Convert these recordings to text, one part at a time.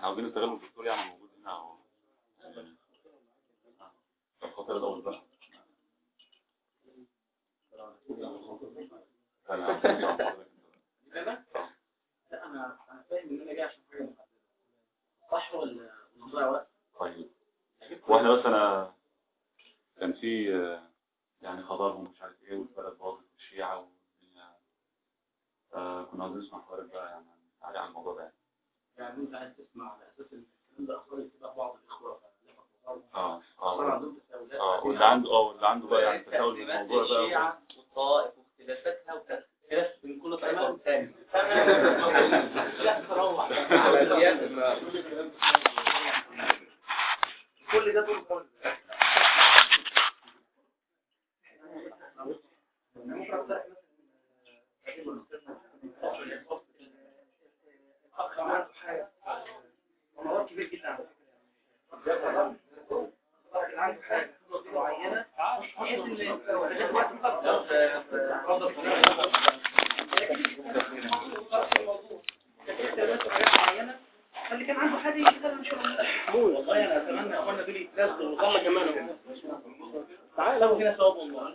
عاوزين نستغل الدكتور يعني موجود هنا اهو طب خاطر الاول بقى لا انا انا فاهم ان انا جاي عشان حاجه محدده صح ولا نضيع وقت طيب واحنا بس انا كان في آه، يعني خبرهم مش عارف ايه والبلد باظت والشيعة والدنيا آه، كنا عاوزين نسمع حوارك بقى يعني تعالي عن الموضوع ده يعني. يعني انت عايز تسمع على اساس ان الكلام ده اخبار اتباع بعض الاخوه فلما تظهر اه صار اه عندهم تساؤلات اه واللي عنده اه واللي عنده بقى يعني تساؤل في الموضوع بقى الشيعة والطائف واختلافاتها واختلاف بين كل طائفة والثاني لا تروح عمليات كل ده طول خالص ممكن أقترح مثلا أخ عملت حاجة موضوع كبير جدا على فكرة راجل عنده حاجة خطوة معينة بحيث إن لغاية وقت مقدر فاللي كان عنده حاجة يشتغل إن شاء الله والله أنا أتمنى يا أخوانا دول يتنازلوا والله كمان تعالى لو هنا ثواب والله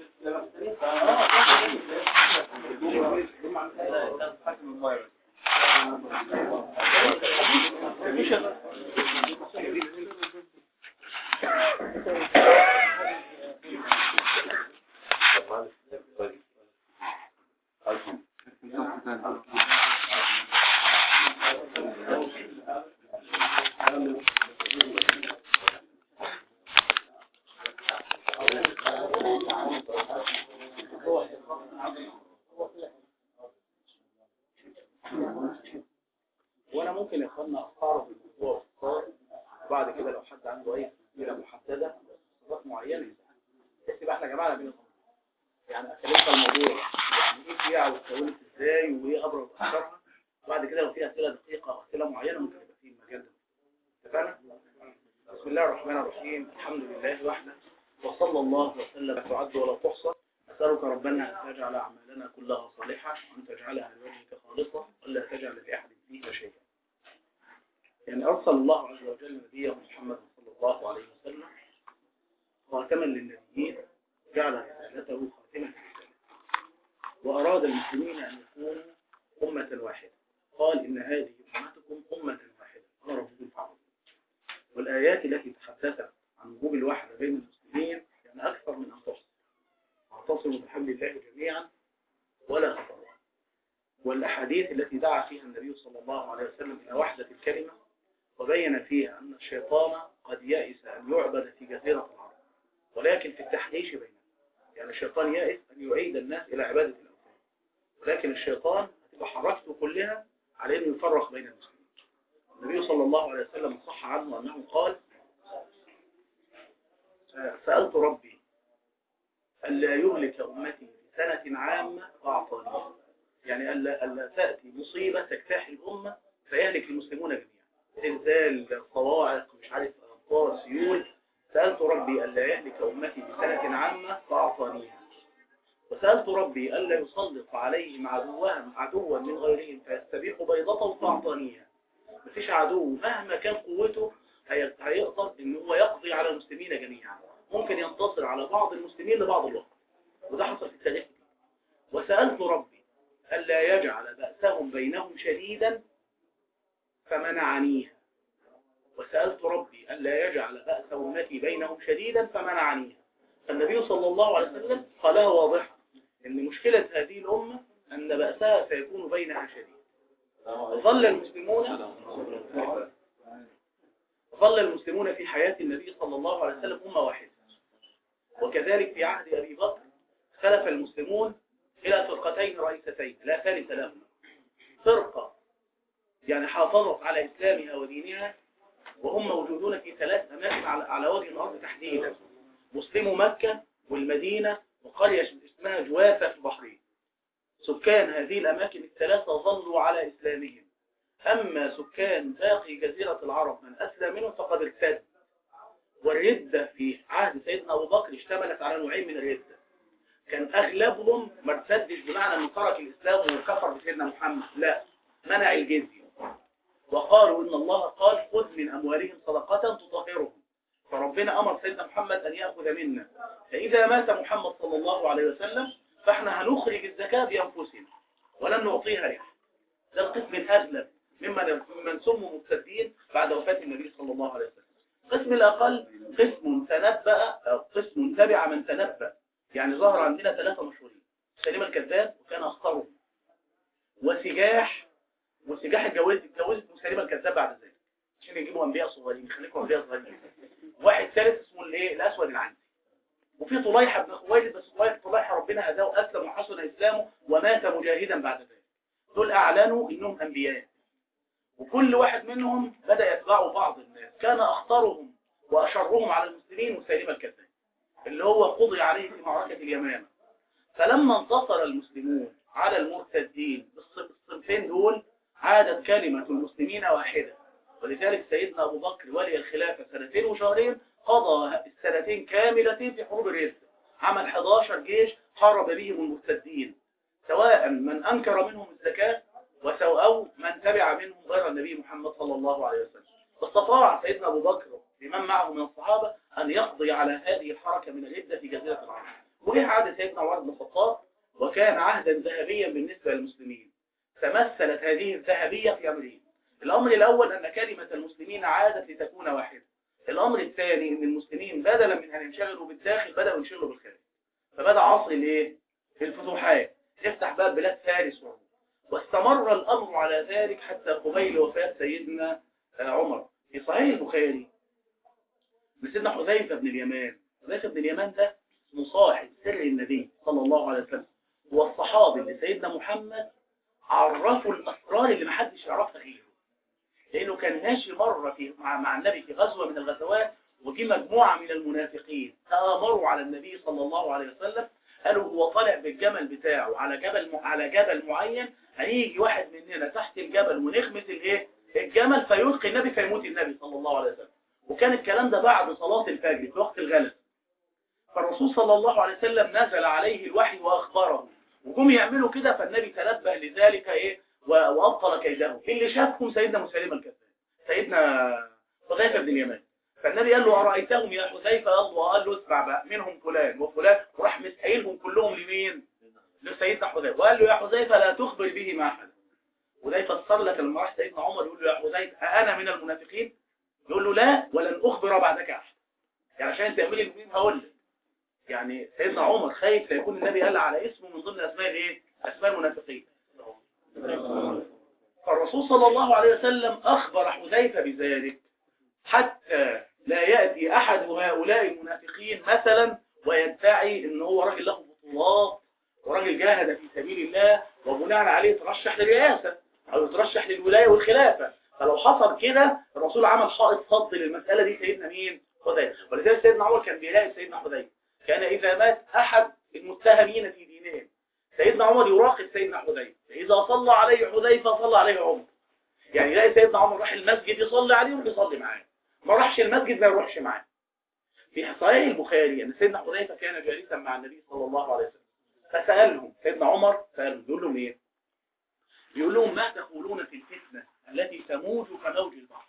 وانا ممكن يا اخوانا اختاره بالموضوع باختصار وبعد كده لو حد عنده اي تفصيله محدده صفات معينه بس يبقى احنا جمعنا بين الامرين يعني اكلمك الموضوع يعني ايه فيها واتكونت ازاي وايه ابرز اشهرها وبعد كده لو في اسئله دقيقه او اسئله معينه ممكن يبقى في المجال ده اتفقنا بسم الله الرحمن الرحيم الحمد لله وحده وصلى الله وسلم تعد ولا تحصى أسألك ربنا أن تجعل أعمالنا كلها صالحة وأن تجعلها لوجهك خالصة ولا تجعل لأحد فيها شيئا يعني أرسل الله عز وجل نبيه محمد صلى الله عليه وسلم خاتما للنبيين جعل رسالته خاتمة للرسالة وأراد المسلمين أن يكونوا أمة واحدة قال إن هذه أمتكم أمة واحدة أنا ربكم فاعبدون والآيات التي تحدثت عن وجوب الوحدة بين المسلمين يعني أكثر من أن تحصى واعتصموا بحبل الله جميعا ولا تفرقوا والأحاديث التي دعا فيها النبي صلى الله عليه وسلم إلى وحدة الكلمة وبين فيها أن الشيطان قد يئس أن يعبد في جزيرة العرب ولكن في التحريش بينهم يعني الشيطان يئس أن يعيد الناس إلى عبادة الأوثان ولكن الشيطان هتبقى حركته كلها على أنه يفرق بين المسلمين النبي صلى الله عليه وسلم صح عنه أنه قال سألت ربي ألا يهلك أمتي بسنة عامة فأعطاني يعني ألا, ألا تأتي مصيبة تجتاح الأمة فيهلك المسلمون جميعا زلزال صواعق مش عارف أمطار سيول سألت ربي ألا يهلك أمتي بسنة عامة فأعطانيها وسألت ربي ألا يسلط عليهم عدوهم عدوا من غيرهم فيستبيح بيضته فأعطانيها مفيش عدو مهما كان قوته هي- هيقدر ان هو يقضي على المسلمين جميعا ممكن ينتصر على بعض المسلمين لبعض الوقت وده حصل في التاريخ وسألت ربي ألا يجعل بأسهم بينهم شديدا فمنعنيها وسألت ربي ألا يجعل بأس أمتي بينهم شديدا فمنعنيها فالنبي صلى الله عليه وسلم قالها واضحة أن مشكلة هذه الأمة أن بأسها سيكون بينها شديد ظل المسلمون ظل المسلمون في حياة النبي صلى الله عليه وسلم أمة واحدة وكذلك في عهد أبي بكر اختلف المسلمون إلى فرقتين رئيستين لا ثالث لهما فرقة يعني حافظت على إسلامها ودينها وهم موجودون في ثلاث أماكن على على وجه الأرض تحديدا مسلمو مكة والمدينة وقرية اسمها جوافة في البحرين سكان هذه الأماكن الثلاثة ظلوا على إسلامهم أما سكان باقي جزيرة العرب من أسلم منهم فقد ارتد والردة في عهد سيدنا أبو بكر اشتملت على نوعين من الردة كان أغلبهم ما ارتدش بمعنى أنه ترك الإسلام وكفر بسيدنا محمد لا منع الجزية وقالوا إن الله قال خذ من أموالهم صدقة تطهرهم فربنا أمر سيدنا محمد أن يأخذ منا فإذا مات محمد صلى الله عليه وسلم فإحنا هنخرج الزكاة بأنفسنا ولن نعطيها لأحد ده القسم الأغلب ممن ممن سموا مرتدين بعد وفاة النبي صلى الله عليه وسلم القسم الأقل قسم تنبأ أو قسم تبع من تنبأ يعني ظهر عندنا ثلاثة مشهورين سليم الكذاب وكان أخطرهم وسجاح وسجاح اتجوزت اتجوزت مسلمة الكذاب بعد ذلك عشان يجيبوا أنبياء صغيرين يخليكم أنبياء صغيرين واحد ثالث اسمه الايه الأسود العنسي وفي طليحة بن خويلد بس طليحة طليحة ربنا هداه وأسلم وحسن إسلامه ومات مجاهدا بعد ذلك دول أعلنوا إنهم أنبياء وكل واحد منهم بدأ يتبعوا بعض الناس كان أخطرهم وأشرهم على المسلمين مسيلمة الكذاب اللي هو قضي عليه في معركة اليمامة فلما انتصر المسلمون على المرتدين بالصنفين دول عادت كلمة المسلمين واحدة ولذلك سيدنا أبو بكر ولي الخلافة سنتين وشهرين قضى السنتين كاملتين في حروب الردة عمل 11 جيش حارب بهم المرتدين سواء من أنكر منهم الزكاة وسواء أو من تبع منهم غير النبي محمد صلى الله عليه وسلم فاستطاع سيدنا أبو بكر لمن معه من الصحابة أن يقضي على هذه الحركة من الردة في جزيرة العرب وجه عهد سيدنا عمر بن الخطاب وكان عهدا ذهبيا بالنسبة للمسلمين تمثلت هذه الذهبية في أمرين الأمر الأول أن كلمة المسلمين عادت لتكون واحدة الأمر الثاني أن المسلمين بدلا من أن ينشغلوا بالداخل بدأوا ينشغلوا بالخارج فبدأ عصر الايه؟ الفتوحات يفتح باب بلاد فارس وروم واستمر الأمر على ذلك حتى قبيل وفاة سيدنا عمر في صحيح البخاري سيدنا حذيفة بن اليمان حذيفة بن اليمان ده مصاحب سر النبي صلى الله عليه وسلم هو الصحابي اللي سيدنا محمد عرفوا الأسرار اللي محدش يعرفها غيره لأنه كان ماشي مرة في مع, مع النبي في غزوة من الغزوات وجي مجموعة من المنافقين تآمروا على النبي صلى الله عليه وسلم قالوا هو طالع بالجمل بتاعه على جبل م... على جبل معين هيجي واحد مننا تحت الجبل ونغمس الايه الجمل فيلقي النبي فيموت النبي صلى الله عليه وسلم وكان الكلام ده بعد صلاة الفجر في وقت الغلس فالرسول صلى الله عليه وسلم نزل عليه الوحي وأخبره وجم يعملوا كده فالنبي تنبه لذلك ايه وأبطل كيده اللي شافهم سيدنا مسلم الكذاب سيدنا حذيفة بن اليمان فالنبي قال له أرأيتهم يا حذيفة الله قال له اسمع بقى منهم فلان وفلان وراح مسحيلهم كلهم لمين لسيدنا حذيفة وقال له يا حذيفة لا تخبر به مع أحد وده يفسر لك لما راح سيدنا عمر يقول له يا حذيفة أنا من المنافقين يقول له لا ولن أخبر بعدك أحد يعني عشان تعملي المؤمنين هقول لك يعني سيدنا عمر خايف سيكون النبي قال على اسمه من ضمن اسماء الايه اسماء المنافقين فالرسول صلى الله عليه وسلم اخبر حذيفه بذلك حتى لا ياتي احد هؤلاء المنافقين مثلا ويدعي ان هو راجل له بطولات وراجل جاهد في سبيل الله وبناء عليه يترشح للرئاسه او يترشح للولايه والخلافه فلو حصل كده الرسول عمل حائط صد للمساله دي سيدنا مين حذيفه ولذلك سيدنا عمر كان بيلاقي سيدنا حذيفه كان إذا مات أحد المتهمين في دينهم سيدنا عمر يراقب سيدنا حذيفة إذا صلى عليه حذيفة صلى عليه عمر يعني يلاقي سيدنا عمر راح المسجد يصلي عليه ويصلي معاه ما راحش المسجد ما يروحش معاه في صحيح البخاري أن سيدنا حذيفة كان جالسا مع النبي صلى الله عليه وسلم فسألهم سيدنا عمر سألهم بيقول لهم إيه بيقول لهم ما تقولون في الفتنة التي تموج كموج البحر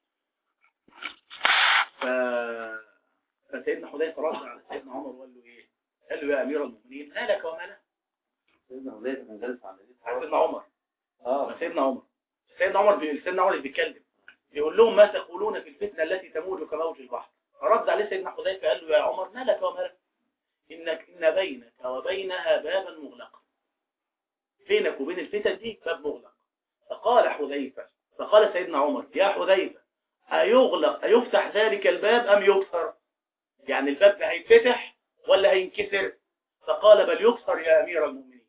ف... فسيدنا حذيفه رد على سيدنا عمر وقال له ايه قال له يا امير المؤمنين ما لك وما لك سيدنا حذيفه كان جالس على سيدنا عمر اه سيدنا عمر سيدنا عمر بي... سيدنا عمر بيتكلم بيقول لهم ما تقولون في الفتنه التي تموج كموج البحر فرد عليه سيدنا حذيفه قال له يا عمر ما لك وما لك انك ان بينك وبينها بابا مغلقا بينك وبين الفتن دي باب مغلق فقال حذيفه فقال سيدنا عمر يا حذيفه أيغلق أيفتح ذلك الباب أم يكسر يعني الباب ده هينفتح ولا هينكسر فقال بل يكسر يا أمير المؤمنين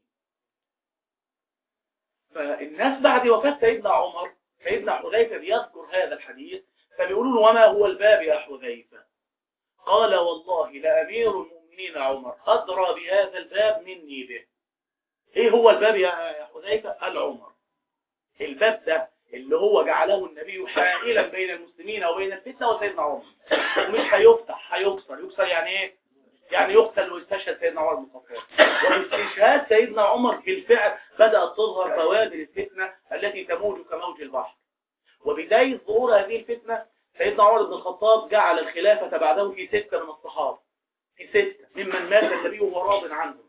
فالناس بعد وفاة سيدنا عمر سيدنا حذيفة بيذكر هذا الحديث فبيقولوا له وما هو الباب يا حذيفة قال والله لأمير المؤمنين عمر أدرى بهذا الباب مني به ايه هو الباب يا حذيفة العمر الباب ده اللي هو جعله النبي حائلا بين المسلمين وبين الفتنة وسيدنا عمر مش هيفتح هيكسر يكسر يعني ايه يعني يقتل ويستشهد سيدنا عمر بن الخطاب واستشهاد سيدنا عمر بالفعل بدأت تظهر بوادر الفتنة التي تموج كموج البحر وبداية ظهور هذه الفتنة سيدنا عمر بن الخطاب جعل الخلافة بعده في ستة من الصحابة في ستة ممن مات النبي وهو راض عنهم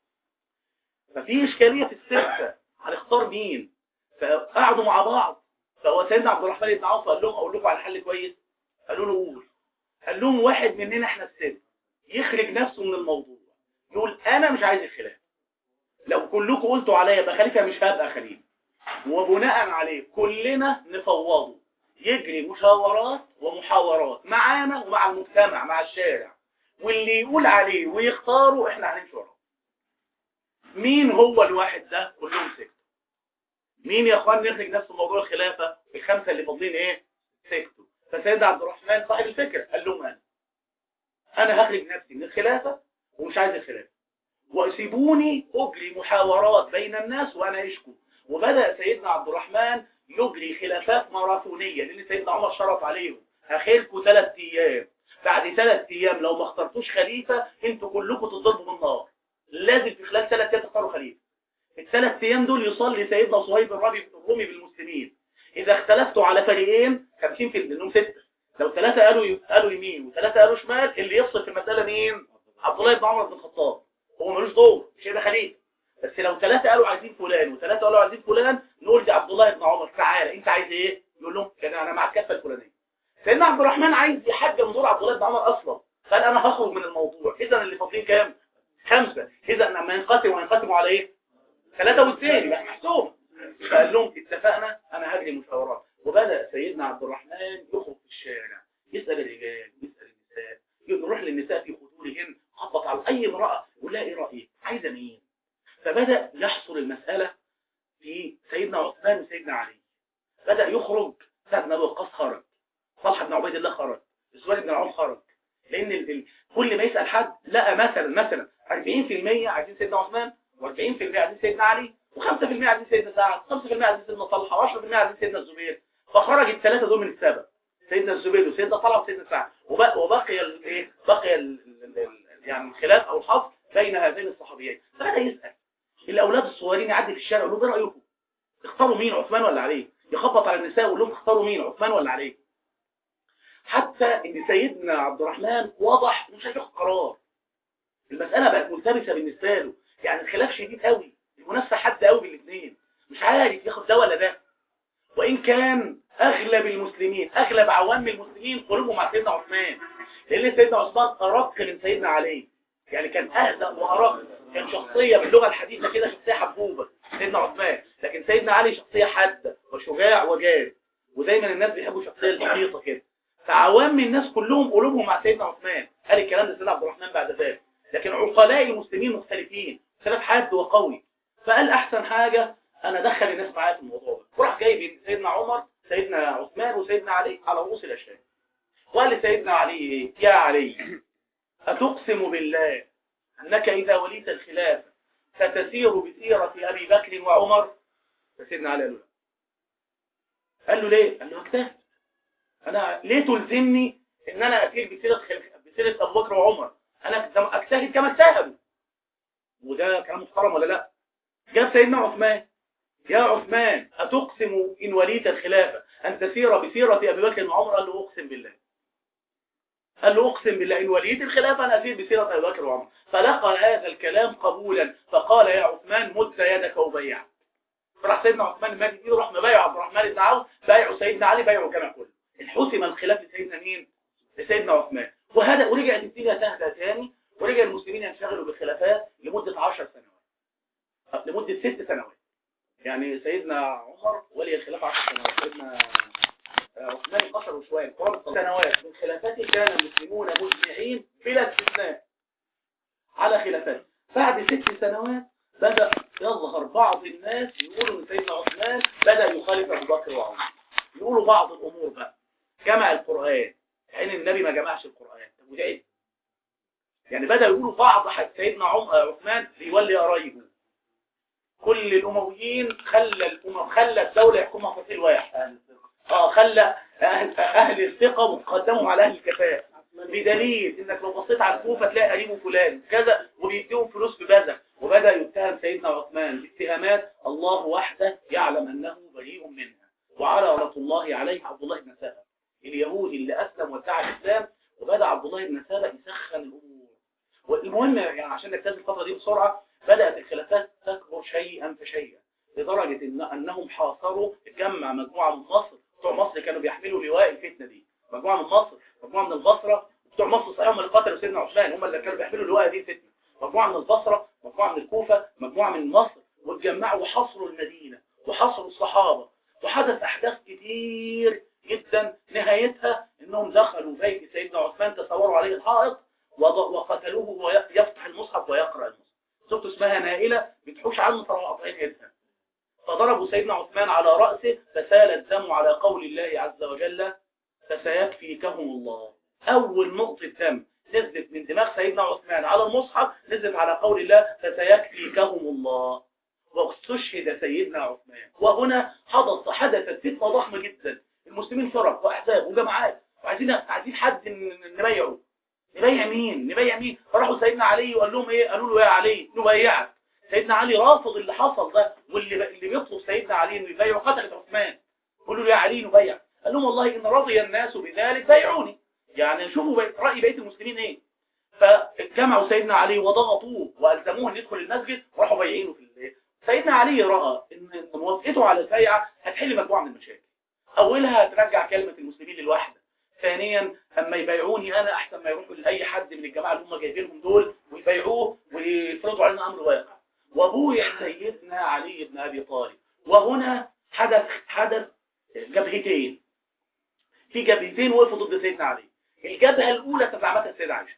ففي إشكالية في الستة هنختار مين فقعدوا مع بعض فهو سيدنا عبد الرحمن بن عوف قال لهم أقول لكم على حل كويس قالوا له قول قال لهم واحد مننا احنا الستة يخرج نفسه من الموضوع يقول أنا مش عايز الخلاف لو كلكم قلتوا عليا يبقى خليفة مش هبقى خليفة وبناء عليه كلنا نفوضه يجري مشاورات ومحاورات معانا ومع المجتمع مع الشارع واللي يقول عليه ويختاره احنا هنمشي وراه مين هو الواحد ده كلهم سكتوا مين يا اخوان يخرج نفسه موضوع الخلافة الخمسة اللي فاضلين ايه سكتوا فسيد عبد الرحمن صاحب الفكرة قال لهم انا انا هخرج نفسي من الخلافة ومش عايز الخلافة وسيبوني اجري محاورات بين الناس وانا اشكو وبدأ سيدنا عبد الرحمن يجري خلافات ماراثونية لان سيدنا عمر شرط عليهم هخيلكوا ثلاث ايام بعد ثلاث ايام لو ما اخترتوش خليفة انتوا كلكم تضربوا بالنار لازم في خلال ثلاث ايام تختاروا خليفة الثلاث ايام دول يصلي سيدنا صهيب الربي الرومي بالمسلمين اذا اختلفتوا على فريقين 50 في منهم ستة لو ثلاثة قالوا قالوا يمين وثلاثة قالوا شمال اللي يفصل في المسألة مين عبد الله بن عمر بن الخطاب هو ملوش دور مش هيبقى خليفة بس لو ثلاثة قالوا عايزين فلان وثلاثة قالوا عايزين فلان نقول ده عبد الله بن عمر تعالى انت عايز ايه يقول لهم كده انا مع الكفه الفلانيه سيدنا عبد الرحمن عايز يحجم دور عبد الله بن عمر اصلا قال انا هخرج من الموضوع اذا اللي فاضلين كام خمسه اذا لما ينقسموا هينقسموا على ايه ثلاثه واثنين يبقى محسوب فقال لهم اتفقنا انا هجري مشاورات وبدا سيدنا عبد الرحمن يخرج في الشارع يسال الرجال يسال النساء يروح للنساء في خدورهن خبط على اي امراه يقول لها ايه رايك عايزه مين فبدا يحصر المساله في سيدنا عثمان وسيدنا علي بدأ يخرج سعد بن ابي وقاص خرج طلحه بن عبيد الله خرج الزبير بن العوام خرج لان ال... ال... كل ما يسال حد لقى مثلا مثلا 40% عايزين سيدنا عثمان و40% عايزين سيدنا علي و5% عايزين سيدنا سعد 5% عايزين سيدنا طلحه و10% عايزين سيدنا الزبير فخرج الثلاثه دول من السبب سيدنا الزبير وسيدنا طلحه وسيدنا سعد وبقى وبقي الايه بقي ال... ال... ال... يعني الخلاف او الحظ بين هذين الصحابيين فبدا يسال الاولاد الصغيرين يعدي في الشارع يقول لهم ايه رايكم اختاروا مين عثمان ولا علي يخبط على النساء ويقول لهم اختاروا مين عثمان ولا علي حتى ان سيدنا عبد الرحمن وضح مش هياخد قرار المساله بقت ملتبسه بالنسبه له يعني الخلاف شديد قوي المنافسه حاده قوي بين الاثنين مش عارف ياخد ده ولا ده وان كان اغلب المسلمين اغلب عوام المسلمين قلوبهم مع سيدنا عثمان لان سيدنا عثمان ارق من سيدنا علي يعني كان اهدأ وارق كان شخصيه باللغه الحديثه كده شخصيه حبوبه سيدنا عثمان لكن سيدنا علي شخصيه حاده وشجاع وجاد ودايما الناس بيحبوا الشخصيه البسيطه كده فعوام الناس كلهم قلوبهم مع سيدنا عثمان قال الكلام ده سيدنا عبد الرحمن بعد ذلك لكن عقلاء المسلمين مختلفين خلاف حاد وقوي فقال احسن حاجه انا ادخل الناس معايا في الموضوع ده وراح جايب سيدنا عمر سيدنا عثمان وسيدنا علي على رؤوس الاشياء وقال لسيدنا علي ايه يا علي اتقسم بالله انك اذا وليت الخلافه ستسير بسيره ابي بكر وعمر فسيدنا علي قال له قال له ليه قال له اجتهد انا ليه تلزمني ان انا اسير بسيره خلف... بسيره ابو بكر وعمر انا اجتهد كما اجتهدوا وده كلام محترم ولا لا جاب سيدنا عثمان يا عثمان أتقسم إن وليت الخلافة أن تسير بسيرة أبي بكر وعمر قال له أقسم بالله قال له أقسم بالله إن وليت الخلافة أنا أسير بسيرة أبي بكر وعمر فلقى هذا الكلام قبولا فقال يا عثمان مد يدك وبيعك فراح سيدنا عثمان مد ايده راح مبايع عبد الرحمن بن عوف بايعوا سيدنا علي بايعوا كما كله الحسم الخلاف لسيدنا مين؟ لسيدنا عثمان وهذا ورجعت الدنيا تهدى تاني ورجع المسلمين ينشغلوا بالخلافات لمدة عشر سنوات لمدة ست سنوات يعني سيدنا عمر ولي الخلافة عشر سنوات سيدنا عثمان قصر شوية قرابة سنوات من خلافته كان المسلمون مجمعين بلا استثناء على خلافته بعد ست سنوات بدأ يظهر بعض الناس يقولوا ان سيدنا عثمان بدأ يخالف ابو بكر وعمر يقولوا بعض الامور بقى جمع القرآن يعني النبي ما جمعش القرآن طب وده ايه يعني بدأ يقولوا بعض حد سيدنا عثمان بيولي قرايبه كل الأمويين خلى الأمم خلى الدولة يحكمها فصيل واحد اه خلى أهل, أهل الثقة وقدمهم على أهل الكفاءة بدليل انك لو بصيت على الكوفة تلاقي قريبه فلان كذا وبيديهم فلوس ببذخ وبدأ يتهم سيدنا عثمان باتهامات الله وحده يعلم أنه بريء منها وعلى رحمة الله عليه عبد الله بن سابا اليهودي اللي أسلم وادعى الإسلام وبدأ عبد الله بن سابا يسخن الأمور والمهم يعني عشان نجتاز الفترة دي بسرعة بدأت الخلافات تكبر شيئا فشيئا لدرجة إن أنهم حاصروا جمع مجموعة من مصر بتوع مصر كانوا بيحملوا لواء الفتنة دي مجموعة من مصر مجموعة من البصرة بتوع مصر صحيح هم اللي قتلوا سيدنا عثمان هم اللي كانوا بيحملوا لواء دي الفتنة مجموعة من البصرة مجموعة من الكوفة مجموعة من مصر واتجمعوا وحصروا المدينة وحصروا الصحابة وحدث أحداث كتير جدا نهايتها انهم دخلوا بيت سيدنا عثمان تصوروا عليه الحائط وض- وقتلوه وهو يفتح المصحف ويقرأ المصحف زوجته اسمها نائلة بتحوش عنه فراحوا قاطعين ايدها فضربوا سيدنا عثمان على رأسه فسال الدم على قول الله عز وجل فسيكفيكهم الله أول نقطة دم نزلت من دماغ سيدنا عثمان على المصحف نزلت على قول الله فسيكفيكهم الله واستشهد سيدنا عثمان وهنا حدث حدثت فتنة ضخمة جدا المسلمين فرق وأحزاب وجماعات وعايزين عايزين حد ن- نبيعه نبيع مين نبيع مين فراحوا سيدنا علي وقال لهم ايه قالوا له يا علي نبيعك سيدنا علي رافض اللي حصل ده واللي اللي بيطلب سيدنا علي انه يبيعه قتلت عثمان قالوا له يا علي نبيع قال لهم والله ان رضي الناس بذلك بيعوني يعني شوفوا بي- رأي بقيه المسلمين ايه فجمعوا سيدنا علي وضغطوه والزموه ان يدخل المسجد وراحوا بايعينه في الليل سيدنا علي راى ان إن موافقته على البيعه هتحل مجموعه من المشاكل اولها ترجع كلمه المسلمين للوحده ثانيا اما يبايعوني انا احسن ما يروحوا لاي حد من الجماعه اللي هم جايبينهم دول ويبايعوه ويفرضوا علينا امر واقع وابويا سيدنا علي بن ابي طالب وهنا حدث حدث جبهتين في جبهتين وقفوا ضد سيدنا علي الجبهه الاولى تزعمتها السيده عائشه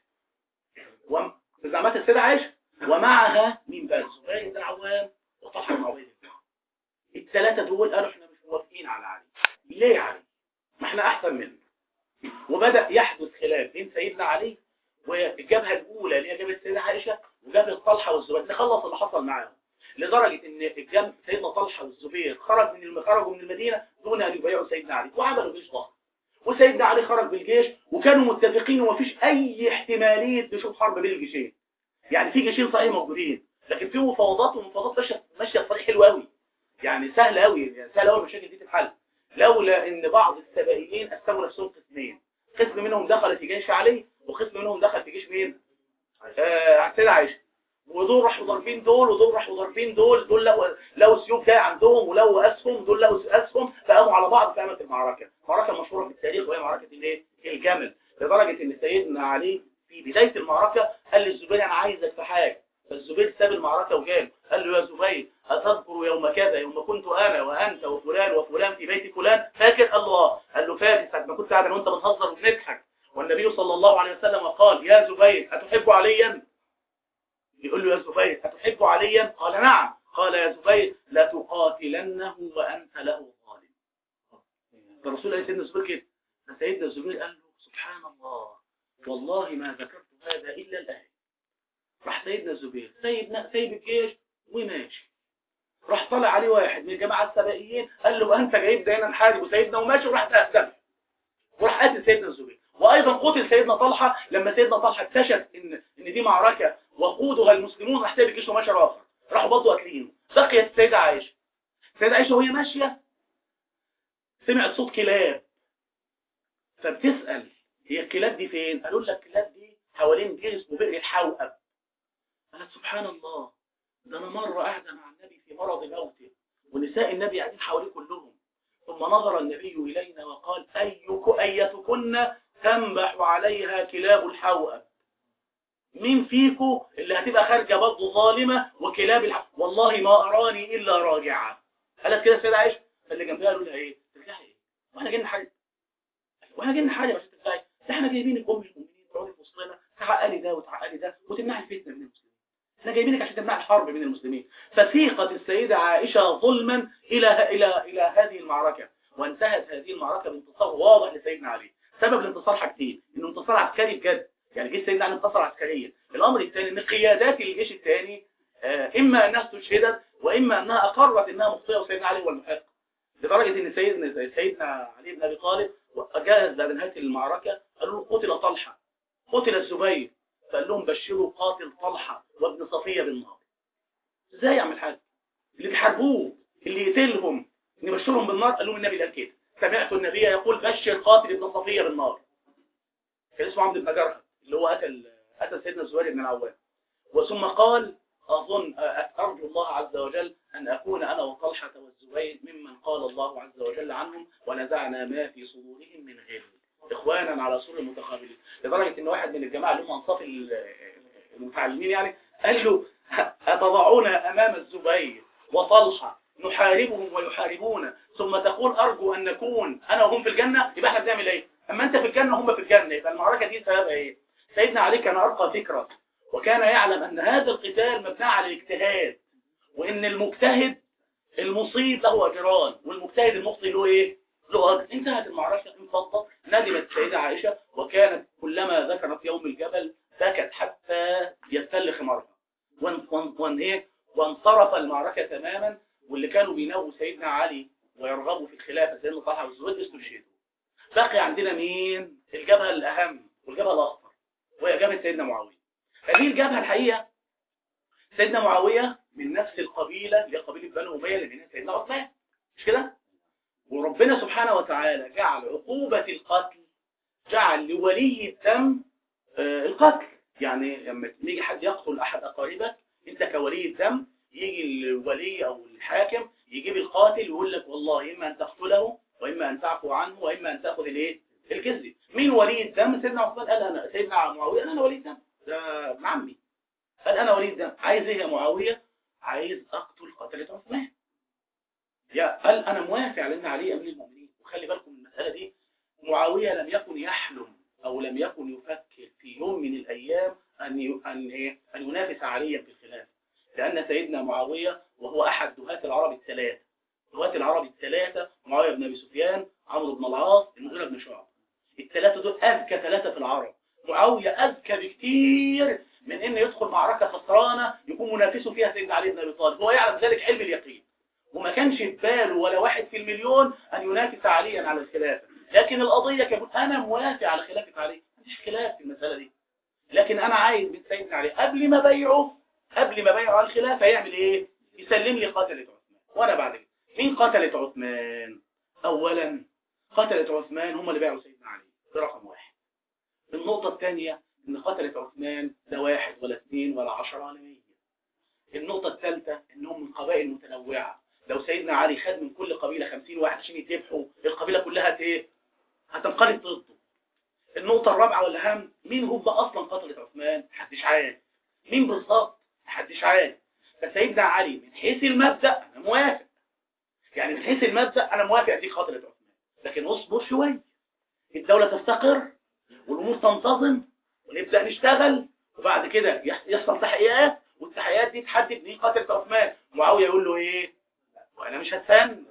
وتزعمتها السيده عائشه ومعها مين بقى الزبير بن العوام وطلحه بن عبيد الله الثلاثه دول قالوا احنا مش موافقين على علي ليه علي ما احنا احسن منه وبدأ يحدث خلاف بين سيدنا علي والجبهة الأولى اللي هي جبهة سيدنا عائشة وجبهة طلحة والزبير نخلص اللي حصل معاهم لدرجة ان الجنب سيدنا طلحة والزبير خرج من الم- خرجوا من المدينة دون ان يبايعوا سيدنا علي وعملوا جيش ضخم وسيدنا علي خرج بالجيش وكانوا متفقين ومفيش اي احتمالية نشوف حرب بين الجيشين يعني في جيشين صحيح موجودين لكن في مفاوضات ومفاوضات ماشيه ماشيه بطريق حلو قوي يعني سهل قوي يعني سهل قوي المشاكل دي تتحل لولا ان بعض السبائيين قسموا نفسهم قسمين قسم منهم دخل في جيش علي وقسم منهم دخل في جيش مين آه سيدة عائشة ودول راحوا ضاربين دول ودول راحوا ضاربين دول دول لقوا لقوا سيوف جايه عندهم ولقوا اسهم دول لقوا اسهم فقاموا على بعض فقامت المعركه معركه مشهوره في التاريخ وهي معركه الايه الجمل لدرجه ان سيدنا علي في بدايه المعركه قال للزبير انا عايزك في حاجه فالزبير ساب المعركه وجاله قال له يا زبير أتذكر يوم كذا يوم كنت أنا وأنت وفلان وفلان في بيت فلان فاكر قال له آه قال له فاكر ساعة ما كنت قاعد أنا وأنت بنهزر وبنضحك والنبي صلى الله عليه وسلم قال يا زبير أتحب عليا يقول له يا زبير أتحب عليا قال نعم قال يا زبير لا تقاتلنه وأنت له ظالم فالرسول عليه سيدنا الزبير كده فسيدنا الزبير قال له سبحان الله والله ما ذكرت هذا إلا الآن راح سيدنا الزبير سيدنا سيب الجيش وماشي راح طلع عليه واحد من الجماعة السبائيين قال له أنت جايب دينا نحارب وسيدنا وماشي وراح تأسلم وراح قاتل سيدنا الزبير وأيضا قتل سيدنا طلحة لما سيدنا طلحة اكتشف إن إن دي معركة وقودها المسلمون راح سايب الجيش وماشي رافع راحوا برضه قاتلينه بقيت السيدة عائشة السيدة عائشة وهي ماشية سمعت صوت كلاب فبتسأل هي الكلاب دي فين؟ قالوا لها الكلاب دي حوالين جيش اسمه بئر الحوأب قالت سبحان الله ده انا مرة قاعدة مع النبي في مرض موته ونساء النبي قاعدين حواليه كلهم ثم نظر النبي إلينا وقال أيك أيتكن تنبح عليها كلاب الحوأب مين فيكو اللي هتبقى خارجة برضه ظالمة وكلاب الحوأب والله ما أراني إلا راجعة قالت كده سيدة عائشة فاللي جنبها قالوا لها إيه ترجعي إيه واحنا جايين حاجة واحنا جايين حاجة مش ترجعي ده احنا جايبينك أم المؤمنين تقعدي في وسطنا تعقلي ده وتعقلي ده وتمنعي الفتنة من المسلمين احنا جايبينك عشان تمنع الحرب بين المسلمين فسيقت السيدة عائشة ظلما إلى إلى إلى هذه المعركة وانتهت هذه المعركة بانتصار واضح لسيدنا علي سبب الانتصار حاجتين انه انتصار عسكري بجد يعني جيش سيدنا علي انتصر عسكريا الامر الثاني ان قيادات الجيش الثاني آه، اما انها استشهدت واما انها اقرت انها مخطئه وسيدنا علي هو المحق لدرجه ان سيدنا سيدنا علي بن ابي طالب جاهز بعد نهايه المعركه قالوا له قتل طلحه قتل الزبير فقال لهم بشروا قاتل طلحه وابن صفيه بالنار ازاي يعمل حاجه اللي بيحاربوه اللي يقتلهم نبشرهم بالنار قال لهم النبي قال كده سمعت النبي يقول بشر قاتل ابن صفيه بالنار كان اسمه عمرو بن جرهم اللي هو قتل قتل سيدنا الزبير بن العوام وثم قال اظن ارجو الله عز وجل ان اكون انا وطلحه والزبير ممن قال الله عز وجل عنهم ونزعنا ما في صدورهم من غل اخوانا على سور متقابلين لدرجه ان واحد من الجماعه اللي هم انصاف ال- المتعلمين يعني قال له اتضعون امام الزبير وطلحه نحاربهم ويحاربون ثم تقول ارجو ان نكون انا وهم في الجنه يبقى احنا بنعمل ايه اما انت في الجنه هم في الجنه يبقى المعركه دي سببها ايه سيدنا علي كان ارقى فكره وكان يعلم ان هذا القتال مبني على الاجتهاد وان المجتهد المصيب له اجران والمجتهد المخطئ له ايه له اجر انتهت المعركه انفضت ندمت السيده عائشه وكانت كلما ذكرت يوم الجبل بكت حتى يبتل خمارها وان وان وان ايه وانصرف المعركه تماما واللي كانوا بينووا سيدنا علي ويرغبوا في الخلافه سيدنا طلحه والزبير استشهدوا بقي عندنا مين الجبهه الاهم والجبهه الاخطر وهي جبهه سيدنا معاويه هذه الجبهه الحقيقه سيدنا معاويه من نفس القبيله اللي هي قبيله بنو اميه اللي منها سيدنا عثمان مش كده وربنا سبحانه وتعالى جعل عقوبه القتل جعل لولي الدم آه، القتل يعني لما يجي حد يقتل احد اقاربك انت كولي الدم يجي الولي او الحاكم يجيب القاتل ويقول لك والله اما ان تقتله واما ان تعفو عنه واما ان تاخذ الايه الجزيه مين ولي الدم سيدنا عثمان قال انا سيدنا معاويه قال انا ولي الدم ده ابن عمي قال انا ولي الدم عايز ايه يا معاويه عايز اقتل قتله عثمان يا قال انا موافق على ان علي امير المؤمنين وخلي بالكم من المساله دي معاويه لم يكن يحلم او لم يكن يفكر في يوم من الايام ان ي... ان ايه ان ينافس عليا في الخلافه لان سيدنا معاويه وهو احد دهاة العرب الثلاثه دهاة العرب الثلاثه معاويه بن ابي سفيان عمرو بن العاص المغيرة بن شعبة الثلاثه دول اذكى ثلاثه في العرب معاويه اذكى بكتير من ان يدخل معركه خسرانه يكون منافسه فيها سيدنا علي بن ابي طالب هو يعلم ذلك علم اليقين وما كانش في باله ولا واحد في المليون ان ينافس عليا على الخلافه لكن القضيه كان انا موافق على خلافه علي مفيش خلاف في المساله دي لكن انا عايز من سيدنا علي قبل ما بيعه قبل ما بيعه على الخلافه يعمل ايه يسلم لي قتله عثمان وانا بعد كده مين قتله عثمان اولا قتله عثمان هم اللي باعوا سيدنا علي ده رقم واحد النقطه الثانيه ان قتله عثمان لا واحد ولا اثنين ولا عشرة ولا مية النقطه الثالثه انهم من قبائل متنوعه لو سيدنا علي خد من كل قبيله 50 واحد عشان يذبحوا القبيله كلها ايه هتنقلب ضده النقطة الرابعة والأهم مين هم أصلا قتلة عثمان محدش عارف مين بالظبط محدش عارف فسيدنا علي من حيث المبدأ أنا موافق يعني من حيث المبدأ أنا موافق دي قتلة عثمان لكن اصبر شوية الدولة تستقر والأمور تنتظم ونبدأ نشتغل وبعد كده يح- يحصل تحقيقات والتحقيقات دي تحدد مين قتلة عثمان معاوية يقول له إيه وأنا مش هستنى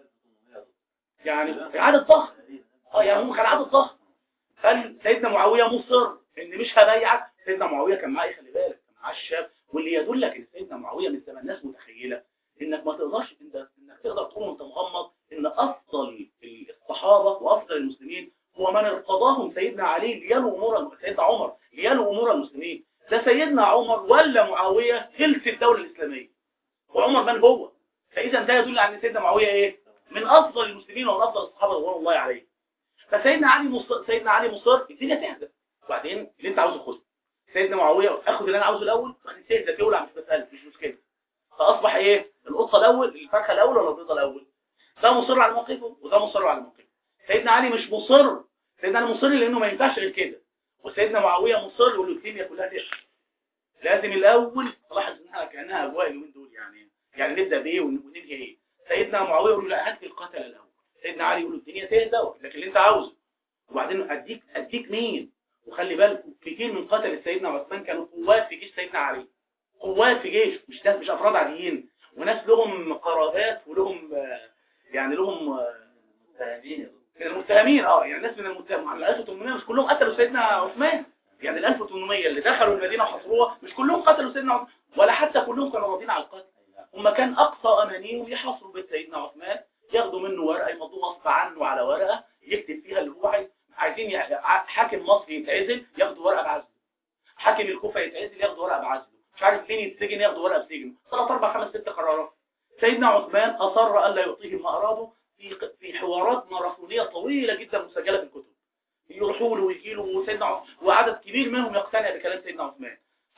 يعني إعادة ضغط اه يعني هم كان عدد ضخم قال سيدنا معاوية مصر ان مش هبايعك سيدنا معاوية كان معاه إيه؟ خلي بالك كان معاه الشاب واللي يدلك ان سيدنا معاوية من زمان الناس متخيلة انك ما تقدرش انت انك تقدر تقول وانت مغمض ان افضل الصحابة وافضل المسلمين هو من ارتضاهم سيدنا علي ليلوا امور الم- سيدنا عمر ليلوا امور المسلمين ده سيدنا عمر ولا معاوية ثلث الدولة الاسلامية وعمر من هو فاذا ده يدل على ان سيدنا معاوية ايه من افضل المسلمين ومن افضل الصحابة رضوان الله عليهم فسيدنا علي مصر سيدنا علي مصر الدنيا تهدى وبعدين اللي انت عاوزه خده سيدنا معاويه اخد اللي انا عاوزه الاول وبعدين تهدى تولع مش مساله مش مشكله فاصبح ايه القطه الاول الفرخه الاول ولا البيضه الاول ده مصر على موقفه وده مصر على موقفه سيدنا علي مش مصر سيدنا علي مصر لانه ما ينفعش غير كده وسيدنا معاويه مصر يقول له الدنيا كلها تهدى لازم الاول تلاحظ انها كانها اجواء اليومين دول يعني يعني نبدا بايه ون- وننهي ايه سيدنا معاويه يقول له لا هات لي القتل الاول سيدنا علي يقول له الدنيا تهدى لكن اللي انت عاوزه وبعدين اديك اديك مين وخلي بالكم كتير من قتل سيدنا عثمان كانوا قوات في جيش سيدنا علي قوات في جيش مش ناس مش افراد عاديين وناس لهم قرابات ولهم آه، يعني لهم آه، من المتهمين اه يعني ناس من المتهمين على 1800 مش كلهم قتلوا سيدنا عثمان يعني ال 1800 اللي دخلوا المدينه وحصروها مش كلهم قتلوا سيدنا عثمان ولا حتى كلهم كانوا راضيين على القتل هم كان اقصى امانيهم يحاصروا بيت سيدنا عثمان ياخدوا منه ورقه يمضوه غصب عنه على ورقه يكتب فيها اللي هو عايز عايزين يع- ع- حاكم مصري يتعزل ياخدوا ورقه بعزله حاكم الكوفه يتعزل ياخدوا ورقه بعزله مش عارف فين يتسجن ياخدوا ورقه بسجنه ثلاث اربع خمس ست قرارات سيدنا عثمان اصر الا يعطيهم ما ارادوا في في حوارات ماراثونيه طويله جدا مسجله في الكتب يروحوا له ويجي له وسيدنا عث- وعدد كبير منهم يقتنع بكلام سيدنا عثمان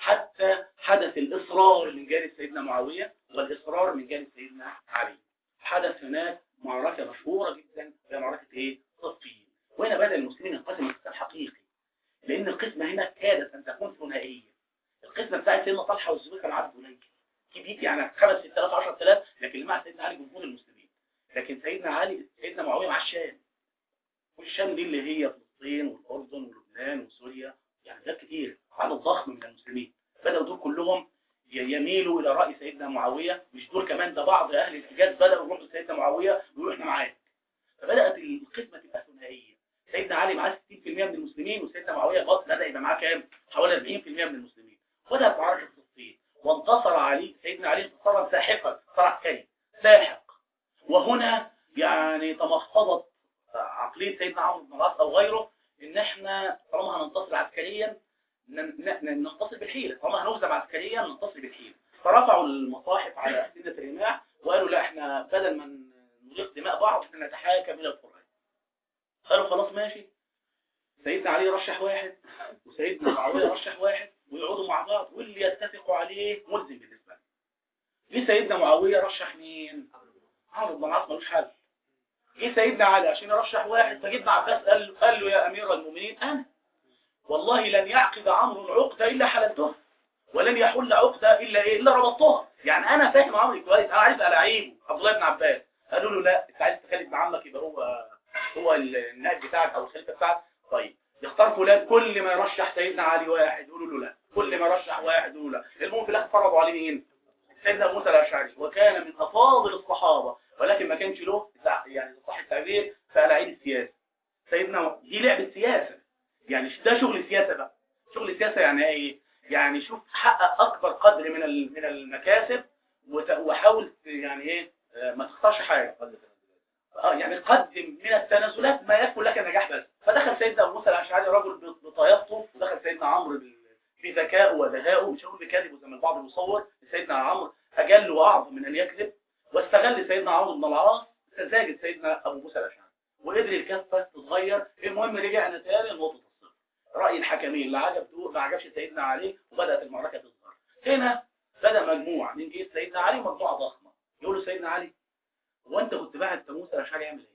حتى حدث الاصرار من جانب سيدنا معاويه والاصرار من جانب سيدنا علي حدث هناك معركه مشهوره جدا هي معركه ايه صفين وهنا بدا المسلمين ينقسموا انقسام حقيقي لان القسمه هنا كادت ان تكون ثنائيه القسمه بتاعت سيدنا طلحه والزبير كان عدد قليل كبير يعني خمس ست آلاف 10000 لكن اللي مع سيدنا علي جمهور المسلمين لكن سيدنا علي سيدنا معاويه مع الشام والشام دي اللي هي فلسطين والاردن ولبنان وسوريا يعني بلاد كتير عدد ضخم من المسلمين بداوا دول كلهم ي- يميلوا الى راي سيدنا معاويه مش دول كمان ده بعض اهل الحجاز بداوا يروحوا لسيدنا معاويه ويقولوا احنا معاك فبدات القسمه تبقى ثنائيه سيدنا علي معاه 60% من المسلمين وسيدنا معاويه خلاص بدا يبقى معاه كام حوالي 40% من المسلمين بدات معركه صفين وانتصر علي سيدنا علي انتصارا ساحقا انتصار عسكري ساحق وهنا يعني تمخضت عقليه سيدنا عمرو بن العاص او غيره ان احنا طالما هننتصر عسكريا ن- ن- ننتصر بالحيله طالما هنهزم عسكريا ننتصر بالحيله فرفعوا المصاحف على سنه الرماح وقالوا لا احنا بدل ما نريق دماء بعض احنا نتحاكم الى القران قالوا خلاص ماشي سيدنا علي رشح واحد وسيدنا معاويه رشح واحد ويقعدوا مع بعض واللي يتفقوا عليه ملزم بالنسبه له جه سيدنا معاويه رشح مين عمرو بن العاص ملوش حل جه سيدنا علي عشان يرشح واحد فجدنا عباس قال له قال له يا امير المؤمنين انا والله لن يعقد عمرو العقده الا حللتها ولن يحل عقده الا ايه الا ربطتها يعني انا فاهم عمرو كويس انا عايز الاعيبه عبد الله بن عباس قالوا له لا انت عايز تخلي ابن عمك يبقى هو هو النائب بتاعك او الخليفه بتاعك طيب يختار فلان كل ما يرشح سيدنا علي واحد يقولوا له لا كل ما يرشح واحد يقولوا لا المهم في الاخر فرضوا عليه مين سيدنا موسى الاشعري وكان من افاضل الصحابه ولكن ما كانش له يعني صح التعبير فلاعين السياسه سيدنا دي لعبه سياسه يعني ده شغل سياسه بقى شغل سياسه يعني ايه يعني شوف حقق اكبر قدر من ال- من المكاسب وت- وحاول ت- يعني ايه آه، ما تخسرش حاجه اه يعني قدم من التنازلات ما يكفي لك النجاح بس فدخل سيدنا ابو موسى الاشعري رجل ب- بطيبته ودخل سيدنا عمرو بال- في ذكائه ودهائه مش هقول بكذب زي ما البعض بيصور سيدنا عمرو اجل واعظم من ان يكذب واستغل سيدنا عمرو بن العاص سذاجه سيدنا ابو موسى الاشعري وقدر الكفه تتغير المهم رجعنا تاني لنقطه الصفر راي الحكمين لا عجب دول ما عجبش سيدنا علي وبدات المعركه تظهر هنا بدا مجموعه من جيش سيدنا علي مجموعه ضخمه يقولوا سيدنا علي هو انت كنت باعت موسى الاشعري يعمل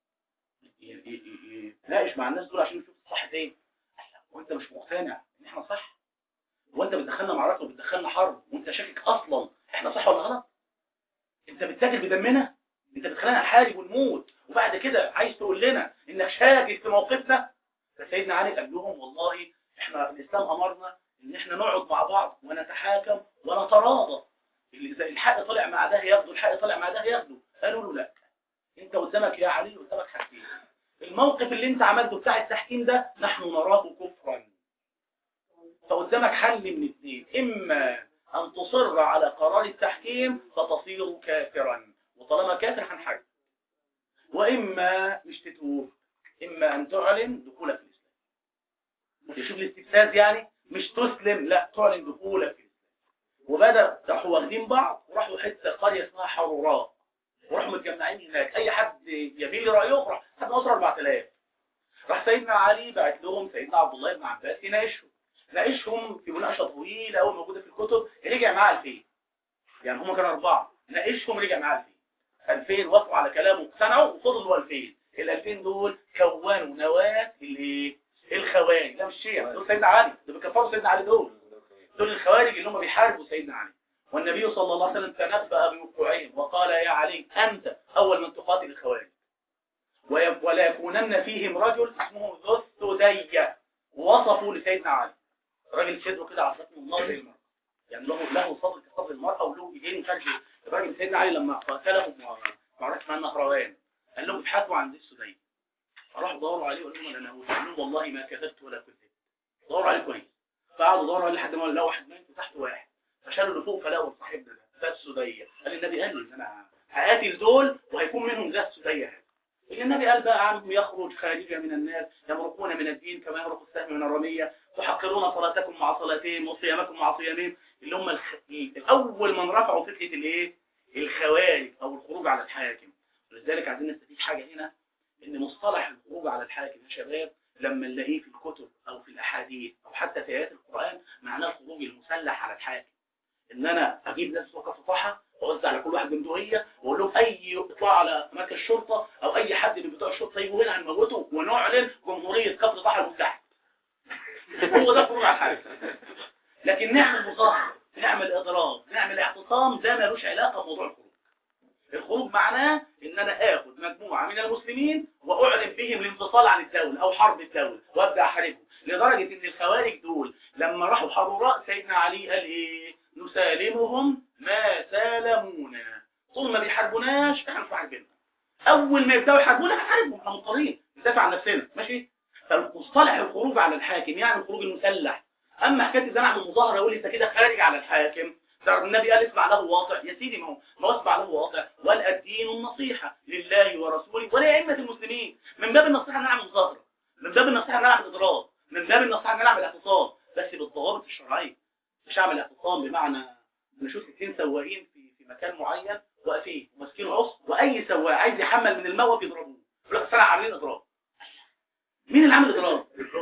ايه؟ ي- ي- ي- يتناقش مع الناس دول عشان يشوف الصح فين وانت مش مقتنع ان احنا صح وانت بتدخلنا معركه وبتدخلنا حرب وانت شاكك اصلا احنا صح ولا غلط انت بتتاجر بدمنا انت بتخلينا نحارب ونموت وبعد كده عايز تقول لنا انك شاكك في موقفنا فسيدنا علي قال لهم والله احنا الاسلام امرنا ان احنا نقعد مع بعض ونتحاكم ونتراضى اللي زي الحق طلع مع ده ياخده الحق طلع مع ده ياخده قالوا له لا انت قدامك يا علي قدامك حاجتين الموقف اللي انت عملته بتاع التحكيم ده نحن نراه كفرا فقدامك حل من اثنين اما ان تصر على قرار التحكيم فتصير كافرا وطالما كافر هنحارب واما مش تتوب اما ان تعلن دخولك في الاسلام تشوف الاستفزاز يعني مش تسلم لا تعلن دخولك في الاسلام وبدا راحوا واخدين بعض وراحوا حته قريه اسمها حروراء وراحوا متجمعين هناك اي حد يميل لرايه راح حد نصر 4000 راح سيدنا علي بعت لهم سيدنا عبد الله بن عباس يناقشهم ناقشهم في مناقشه طويله قوي موجوده في الكتب رجع معاه 2000 يعني هم كانوا اربعه ناقشهم رجع معاه 2000 2000 وافقوا على كلامه واقتنعوا وفضلوا 2000 ال 2000 دول كونوا نواه الايه الخوارج لا مش شيعة دول سيدنا علي دول بيكفروا سيدنا علي دول دول الخوارج اللي هم بيحاربوا سيدنا علي والنبي صلى الله عليه وسلم تنبأ بوقوعهم وقال يا علي أنت أول من تقاتل الخوارج وي- ولا يكونن فيهم رجل اسمه ذو السدية ووصفوا لسيدنا علي راجل صدره كده على شكل النار زي المرأة يعني له له صدر كصدر المرأة وله ايدين مش عارف ايه الراجل سيدنا علي لما قاتلهم مع- معركة اسمها النهروان قال لهم ابحثوا عن ذي السدية فراحوا دوروا عليه وقالوا لهم انا هو قال لهم والله ما كذبت ولا كذبت دوروا عليه كويس فقعدوا يدوروا عليه لحد ما لقوا واحد ميت وتحت واحد فشالوا اللي فوق فلقوا صاحبنا ده ده السدية قال النبي قال لي ان انا هقاتل دول وهيكون منهم ذات السدية هذا اللي النبي قال بقى عنهم يخرج خارجا من الناس يمرقون من الدين كما يمرق السهم من الرمية تحقرون صلاتكم مع صلاتهم وصيامكم مع صيامهم اللي هم الخ... الأول من رفعوا فكرة الايه الخوارج او الخروج على الحاكم ولذلك عايزين نستفيد حاجه هنا ان مصطلح الخروج على الحاكم يا شباب لما نلاقيه في الكتب او في الاحاديث او حتى في ايات القران معناه الخروج المسلح على الحاكم ان انا اجيب ناس وقف فطاحه واوزع على كل واحد بندقيه واقول لهم اي اطلاع على مركز شرطه او اي حد من بتوع الشرطه يجوا هنا هنموته ونعلن جمهوريه كفر طاحه المفتاح هو ده خروج على الحاكم لكن نعمل مظاهره نعمل اضراب نعمل اعتصام ده ملوش علاقه بموضوع الخروج الخروج معناه ان انا اخد مجموعه من المسلمين واعلن بهم الانفصال عن الدوله او حرب الدوله وابدا احاربهم لدرجه ان الخوارج دول لما راحوا حروراء سيدنا علي قال ايه نسالمهم ما سالمونا طول ما بيحاربوناش احنا مش محاربينهم اول ما يبداوا يحاربونا هنحاربهم احنا مضطرين ندافع عن نفسنا ماشي فمصطلح الخروج على الحاكم يعني الخروج المسلح اما حكايه ان انا اعمل مظاهره اقول انت كده خارج على الحاكم ده النبي قال اسمع له واطع يا سيدي ما هو ما هو اسمع له واطع وقال الدين النصيحه لله ورسوله ولائمه المسلمين من باب النصيحه ان انا اعمل مظاهره من باب النصيحه ان انا اعمل اضراب من باب النصيحه ان انا اعمل اعتصام بس بالضوابط الشرعيه مش اعمل اعتصام بمعنى ان اشوف اثنين سواقين في في مكان معين واقفين وماسكين عصا واي سواق عايز يحمل من الموقف يضربوه يقول لك أصل انا عاملين اضراب مين اللي عامل اضراب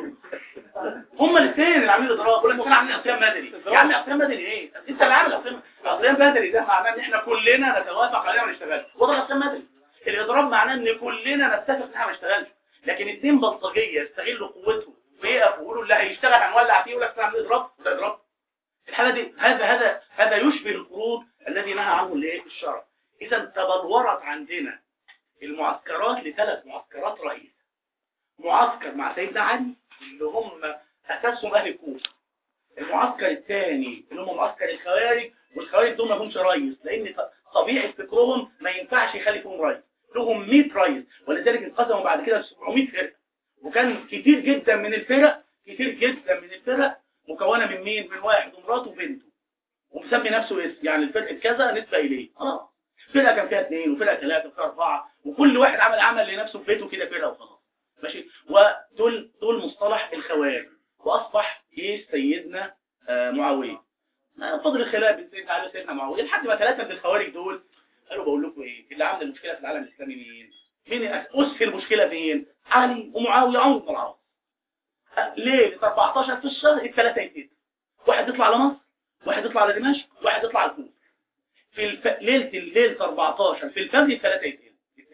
هما الاثنين اللي عاملين اضراب يقول لك انا عاملين عصيان مدني يا عم عصيان مدني ايه انت اللي عامل عصيان عصيان مدني ده معناه ان احنا كلنا نتوافق عليه وما نشتغلش وده عصيان مدني الاضراب معناه ان كلنا نتفق ان احنا ما نشتغلش لكن اثنين بلطجيه يستغلوا قوتهم ويقفوا ويقولوا اللي هيشتغل هنولع فيه يقول لك انا عامل اضراب وده اضراب الحاله دي هذا هذا هذا يشبه الخروج الذي نهى عنه الايه الشرع اذا تبلورت عندنا المعسكرات لثلاث معسكرات رئيسه معسكر مع سيدنا علي اللي هم اساسهم اهل الكوفه المعسكر الثاني اللي هم معسكر الخوارج والخوارج دول ما همش ريس لان ط- طبيعه فكرهم ما ينفعش يخلي فيهم ريس لهم 100 ريس ولذلك انقسموا بعد كده ل 700 فرقه وكان كتير جدا من الفرق كتير جدا من الفرق مكونه من مين من واحد ومراته وبنته ومسمي نفسه اسم يعني الفرقه كذا نسبه اليه خلاص فرقه كان فيها اثنين وفرقه ثلاثه وفرقه اربعه وكل واحد عمل عمل لنفسه في بيته كده فرقه وخلاص ماشي ودول دول مصطلح الخوارج واصبح ايه سيدنا آه معاويه آه، فضل الخلاف بين سيدنا علي وسيدنا معاويه لحد ما ثلاثه من الخوارج دول قالوا بقول لكم ايه اللي عامل المشكله في العالم الاسلامي مين مين اسس المشكله فين علي ومعاويه عمرو بن العاص آه، ليله 14 في الشهر الثلاثه يتقتلوا واحد يطلع على مصر واحد يطلع على دمشق واحد يطلع على الكوفه في الف... ليله الليل 14 في الفجر الثلاثه يتقتلوا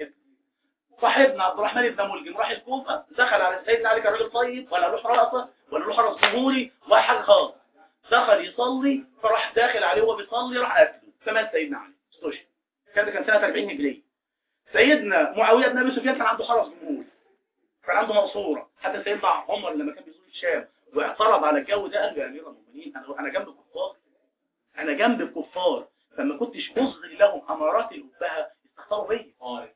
صاحبنا عبد الرحمن بن ملجم راح الكوفة دخل على سيدنا علي كان راجل طيب ولا له حراسة ولا له حرس جمهوري ولا حاجة خالص دخل يصلي فراح داخل عليه وهو بيصلي راح قتله فمات سيدنا علي استشهد كان ده كان سنة 40 هجرية سيدنا معاوية بن ابي سفيان كان عنده حرس جمهوري كان عنده مقصورة حتى سيدنا عمر لما كان بيزور الشام واعترض على الجو ده قال له يا امير المؤمنين انا انا جنب الكفار انا جنب الكفار فما كنتش اظهر لهم امارات الابهه استخسروا بيا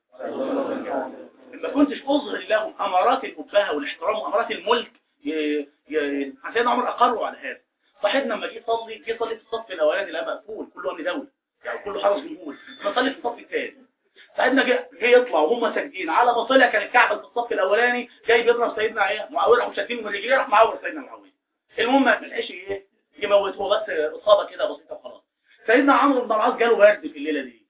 ما كنتش اظهر لهم امارات الابهه والاحترام وامارات الملك ي- ي- سيدنا عمر اقروا على هذا صاحبنا لما جه يصلي جه يصلي في الصف الاولاني لا مقفول كله امن دولي يعني كله حرس جمهوري فصلي في الصف الثاني سيدنا جه جه يطلع وهم ساجدين على ما طلع كان الكعبه في الصف الاولاني جاي بيضرب سيدنا ايه معاويه راحوا شادينه من رجليه راح معور سيدنا معاويه المهم ما لحقش ايه يموت هو بس اصابه كده بسيطه وخلاص سيدنا عمرو بن العاص جاله برد في الليله دي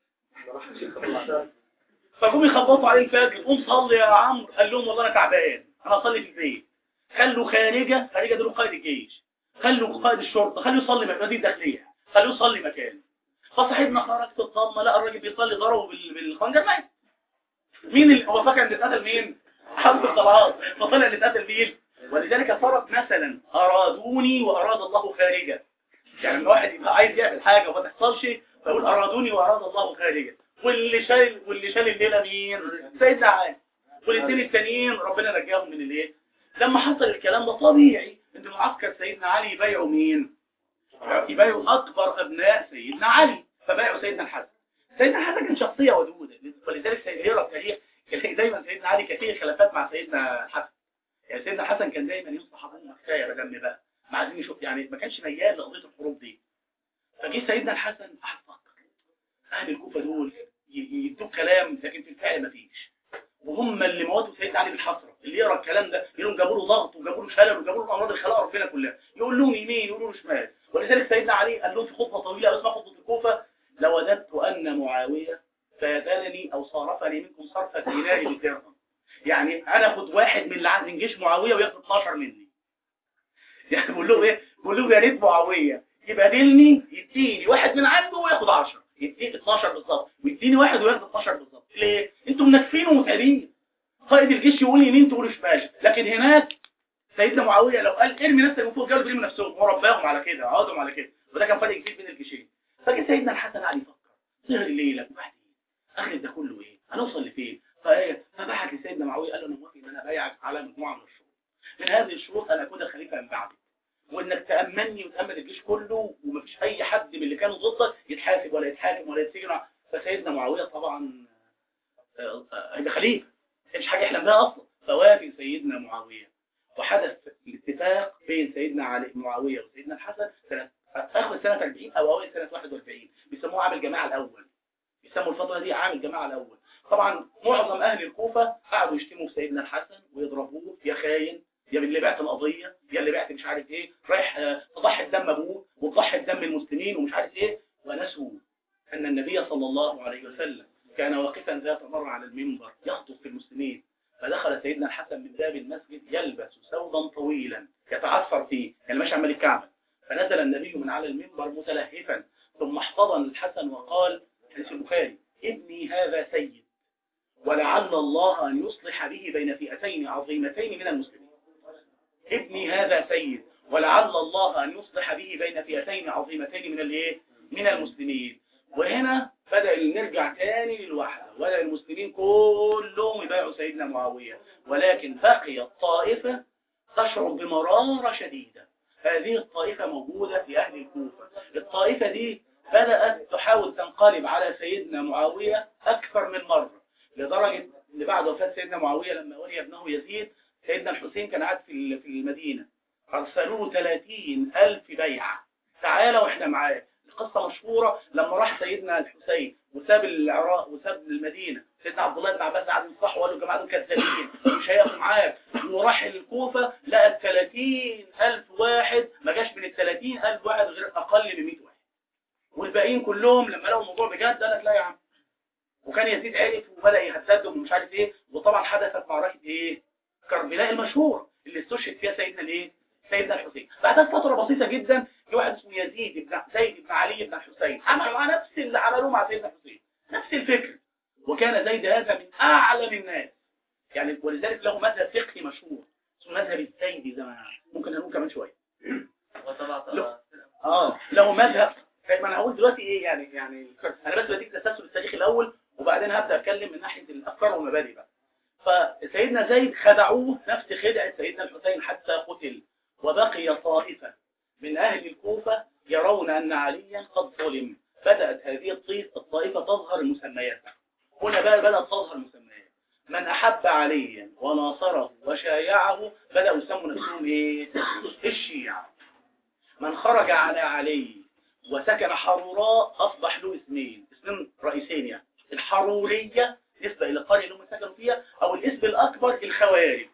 فجم يخبطوا عليه الفجر قوم صلي يا عمرو قال لهم والله انا تعبان انا اصلي في البيت خلوا خارجه خارجه دول قائد الجيش خلوا قائد الشرطه خلوا يصلي مكان دي الداخليه خلوه يصلي مكان فصاحبنا خرج في الطامه لقى الراجل بيصلي ضربه بال- بالخنجر مات مين اللي هو فاكر ان اتقتل مين حمد خلاص فطلع اللي اتقتل مين ولذلك صارت مثلا ارادوني واراد الله خارجه يعني لما واحد يبقى عايز يعمل حاجه وما تحصلش فيقول ارادوني واراد الله خارجه واللي شال واللي شال الليله مين سيدنا علي والاثنين التانيين ربنا نجاهم من الايه لما حصل الكلام ده طبيعي ان معسكر سيدنا علي يبايعوا مين يبايعوا اكبر ابناء سيدنا علي فبايعوا سيدنا الحسن سيدنا الحسن كان شخصيه ودوده ولذلك سيدنا التاريخ تلاقي دايما سيدنا علي كثير خلافات مع سيدنا الحسن يعني سيدنا الحسن كان دايما ينصح ابوه كفايه بدم بقى ما عايزين نشوف يعني ما كانش ميال لقضيه الحروب دي فجه سيدنا الحسن قعد فكر اهل الكوفه دول ي- يدوك كلام لكن في الفعل ما فيش وهم اللي موتوا سيدنا علي بالحسره اللي يقرا الكلام ده يقول لهم جابوا له ضغط وجابوا له شلل وجابوا له امراض الخلايا ربنا كلها يقول لهم يمين يقول له شمال ولذلك سيدنا علي قال لهم في خطبه طويله اسمها خطبه الكوفه لوددت ان أن معاوية فاذلني أو صارفني منكم صرف الدينار بالدرهم يعني أنا أخد واحد من اللي عند من جيش معاوية وياخد 12 مني يعني بقول له إيه بقول له يا ريت معاوية يبادلني يديني واحد من عنده وياخد 10 يديني 12 بالظبط ويديني واحد وياخد 12 بالظبط ليه؟ انتوا منكفين ومتعبين قائد الجيش يقول يمين تقول شمال لكن هناك سيدنا معاويه لو قال ارمي نفسك من فوق الجبل يرمي نفسهم هو رباهم على كده عودهم على كده وده كان فرق كبير بين الجيشين فجه سيدنا الحسن قعد يفكر سهر الليله وبعدين اخر ده كله ايه هنوصل لفين فايه فبعت لسيدنا معاويه قال له انا موافق ان انا ابايعك على مجموعه من الشروط من هذه الشروط ان اكون الخليفه من بعدي وانك تامني وتامن الجيش كله ومفيش اي حد من اللي كانوا ضدك يتحاسب ولا يتحاكم ولا يتسجن فسيدنا معاويه طبعا آه، آه، هيبقى خليفه مش حاجه يحلم بها اصلا فوافق سيدنا معاويه وحدث الاتفاق بين سيدنا علي معاويه وسيدنا الحسن سنه اخر سنه 40 او اوائل سنه 41 بيسموه عام الجماعه الاول بيسموا الفتره دي عام الجماعه الاول طبعا معظم اهل الكوفه قعدوا يشتموا في سيدنا الحسن ويضربوه يا خاين يا اللي بعت القضيه يا اللي بعت مش عارف ايه رايح آه، تضحي بدم ابوه وتضحي بدم المسلمين ومش عارف ايه ونسوا ان النبي صلى الله عليه وسلم كان واقفا ذات مرة على المنبر يخطب في المسلمين فدخل سيدنا الحسن من باب المسجد يلبس ثوبا طويلا يتعثر فيه يعني ماشي عمال الكعبة فنزل النبي من على المنبر متلهفا ثم احتضن الحسن وقال حديث البخاري ابني هذا سيد ولعل الله أن يصلح به بين فئتين عظيمتين من المسلمين ابني هذا سيد ولعل الله أن يصلح به بين فئتين عظيمتين من الايه من المسلمين وهنا بدأ نرجع تاني للوحدة بدأ المسلمين كلهم يبايعوا سيدنا معاوية ولكن بقي الطائفة تشعر بمرارة شديدة هذه الطائفة موجودة في أهل الكوفة الطائفة دي بدأت تحاول تنقلب على سيدنا معاوية أكثر من مرة لدرجة أن بعد وفاة سيدنا معاوية لما ولي ابنه يزيد سيدنا الحسين كان قاعد في في المدينة أرسلوا 30 ألف بيعة تعالى وإحنا معاك القصة مشهورة لما راح سيدنا الحسين وساب العراق وساب المدينة سيدنا عبد الله بن عباس قعد ينصحه وقال له الجماعة دول كذابين مش هيقفوا معاك وراح الكوفة لقى ال 30 ألف واحد ما جاش من ال 30 ألف واحد غير أقل من 100 واحد والباقيين كلهم لما لقوا الموضوع بجد قال لك لا يا عم وكان يزيد عرف وبدأ يهددهم ومش عارف ايه وطبعا حدثت معركة ايه كربلاء المشهور اللي استشهد فيها سيدنا الايه سيدنا الحسين بعدها فترة بسيطة جدا في واحد اسمه يزيد بن زيد بن علي بن الحسين عملوا معاه نفس اللي عملوه مع سيدنا الحسين نفس الفكر وكان زيد هذا من اعلم الناس يعني ولذلك له مذهب فقهي مشهور اسمه مذهب الزيدي زي ما ممكن هنقول كمان شويه وطبعا لا. اه له مذهب ما انا هقول دلوقتي ايه يعني يعني انا بس بديك تسلسل التاريخ الاول وبعدين هبدا اتكلم من ناحيه الافكار والمبادئ بقى فسيدنا زيد خدعوه نفس خدعه سيدنا الحسين حتى قتل وبقي طائفه من اهل الكوفه يرون ان عليا قد ظلم بدات هذه الطيف الطائفه تظهر المسميات هنا بقى بدات تظهر المسميات من احب عليا وناصره وشايعه بداوا يسموا نفسهم ايه الشيعه من خرج على علي وسكن حروراء أصبح له اسمين اسمين رئيسين يعني الحرورية نسبة إلى القرية اللي هم سكنوا فيها أو الاسم الأكبر الخوارج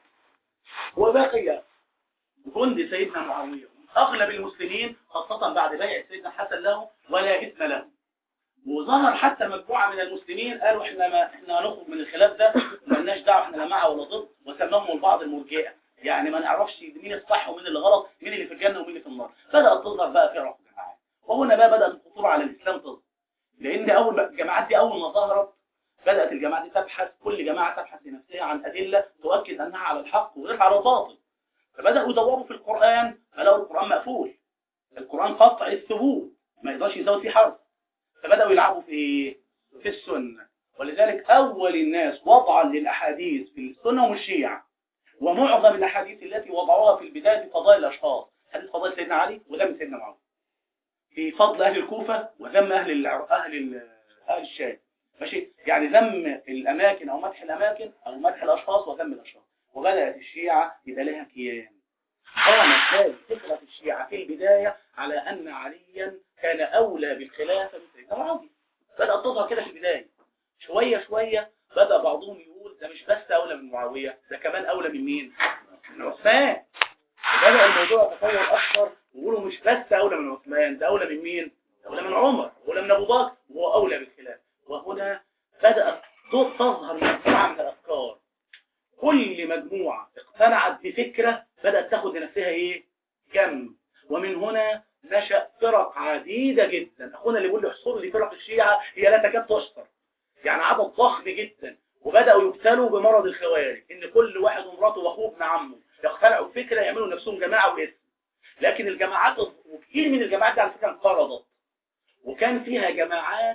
وبقي جند سيدنا معاوية أغلب المسلمين خاصة بعد بيع سيدنا الحسن له ولا اسم له وظهر حتى مجموعة من المسلمين قالوا احنا ما احنا هنخرج من الخلاف ده مالناش دعوه احنا لا مع ولا ضد وسماهم البعض المرجئه يعني ما نعرفش مين الصح ومين اللي غلط مين اللي في الجنه ومين اللي في النار بدات تظهر بقى فرق جماعات وهنا بقى بدات الخطوره على الاسلام تظهر لان اول ما الجماعات دي اول ما ظهرت بدات الجماعات دي تبحث كل جماعه تبحث لنفسها عن ادله تؤكد انها على الحق وغير على الباطل فبداوا يدوروا في القران فلقوا القران مقفول القران قطع الثبوت ما يقدرش يزود فيه حرف فبداوا يلعبوا في ايه في السنه ولذلك اول الناس وضعا للاحاديث في السنه هم الشيعه ومعظم الاحاديث التي وضعوها في البدايه في فضائل الاشخاص حديث فضائل سيدنا علي وذم سيدنا معاويه في فضل اهل الكوفه وذم اهل الع... اهل ال... اهل الشام ماشي يعني ذم الاماكن او مدح الاماكن او مدح الاشخاص وذم الاشخاص وبدات الشيعه يبقى لها كيان قامت هذه فكره الشيعه في البدايه على ان عليا كان اولى بالخلافه من سيدنا معاويه بدات تظهر كده في البدايه شويه شويه بدا بعضهم يقول ده مش بس اولى من معاويه ده كمان اولى من مين من عثمان بدا الموضوع يتطور اكثر ويقولوا مش بس اولى من عثمان ده اولى من مين اولى من عمر اولى من ابو بكر وهو اولى بالخلافه هنا بدأت تظهر مجموعة من الأفكار كل مجموعة اقتنعت بفكرة بدأت تاخد لنفسها ايه كم ومن هنا نشأ فرق عديدة جدا أخونا اللي بيقول لي احصر لي فرق الشيعة هي لا تكاد تحصر يعني عدد ضخم جدا وبدأوا يبتلوا بمرض الخوارج إن كل واحد ومراته وأخوه ابن عمه يقتنعوا بفكرة يعملوا نفسهم جماعة واسم لكن الجماعات وكثير من الجماعات دي على فكرة انقرضت وكان فيها جماعات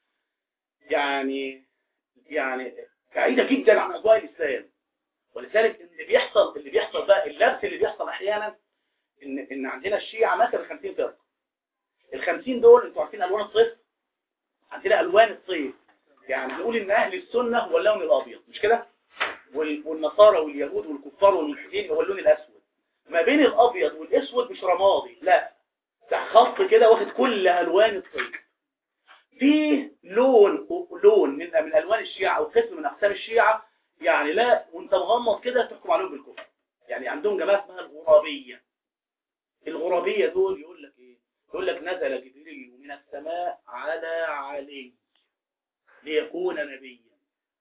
يعني يعني بعيدة جدا عن أجواء الإسلام ولذلك اللي بيحصل اللي بيحصل بقى اللبس اللي بيحصل أحيانا إن إن عندنا الشيعة مثلا 50 فرقة ال 50 دول أنتوا عارفين ألوان الصيف عندنا ألوان الصيف يعني بنقول إن أهل السنة هو اللون الأبيض مش كده وال- والنصارى واليهود والكفار والملحدين هو اللون الأسود ما بين الأبيض والأسود مش رمادي لا ده خط كده واخد كل ألوان الصيف في لون لون من من الوان الشيعة او قسم من اقسام الشيعة يعني لا وانت مغمض كده تحكم عليهم بالكفر يعني عندهم جماعه اسمها الغرابيه الغرابيه دول يقول لك ايه يقول لك نزل جبريل من السماء على علي ليكون نبيا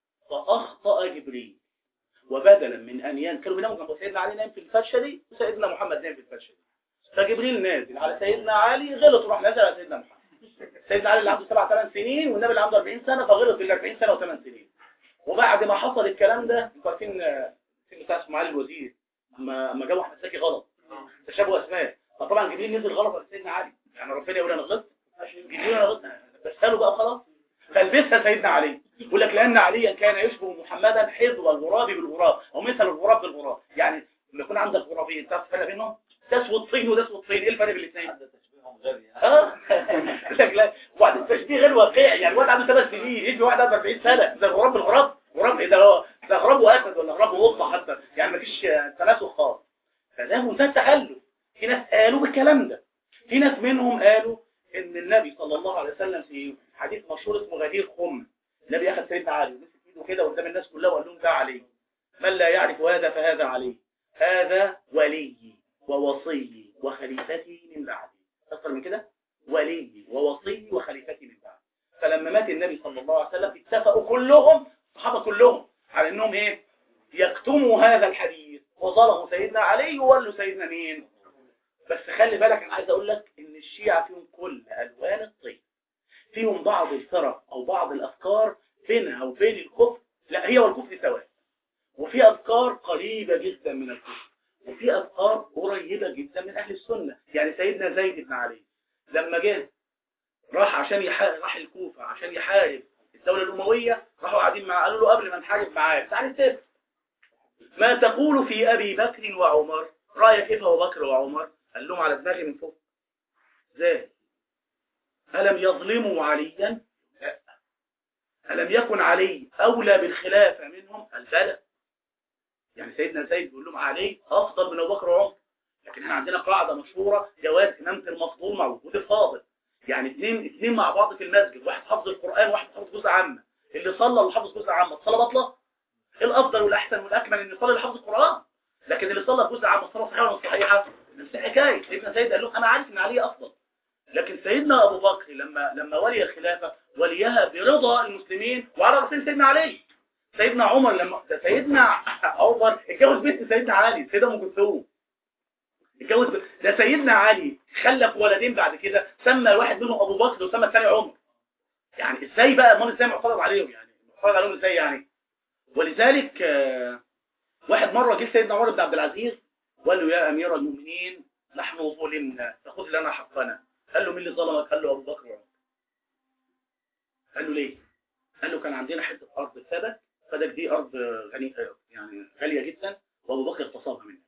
فاخطا جبريل وبدلا من ان ين كانوا بيناموا جنب سيدنا علي نايم في الفرشه دي وسيدنا محمد نايم في الفرشه دي فجبريل نازل على سيدنا علي غلط وراح نازل على سيدنا محمد سيدنا علي اللي عنده سبع ثمان سنين والنبي اللي عنده 40 سنة فغلط بال 40 سنة وثمان سنين وبعد ما حصل الكلام ده انتوا عارفين آه، في بتاع اسمه علي الوزير اما اما جابوا احمد زكي غلط تشابه اسماء فطبعا جبريل نزل غلط على سيدنا علي يعني ربنا يقول انا غلطت جبريل انا غلطت بساله بقى خلاص فلبسها سيدنا علي يقول لك لان عليا كان يشبه محمدا حظو الغراب بالغراب او مثل الغراب بالغراب يعني لما يكون عندك غرابين تعرف الفرق بينهم ده اسود طين وده اسود طين ايه الفرق بين الاثنين هذا تشبيههم غبي اه لك لا وبعدين التشبيه غير واقعي يعني الواد عنده ثلاث سنين يجي واحد عنده 40 سنه ده غراب الغراب غراب ايه ده هو ده غراب واسد ولا غراب وقطه حتى يعني مفيش آه، تناسق خالص فده منتهى التخلف في ناس قالوا بالكلام ده في ناس منهم قالوا ان النبي صلى الله عليه وسلم في حديث مشهور اسمه غدير خم النبي اخذ سيدنا علي ومسك ايده كده قدام الناس كلها وقال لهم ده علي من لا يعرف هذا فهذا علي هذا ولي ووصي وخليفتي من بعدي اكثر من كده ولي ووصي وخليفتي من بعد فلما مات النبي صلى الله عليه وسلم اتفقوا كلهم الصحابه كلهم على انهم ايه يكتموا هذا الحديث وظلموا سيدنا علي وولوا سيدنا مين بس خلي بالك انا عايز اقول لك ان الشيعة فيهم كل الوان الطيب فيهم بعض الفرق او بعض الافكار بينها وبين الكفر لا هي والكفر سواء وفي افكار قريبة جدا من الكفر وفي افكار قريبة جدا من اهل السنة يعني سيدنا زيد بن علي لما جه راح عشان يحارب راح الكوفة عشان يحارب الدولة الأموية راحوا قاعدين معاه قالوا له قبل ما نحارب معاك تعالى نتفق ما تقول في أبي بكر وعمر رأيك كيف أبو بكر وعمر قال لهم على دماغي من فوق ازاي ألم يظلموا عليا لا ألم يكن علي أولى بالخلافة منهم قال بلى يعني سيدنا زيد بيقول لهم علي أفضل من أبو بكر وعمر لكن احنا عندنا قاعدة مشهورة جواز إمامة المفضول مع وجود الفاضل يعني اثنين اثنين مع بعض في المسجد واحد حافظ القرآن وواحد حافظ جزء عامة اللي صلى واللي حافظ جزء عامة الصلاة باطلة الأفضل والأحسن والأكمل إن يصلي اللي حافظ القرآن لكن اللي صلى جزء عامة الصلاة صحيحة ولا مش صحيحة نفس الحكاية سيدنا زيد قال لهم أنا عارف إن علي أفضل لكن سيدنا أبو بكر لما لما ولي الخلافة وليها برضا المسلمين وعلى رأسهم سيدنا علي سيدنا عمر لما ده سيدنا عمر اتجوز بنت سيدنا علي سيدة أم كلثوم اتجوز ب... ده سيدنا علي خلف ولدين بعد كده سمى واحد منهم ابو بكر وسمى الثاني عمر يعني ازاي بقى امال ازاي معترض عليهم يعني معترض عليهم ازاي يعني ولذلك آه، واحد مره جه سيدنا عمر بن عبد العزيز وقال له يا امير المؤمنين نحن ظلمنا فخذ لنا حقنا قال له مين اللي ظلمك قال له ابو بكر وعمر قال له ليه قال له كان عندنا حته ارض فدك فدك دي ارض غني يعني غاليه جدا وابو بكر اغتصبها منها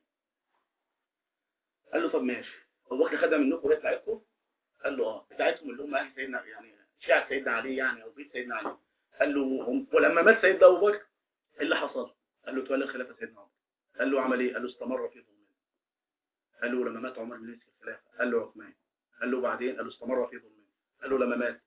قال له طب ماشي ابو بكر خدها منكم وهي بتاعتكم قال له اه بتاعتهم اللي هم اهل سيدنا يعني شيعة سيدنا علي يعني او بيت سيدنا علي قال له هم ولما مات سيدنا ابو بكر ايه اللي حصل قال له تولى الخلافه سيدنا عمر قال له عمل ايه قال له استمر في ظلمه قال له لما مات عمر بن مسك الخلافه قال له عثمان قال له بعدين قال له استمر في ظلمه قال له لما مات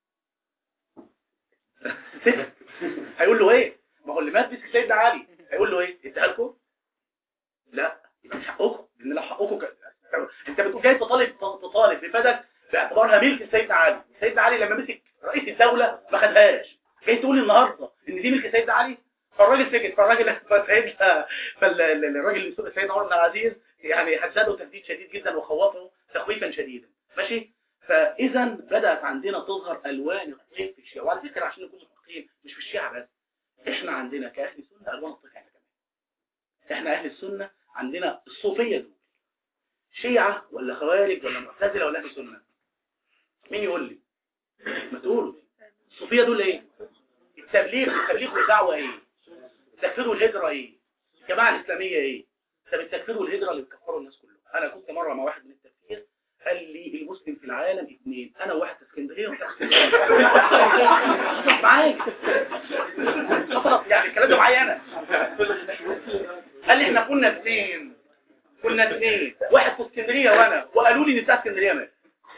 هيقول له ايه ما هو اللي مات مسك سيدنا علي هيقول له ايه اديها لكم لا يبقى مش حقكم لان لو حقكم ك... انت بتقول جاي تطالب تطالب بفدك باعتبارها ملك سيدنا علي سيدنا علي لما مسك رئيس الدولة ما خدهاش تقول النهارده ان دي ملك سيدنا علي فالراجل سكت فالراجل فسيدنا فالراجل سيدنا عمر بن العزيز يعني هدده تهديد شديد جدا وخوفه تخويفا شديدا ماشي فاذا بدات عندنا تظهر الوان الطيف في الشيعه وعلى فكره عشان نكون متفقين مش في الشيعه بس احنا عندنا كاهل سنه الوان الطيف احنا كمان احنا اهل السنه عندنا الصوفيه دول شيعه ولا خوارج ولا معتزله ولا اهل سنه مين يقول لي ما تقولوا الصوفيه دول ايه التبليغ التبليغ والدعوه ايه التكفير والهجره ايه الجماعه الاسلاميه ايه طب التكفير والهجره اللي بيكفروا الناس كلهم انا كنت مره مع واحد من التفسير قال لي المسلم في العالم اثنين انا وواحد في اسكندريه وواحد في اسكندريه معاك حصلت يعني الكلام ده معايا انا قال لي احنا كنا اثنين كنا اثنين واحد في اسكندريه وانا وقالوا لي ان بتاع اسكندريه مات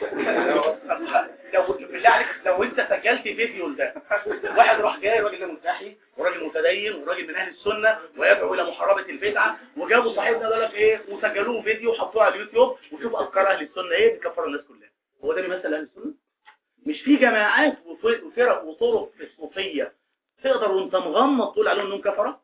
لو بالله عليك لو انت سجلت فيديو لده واحد راح جاي راجل ده ملتحي وراجل متدين وراجل من اهل السنه ويدعو الى محاربه البدعه وجابوا صاحبنا ده لك ايه وسجلوه فيديو وحطوه على اليوتيوب وشوف افكار اهل السنه ايه بيكفروا الناس كلها هو ده بيمثل اهل السنه مش في جماعات وف- وفرق وطرق في الصوفيه تقدر وانت مغمض تقول عليهم انهم كفره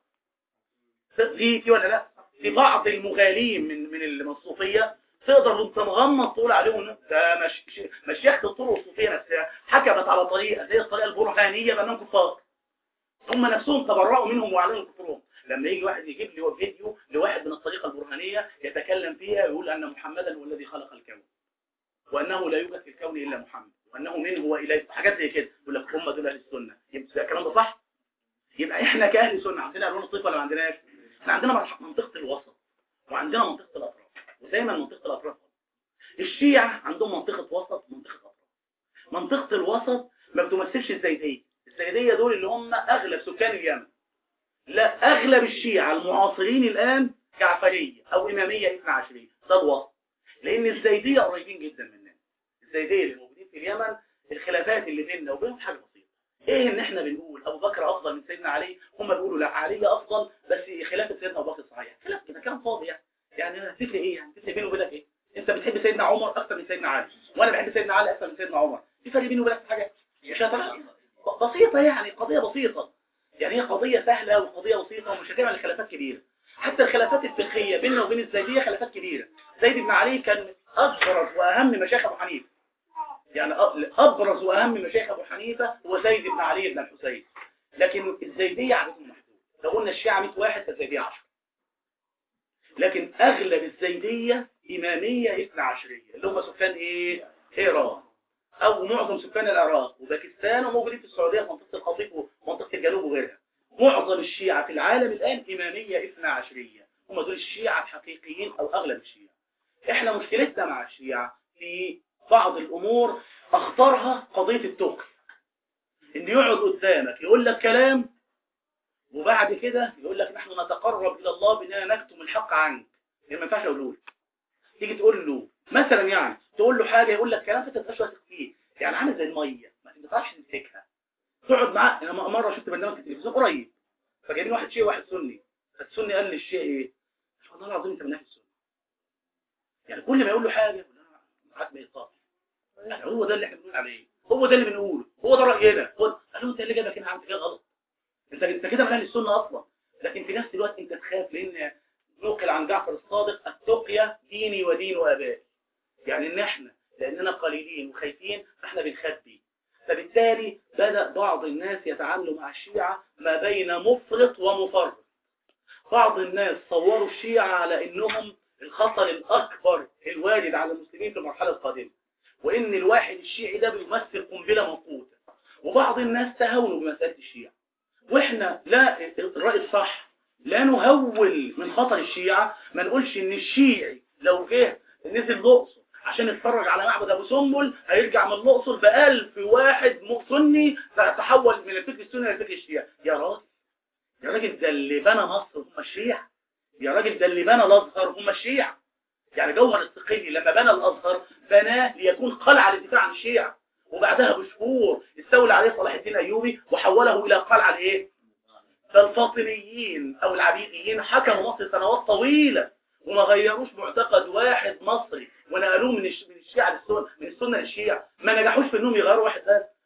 في في ولا لا في بعض المغالين من من ال- من الصوفيه تقدر وانت مغمض تقول عليهم إنه ده مش مشيخه الطرق الصوفيه نفسها حكمت على طريقه زي الطريقه البرهانيه بانهم كفار هم نفسهم تبرأوا منهم واعلنوا كفرهم لما يجي واحد يجيب لي فيديو لواحد من الطريقه البرهانيه يتكلم فيها ويقول ان محمدا هو الذي خلق الكون وانه لا يوجد في الكون الا محمد وانه منه واليه حاجات زي كده يقول لك هم دول اهل السنه يبقى الكلام ده صح يبقى احنا كاهل سنه عندنا الوان الطيف ولا ما عندناش احنا عندنا مرح- منطقه الوسط وعندنا منطقه الاطراف ودايما منطقه الاطراف الشيعة عندهم منطقة وسط ومنطقة أطراف منطقة الوسط ما بتمثلش الزيدية الزيدية دول اللي هم أغلب سكان اليمن لا أغلب الشيعة المعاصرين الآن جعفرية أو إمامية اثنا عشرية ده الوسط لأن الزيدية قريبين جدا مننا الزيدية اللي موجودين في اليمن الخلافات اللي بيننا وبينهم حاجة بسيطة ايه ان احنا بنقول ابو بكر افضل من سيدنا علي هم بيقولوا لا علي افضل بس خلافه سيدنا ابو بكر صحيح خلاف كده كلام فاضي يعني يعني هتفرق ايه يعني هتفرق بينه وبينك ايه انت بتحب سيدنا عمر اكتر من سيدنا علي وانا بحب سيدنا علي اكتر من سيدنا عمر في فرق بينه وبينك في حاجه مش هتفرق بسيطه يعني قضيه بسيطه يعني هي قضيه سهله وقضيه بسيطه ومش هتعمل خلافات كبيره حتى الخلافات الفقهيه بيننا وبين الزيديه خلافات كبيره زيد بن علي كان ابرز واهم مشايخ ابو حنيفه يعني أ- ابرز واهم مشايخ ابو حنيفه هو زيد بن علي بن الحسين لكن الزيديه عددهم محدود لو قلنا الشيعه 100 واحد فالزيديه 10 لكن اغلب الزيديه اماميه اثنا عشريه اللي هم سكان ايه ايران او معظم سكان العراق وباكستان وموجودين في السعوديه في منطقه الخطيف ومنطقه الجنوب وغيرها معظم الشيعة في العالم الآن إمامية اثنا عشرية هم دول الشيعة الحقيقيين أو أغلب الشيعة إحنا مشكلتنا مع الشيعة في بعض الأمور أخطرها قضية التقي إن يقعد قدامك يقول لك كلام وبعد كده يقول لك نحن نتقرب إلى الله بأننا نكتم الحق عنك يعني ما ينفعش أقوله لك تيجي تقول له مثلا يعني تقول له حاجة يقول لك كلام انت تبقاش واثق فيه يعني عامل زي المية ما تنفعش تمسكها تقعد معاه انا مرة شفت برنامج في التلفزيون قريب فجايبين واحد شيعي وواحد سني فالسني قال للشيعي ايه والله العظيم انت من اهل السنه يعني كل ما يقول له حاجه يقول له معاك ما يطاق يعني هو ده اللي احنا بنقول عليه هو ده اللي بنقوله هو ده راينا هو قال له انت اللي جابك هنا عملت كده غلط انت انت كده من اهل السنه اصلا لكن في نفس الوقت انت تخاف لان نقل عن جعفر الصادق التقية ديني ودين وابائي يعني ان احنا لاننا قليلين وخايفين فاحنا بنخبي فبالتالي بدأ بعض الناس يتعاملوا مع الشيعة ما بين مفرط ومفرط بعض الناس صوروا الشيعة على انهم الخطر الاكبر الوارد على المسلمين في المرحلة القادمة وان الواحد الشيعي ده بيمثل قنبلة موقوتة وبعض الناس تهاونوا بمسألة الشيعة واحنا لا الرأي الصح لا نهول من خطر الشيعة ما نقولش ان الشيعي لو جه نزل الأقصر عشان يتفرج على معبد ابو سنبل هيرجع من الاقصر بألف واحد م- سني تحول من الفكر السني للفكر الشيعي يا راجل يا راجل ده اللي بنى مصر هم الشيعة يا راجل ده اللي بنى الازهر هم الشيعة يعني جوهر الصقلي لما بنى الازهر بناه ليكون قلعة للدفاع عن الشيعة وبعدها بشهور استولى عليه صلاح الدين الايوبي وحوله الى قلعة الايه فالفاطميين او العبيديين حكموا مصر سنوات طويلة وما غيروش معتقد واحد مصري ونقلوه من الش- من الشيعة للسنة من السنة للشيعة ما نجحوش في انهم يغيروا واحد بس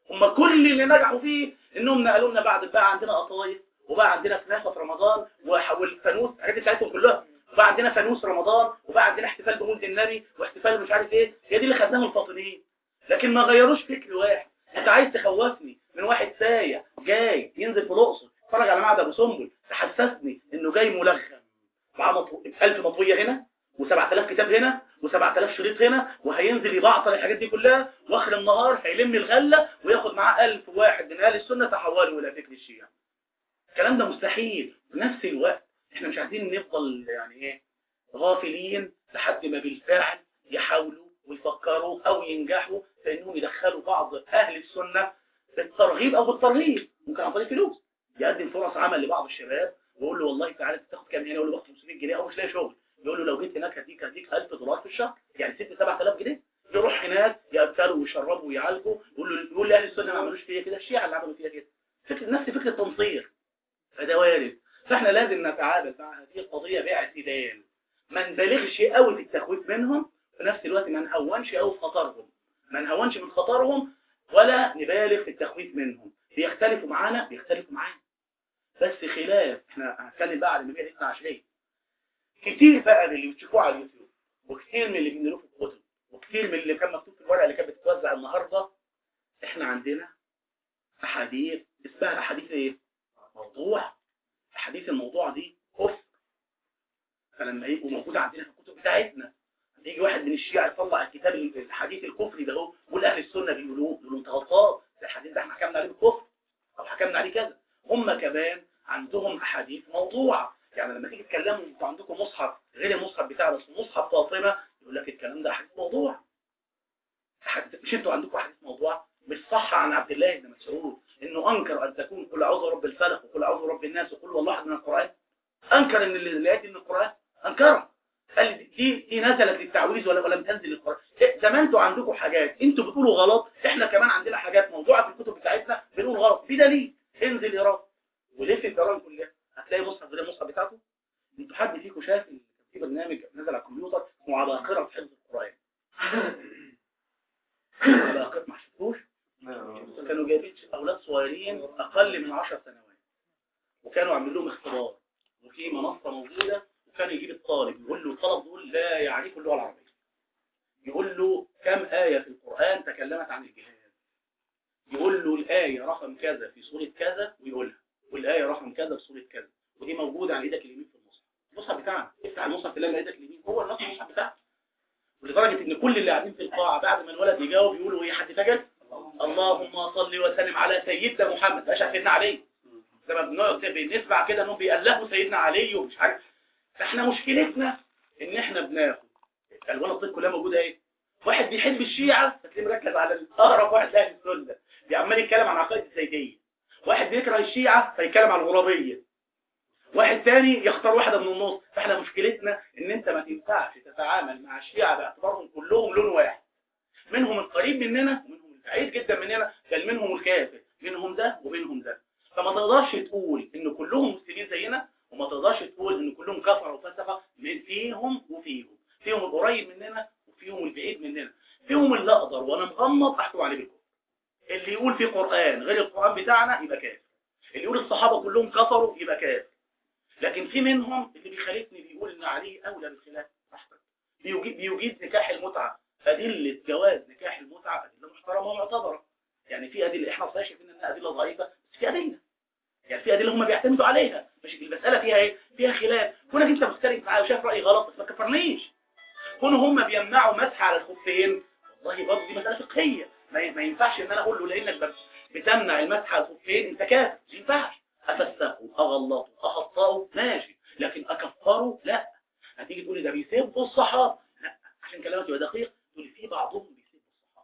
هم كل اللي نجحوا فيه انهم نقلوا لنا بعد بقى عندنا قطايف وبقى عندنا كنافه في رمضان وح- والفانوس الحاجات بتاعتهم كلها وبقى عندنا فانوس رمضان وبقى عندنا احتفال بمولد النبي واحتفال مش عارف ايه هي دي اللي خدناها من الفاطميين لكن ما غيروش فكر واحد انت عايز تخوفني من واحد سايح جاي ينزل في الاقصر اتفرج على معبد ابو سنبل تحسسني انه جاي ملغم معاه مطو... 1000 مطويه هنا و7000 كتاب هنا و7000 شريط هنا وهينزل يبعطل الحاجات دي كلها واخر النهار هيلم الغله وياخد معاه 1000 واحد من اهل السنه تحولوا الى فكر الشيعه الكلام ده مستحيل في نفس الوقت احنا مش عايزين نفضل يعني ايه غافلين لحد ما بالفعل يحاولوا ويفكروا او ينجحوا في انهم يدخلوا بعض اهل السنه بالترغيب او بالترهيب ممكن عن طريق فلوس يقدم فرص عمل لبعض الشباب ويقول له والله تعالى تاخد كام هنا يقول له باخد 500 جنيه او مش لاقي شغل يقول له لو جيت هناك هديك هديك 1000 دولار في الشهر يعني 6 7000 جنيه يروح هناك يقتلوا ويشربوا ويعالجوا يقول له يقول لاهل السنه ما عملوش فيا كده الشيعه اللي عملوا فيها كده فكره نفس فكره تنصير فده وارد فاحنا لازم نتعامل مع هذه القضيه باعتدال ما نبالغش قوي في التخويف منهم في نفس الوقت ما نهونش قوي في خطرهم ما نهونش من خطرهم ولا نبالغ في التخويف منهم بيختلفوا معانا بيختلفوا معانا بس خلاف احنا هنتكلم بقى على النبي الاثنى عشرية كتير بقى من اللي بتشوفوه على اليوتيوب وكتير من اللي بنقروه في الكتب وكتير من اللي كان مكتوب في الورقه اللي كانت بتتوزع النهارده احنا عندنا احاديث اسمها احاديث ايه؟ موضوع احاديث الموضوع دي كفر فلما يبقوا موجوده عندنا في الكتب بتاعتنا يجي واحد من الشيعة يطلع الكتاب الحديث الكفري ده هو يقول اهل السنه بيقولوه يقولوا انت غلطان ده الحديث ده احنا حكمنا عليه بالكفر او حكمنا عليه كذا هم كمان عندهم احاديث موضوعه يعني لما تيجي تكلموا انتوا عندكم مصحف غير المصحف بتاعنا اسمه مصحف فاطمه يقول لك الكلام ده احاديث موضوع أحاديث- مش انتوا عندكم احاديث موضوع مش صح عن عبد الله بن مسعود انه انكر ان تكون قل اعوذ برب الفلق وقل اعوذ برب الناس وقل والله احد من القران انكر ان الايات دي من القران انكرها قال لي دي دي نزلت للتعويذ ولا ولم تنزل للقران إيه، زمان انتوا عندكم حاجات انتوا بتقولوا غلط احنا كمان عندنا حاجات موضوعه في الكتب بتاعتنا بنقول غلط بدليل انزل يا رب ولف الجرائم كلها هتلاقي مصحف غير المصحف بتاعته انتوا حد فيكم شاف ال- في برنامج نزل على الكمبيوتر اسمه عباقرة في حفظ القرآن عباقرة ما شفتوش كانوا جايبين اولاد صغيرين اقل من 10 سنوات وكانوا عاملين لهم اختبار وفي منصه موجوده وكان يجيب الطالب يقول له الطلب دول لا يعرف اللغه العربيه يقول له كم ايه في القران تكلمت عن الجهاد يقول له الايه رقم كذا في سوره كذا ويقولها والايه رقم كذا في سوره كذا ودي موجوده على ايدك اليمين في المصحف المصحف بتاعنا افتح المصحف تلاقي على ايدك اليمين هو نفس المصحف بتاعنا ولدرجه ان كل اللي قاعدين في القاعه بعد ما الولد يجاوب يقولوا ايه حد فاكر اللهم صل وسلم على سيدنا محمد مش على سيدنا علي لما بنقعد بنسمع كده انهم بيألهوا سيدنا علي ومش عارف فاحنا مشكلتنا ان احنا بناخد الوان الطب كلها موجوده ايه واحد بيحب الشيعة فتلاقيه مركز على الاقرب واحد لاهل السنه عمال يتكلم عن عقائد الزيديه واحد بيكره الشيعة فيتكلم عن الغرابيه واحد تاني يختار واحده من النص فاحنا مشكلتنا ان انت ما تنفعش تتعامل مع الشيعة باعتبارهم كلهم لون واحد منهم القريب مننا ومنهم البعيد جدا مننا بل منهم الكافر منهم ده ومنهم ده فما تقدرش تقول ان كلهم مسلمين زينا وما تقدرش تقول ان كلهم كفروا وفسقه من فيهم وفيهم فيهم القريب مننا وفيهم البعيد مننا فيهم اللي اقدر وانا مغمض احكم عليه بالكفر اللي يقول في قران غير القران بتاعنا يبقى كافر اللي يقول الصحابه كلهم كفروا يبقى كافر لكن في منهم اللي بيخالفني بيقول ان عليه اولى بالخلاف احسن بيجيد, بيجيد نكاح المتعه ادله جواز نكاح المتعه ادله محترمه ومعتبره يعني في ادله احنا صحيح شايفين انها ادله ضعيفه بس في ادله يعني في ادله هم بيعتمدوا عليها مش المساله فيها ايه فيها خلاف كونك انت مختلف معايا وشايف رايي غلط بس ما تكفرنيش كونوا هم بيمنعوا مسح على الخفين والله برضه دي مساله فقهيه ما ما ينفعش ان انا اقول له لانك بس بتمنع المسح على الخفين انت كافر ما ينفعش افسقوا اغلطوا اخطاوا ماشي لكن اكفروا لا هتيجي تقولي ده بيسبوا الصحابه لا عشان كلامك يبقى دقيق تقولي في بعضهم بيسبوا الصحابه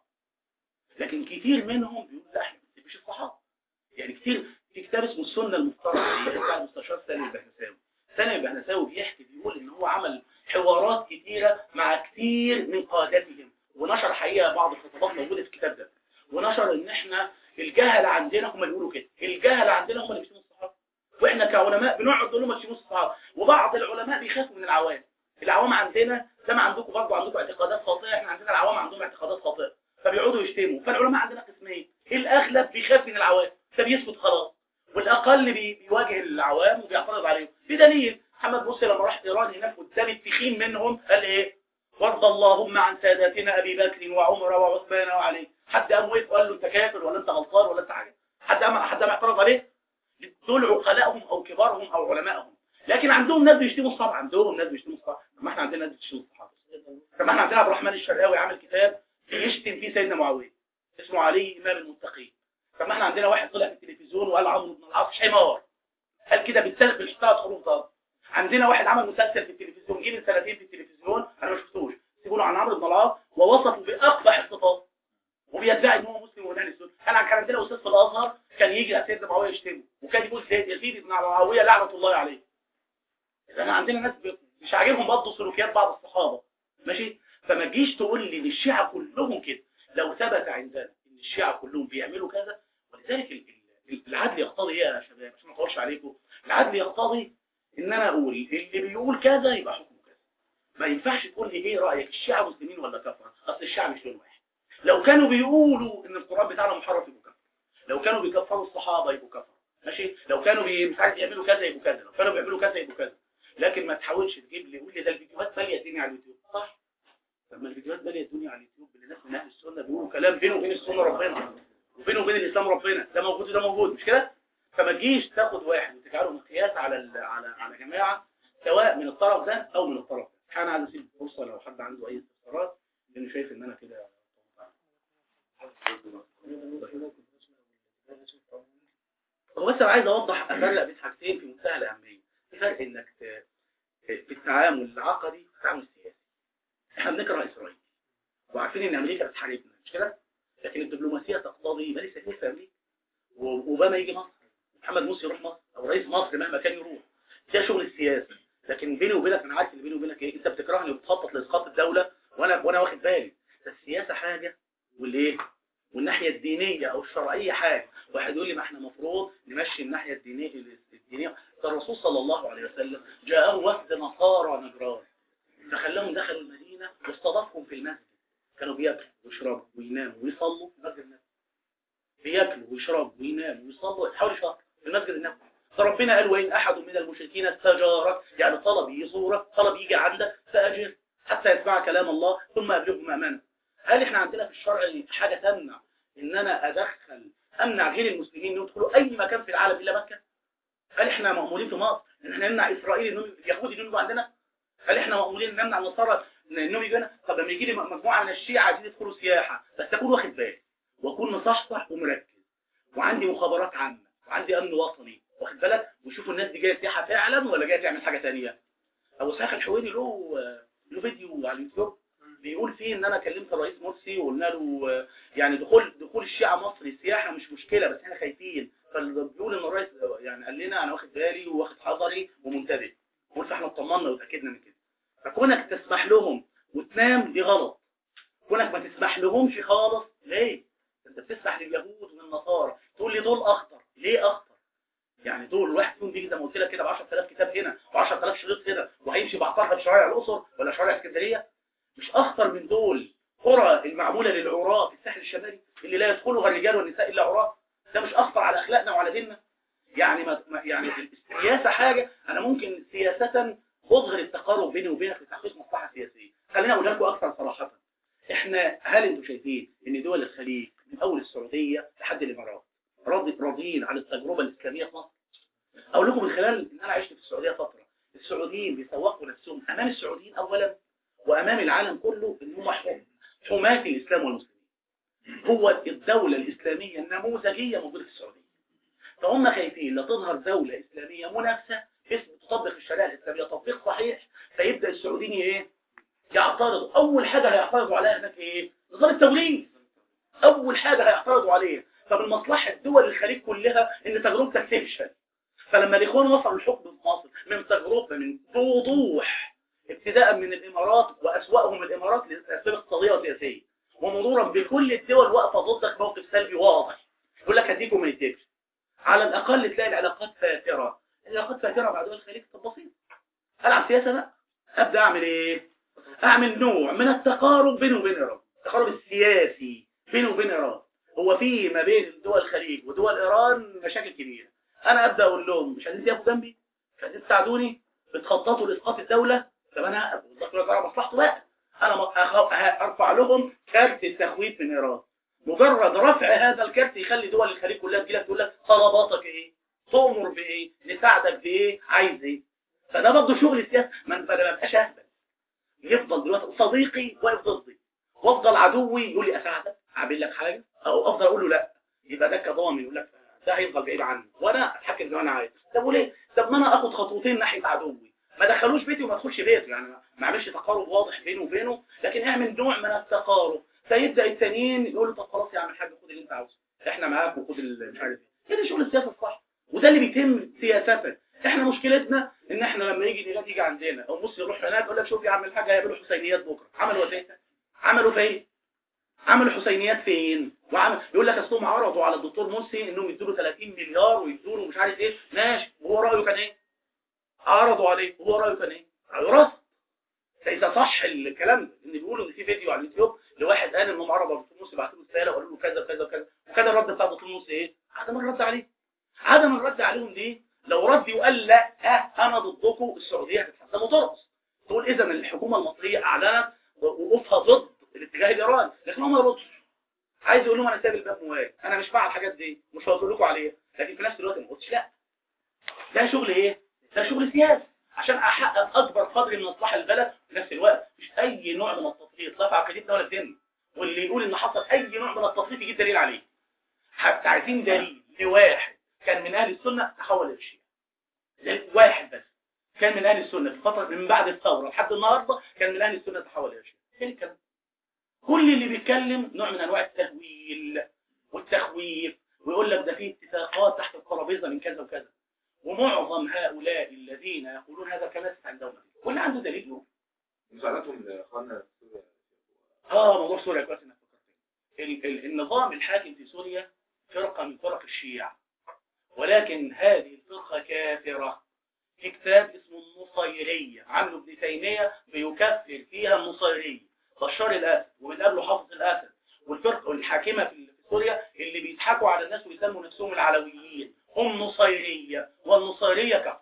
لكن كتير منهم بيقول لا احنا ما بنسبش الصحابه يعني كتير في كتاب اسمه السنه المفترضه بتاع المستشار سامي البهنساوي سامي البهنساوي بيحكي بيقول ان هو عمل حوارات كتيره مع كتير من قادتهم ونشر حقيقه بعض الخطابات موجوده في الكتاب ده ونشر ان احنا الجهل عندنا هم بيقولوا كده الجهل عندنا هم اللي بيشتموا الصحابه واحنا كعلماء بنقعد نقول لهم ما تشتموش الصحابه وبعض العلماء بيخافوا من العوام العوام عندنا زي ما عندكم برضه عندكم اعتقادات خاطئه احنا عندنا العوام عندهم اعتقادات خاطئه فبيقعدوا يشتموا فالعلماء عندنا قسمين الاغلب بيخاف من العوام فبيسكت خلاص والاقل بي- بيواجه العوام وبيعترض عليهم بدليل محمد مرسي لما راح ايران هناك قدام التخين منهم قال ايه وارض اللهم عن ساداتنا ابي بكر وعمر وعثمان وعلي حد قام وقف وقال له انت كافر ولا انت غلطان ولا انت حاجه حد قام حد قام اعترض عليه دول عقلائهم او كبارهم او علمائهم لكن عندهم ناس بيشتموا الصحابه عندهم ناس بيشتموا الصحابه طب ما احنا عندنا ناس بتشتم الصحابه طب ما احنا عندنا عبد الرحمن الشرقاوي عامل كتاب بيشتم فيه سيدنا معاويه اسمه علي امام المتقين طب ما احنا عندنا واحد طلع في التلفزيون وقال عمرو بن العاص حمار قال كده بالثلاث بالثلاث حروف ضاد عندنا واحد عمل مسلسل في التلفزيون جه من سنتين في التلفزيون انا ما شفتوش سيبوا له عن عمرو بن العاص ووصفه باقبح الصفات وبيدعي ان هو مسلم ومن اهل السنه انا كان عندنا استاذ في الازهر كان يجي على سيدنا معاويه يشتمه وكان يقول سيد يزيد بن معاويه لعنه الله عليه احنا عندنا ناس ب- مش عاجبهم برضه سلوكيات بعض الصحابه ماشي فما تجيش تقول لي ان الشيعه كلهم كده لو ثبت عندنا ان الشيعه كلهم بيعملوا كذا ولذلك ال- ال- العدل يقتضي ايه يا شباب عشان ما اطولش عليكم العدل يقتضي ان انا اقول اللي بيقول كذا يبقى حكمه كذا ما ينفعش تقول لي ايه رايك الشيعه مسلمين ولا كفره اصل الشيعه مش لون واحد لو كانوا بيقولوا ان القران بتاعنا محرف يبقوا كفر لو كانوا بيكفروا الصحابه يبقوا كفر ماشي لو كانوا بي- مش عارف يعملوا كذا يبقوا كذا لو كانوا بيعملوا كذا يبقوا كذا لكن ما تحاولش تجيب لي قول لي ده الفيديوهات ماليه الدنيا على اليوتيوب صح طب ما الفيديوهات ماليه الدنيا على اليوتيوب اللي ناس من اهل السنه بيقولوا كلام بينه وبين السنه ربنا وبينه وبين الاسلام ربنا ده موجود وده موجود مش كده فما تجيش تاخد واحد وتجعله مقياس على ال- على على جماعه سواء من الطرف ده او من الطرف ده انا عايز اسيب فرصه لو حد عنده اي استفسارات لانه شايف ان انا كده هو بس انا عايز اوضح افرق بين حاجتين في منتهى الاهميه في فرق انك ت- في التعامل العقدي والتعامل السياسي احنا بنكره اسرائيل وعارفين ان امريكا بتحاربنا مش كده لكن الدبلوماسيه تقتضي ما ليس فيه في امريكا واوباما يجي مصر محمد مرسي يروح مصر او رئيس مصر مهما كان يروح ده شغل السياسي لكن بيني وبينك انا عارف ان بيني وبينك ايه انت بتكرهني وبتخطط لاسقاط الدوله وانا وانا واخد بالي ده السياسه حاجه والايه والناحيه الدينيه او الشرعيه حاجه واحد يقول لي ما احنا المفروض نمشي الناحيه الدينيه الدينيه ده الرسول صلى الله عليه وسلم جاءه وفد نصارى نجران فخلاهم دخلوا المدينه واستضافهم في المسجد كانوا بياكلوا ويشربوا ويناموا ويصلوا في المسجد النبوي بياكلوا ويشربوا ويناموا ويصلوا حوالي شهر في المسجد النبوي فربنا قال وإن أحد من المشركين استجارك يعني طلب يزورك طلب يجي عندك فأجر حتى يسمع كلام الله ثم أبلغه مأمنه هل احنا عندنا في الشرع حاجة تمنع ان انا ادخل امنع غير المسلمين انهم يدخلوا اي مكان في العالم الا مكة هل احنا مأمورين في مصر ان احنا نمنع اسرائيل انهم اليهود انهم يجوا عندنا هل احنا مأمورين ان نمنع النصارى انهم يجوا هنا طب لما يجي لي مجموعة من الشيعة عايزين يدخلوا سياحة بس اكون واخد بالي واكون مصحصح ومركز وعندي مخابرات عامة وعندي امن وطني واخد بالك وشوفوا الناس دي جايه سياحة فعلا ولا جايه تعمل حاجة ثانيه ابو اسحاق الحويني له له فيديو على اليوتيوب بيقول فيه ان انا كلمت الرئيس مرسي وقلنا له آه، يعني دخول دخول الشيعة مصر سياحة مش مشكلة بس احنا خايفين فبيقول ان الرئيس يعني قال لنا انا واخد بالي واخد حذري ومنتبه قلت فاحنا اطمنا وتاكدنا من كده فكونك تسمح لهم وتنام دي غلط كونك ما تسمح لهمش خالص ليه انت بتسمح لليهود والنصارى تقول لي دول اخطر ليه اخطر يعني دول الواحد فيهم بيجي زي ما قلت لك كده ب 10000 كتاب هنا و10000 شريط هنا وهيمشي بعطارها بشوارع الاقصر ولا شوارع اسكندريه مش اخطر من دول قرى المعموله للعراة في الساحل الشمالي اللي لا يدخلها الرجال والنساء الا عراة ده مش اخطر على اخلاقنا وعلى ديننا يعني ما ما- يعني السياسه حاجه انا ممكن سياسه اظهر التقارب بيني وبينك لتحقيق مصلحه سياسيه خلينا اقول لكم اكثر صراحه احنا هل انتم شايفين ان دول الخليج من اول السعوديه لحد الامارات راضي راضيين عن التجربه الاسلاميه في مصر اقول لكم من خلال ان انا عشت في السعوديه فتره السعوديين بيسوقوا نفسهم امام السعوديين اولا وامام العالم كله ان هم حم- حماة الاسلام والمسلمين هو الدولة الاسلامية النموذجية موجودة في السعودية فهم خايفين لا تظهر دولة اسلامية منافسة اسم تطبق الشريعة الاسلامية تطبيق صحيح فيبدأ السعوديين ايه يعترضوا اول حاجة هيعترضوا عليها هناك ايه نظام التوريث اول حاجة هيعترضوا عليها طب المصلحة دول الخليج كلها ان تجربتك تفشل فلما الاخوان وصلوا الحكم في مصر من تجربة من بوضوح ابتداء من الامارات واسوأهم الامارات لاسباب اقتصاديه وسياسيه ومرورا بكل الدول واقفه ضدك موقف سلبي واضح يقول لك هديكم من الدبس على الاقل تلاقي العلاقات فاتره العلاقات فاتره مع دول الخليج طب بسيط العب سياسه بقى ابدا اعمل ايه اعمل نوع من التقارب بيني وبين ايران التقارب السياسي بيني وبين ايران هو في ما بين دول الخليج ودول ايران مشاكل كبيره انا ابدا اقول لهم مش عايزين تقفوا جنبي مش عايزين تساعدوني بتخططوا لاسقاط الدوله طب انا بقول على مصلحته بقى انا م- أخ- ه- ارفع لهم كارت التخويف من ايران مجرد رفع هذا الكارت يخلي دول الخليج كلها تجي لك تقول لك طلباتك ايه تؤمر بايه نساعدك بايه عايز ايه فده برضه شغل سياسي ما انت ما بقاش اهبل يفضل دلوقتي صديقي واقف ضدي وافضل عدوي يقول لي اساعدك اعمل لك حاجه او افضل اقول له لا يبقى ده كضامن يقول لك ده هيفضل بعيد عني وانا اتحكم زي ما انا عايز طب وليه طب ما انا اخد خطوتين ناحيه عدوي ما دخلوش بيتي وما ادخلش بيته يعني ما- ما اعملش تقارب واضح بينه وبينه لكن اعمل نوع من التقارب فيبدا التانيين يقول له طب خلاص يا عم الحاج خد اللي انت عاوزه احنا معاك وخد ال- مش عارف ايه ده شغل السياسه الصح وده اللي بيتم سياسه احنا مشكلتنا ان احنا لما يجي نيجي يجي عندنا او بص يروح هناك يقول لك شوف يا عم الحاج هيعملوا حسينيات بكره عملوا ايه عملوا فين عملوا حسينيات فين وعمل يقول لك اصلهم عرضوا على الدكتور مرسي انهم يدوا له 30 مليار ويدوا له مش عارف ايه ماشي وهو رايه كان ايه عرضوا عليه وهو رايه كان ايه رايه رفض فاذا صح الكلام ده ان بيقولوا ان في فيديو على اليوتيوب لواحد قال انهم عرضوا على الدكتور مرسي بعتوا له رساله وقالوا له كذا وكذا وكذا وكان الرد بتاع الدكتور مرسي ايه عدم الرد عليه عدم الرد عليهم ليه لو رد وقال لا ها انا ضدكم السعوديه هتتحسن وترقص تقول اذا الحكومه المصريه اعلنت وقوفها ضد الاتجاه الايراني لكن هم ما يردش عايز يقول لهم انا سايب الباب موارد انا مش فاعل الحاجات دي مش هقول لكم عليها لكن في نفس الوقت ما قلتش لا ده شغل ايه ده شغل سياسي عشان احقق اكبر قدر من مصلحه البلد في نفس الوقت مش اي نوع من التطبيق لا في عقيدتنا ولا في ديننا واللي يقول ان حصل اي نوع من التطبيق يجيب دليل عليه حتى عايزين دليل لواحد كان من اهل السنه تحول للشيعه دليل واحد بس كان من اهل السنه في فتره من بعد الثوره لحد النهارده كان من اهل السنه تحول للشيعه فين الكلام كل اللي بيتكلم نوع من انواع التهويل والتخويف ويقول لك ده في اتفاقات تحت الترابيزه من كذا وكذا ومعظم هؤلاء الذين يقولون هذا الكلام ليس عندهم دليل واللي عنده دليل يقول مساعدتهم لاخواننا في سوريا اه موضوع سوريا كويس انك فكرتني ال- ال- النظام الحاكم في سوريا فرقه من فرق الشيعة ولكن هذه الفرقه كافره في كتاب اسمه النصيريه عامله ابن تيميه بيكفر فيها النصيريه بشار الاسد ومن قبله حافظ الاسد والفرقه الحاكمه في في سوريا اللي بيضحكوا على الناس ويسموا نفسهم العلويين هم نصيريه والنصيريه كفر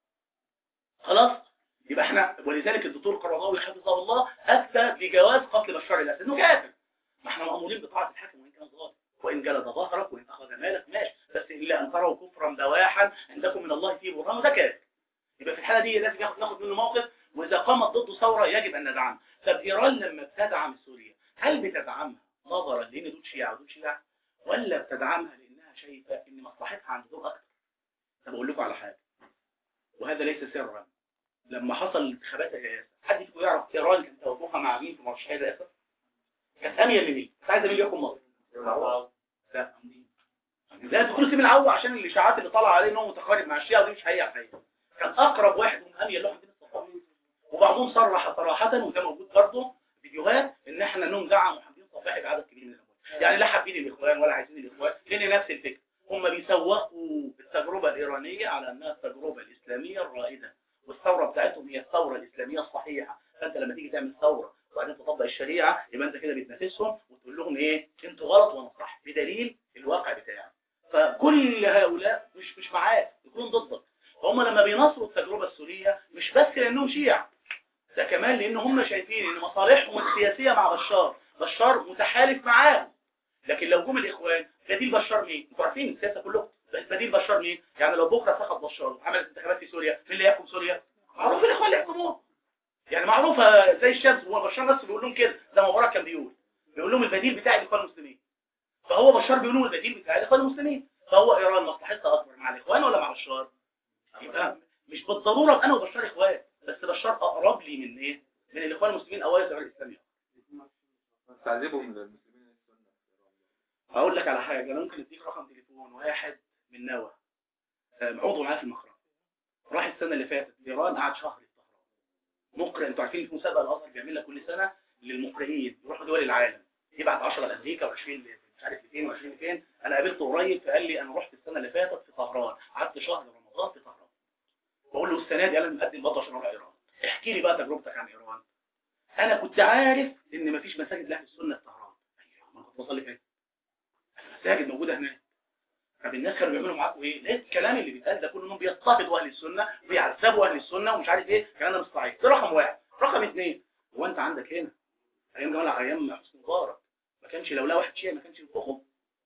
خلاص يبقى احنا ولذلك الدكتور قرضاوي حفظه الله افتى بجواز قتل بشار الاسد انه كافر ما احنا مامورين بطاعه الحاكم وان كان ظالم وان جلد ظهرك وان اخذ مالك ماشي بس الا ان تروا كفرا بواحا عندكم من الله فيه برهان وده كافر يبقى في الحاله دي لازم ياخد ناخد منه موقف واذا قامت ضده ثوره يجب ان ندعمها طب ايران لما بتدعم سوريا هل بتدعمها نظرا لان دول شيعه ودول شيعه ولا بتدعمها لانها شايفه ان مصلحتها عند دول اكتر طب اقول لكم على حاجه وهذا ليس سرا لما حصل انتخابات الرئاسه حد فيكم يعرف ايران كانت توقفها مع مين في مرشحي الرئاسه كانت اميل لمين كانت عايزه مين يحكم مصر لا لا تدخلوا سيب العو عشان الاشاعات اللي طالعه عليه ان هو متقارب مع الشيعه دي مش حقيقه حقيقه كان اقرب واحد من اميل له حدين الصفوي وبعضهم صرح صراحه وده موجود برضه فيديوهات ان احنا انهم دعموا حمدين صباحي بعدد كبير من الاموال يعني لا حابين الاخوان ولا عايزين الاخوان لان نفس الفكره هم بيسوقوا التجربه الايرانيه على انها التجربه الاسلاميه الرائده والثوره بتاعتهم هي الثوره الاسلاميه الصحيحه فانت لما تيجي تعمل ثوره وبعدين تطبق الشريعه يبقى انت كده بتنافسهم وتقول لهم ايه انتوا غلط وانا صح بدليل الواقع بتاعك فكل هؤلاء مش مش معاك يكونوا ضدك فهم لما بينصروا التجربه السوريه مش بس لانهم شيعة ده كمان لان هم شايفين ان مصالحهم السياسيه مع بشار بشار متحالف معاهم لكن لو جم الاخوان بديل بشار مين انتوا عارفين السياسه كلهم بديل بشار مين يعني لو بكره سقط بشار وعملت انتخابات في سوريا مين اللي يحكم سوريا معروف الاخوان اللي يحكموها يعني معروفه زي الشمس هو بشار نفسه بيقول لهم كده زي ما مبارك كان بيقول بيقول لهم البديل بتاع الاخوان المسلمين فهو بشار بيقول لهم البديل بتاع الاخوان المسلمين فهو ايران مصلحتها اكبر مع الاخوان ولا مع بشار يبقى مش بالضروره انا وبشار اخوان بس بشار اقرب لي من ايه من الاخوان المسلمين او التيار الاسلامي تعذيبهم للمسلمين السنة هقول لك على حاجه انا ممكن اديك رقم تليفون واحد من نوى آم، عضو معاه في المخرج راح السنه اللي فاتت ايران قعد شهر في طهران مقرئ انتوا عارفين في مسابقه الازهر بيعملها كل سنه للمقرئين يروحوا دول العالم يبعت 10 لامريكا و20 مش عارف فين و20 فين انا قابلته قريب فقال لي انا رحت السنه اللي فاتت في طهران قعدت شهر رمضان في طهران بقول له السنه دي انا مقدم برضه عشان اروح ايران احكي لي بقى تجربتك عن ايران انا كنت عارف ان مفيش مساجد لاهل السنه في طهران ايوه ما أنا كنت بصلي فين مساجد موجوده هناك طب الناس كانوا بيعملوا معاكم ايه لقيت الكلام اللي بيتقال ده كله انهم بيضطهدوا اهل السنه وبيعذبوا اهل السنه ومش عارف ايه الكلام ده مش صحيح ده رقم واحد رقم اثنين هو انت عندك هنا ايام جمال ايام حسني مبارك ما كانش لو لا واحد شيعي ما كانش ينفخه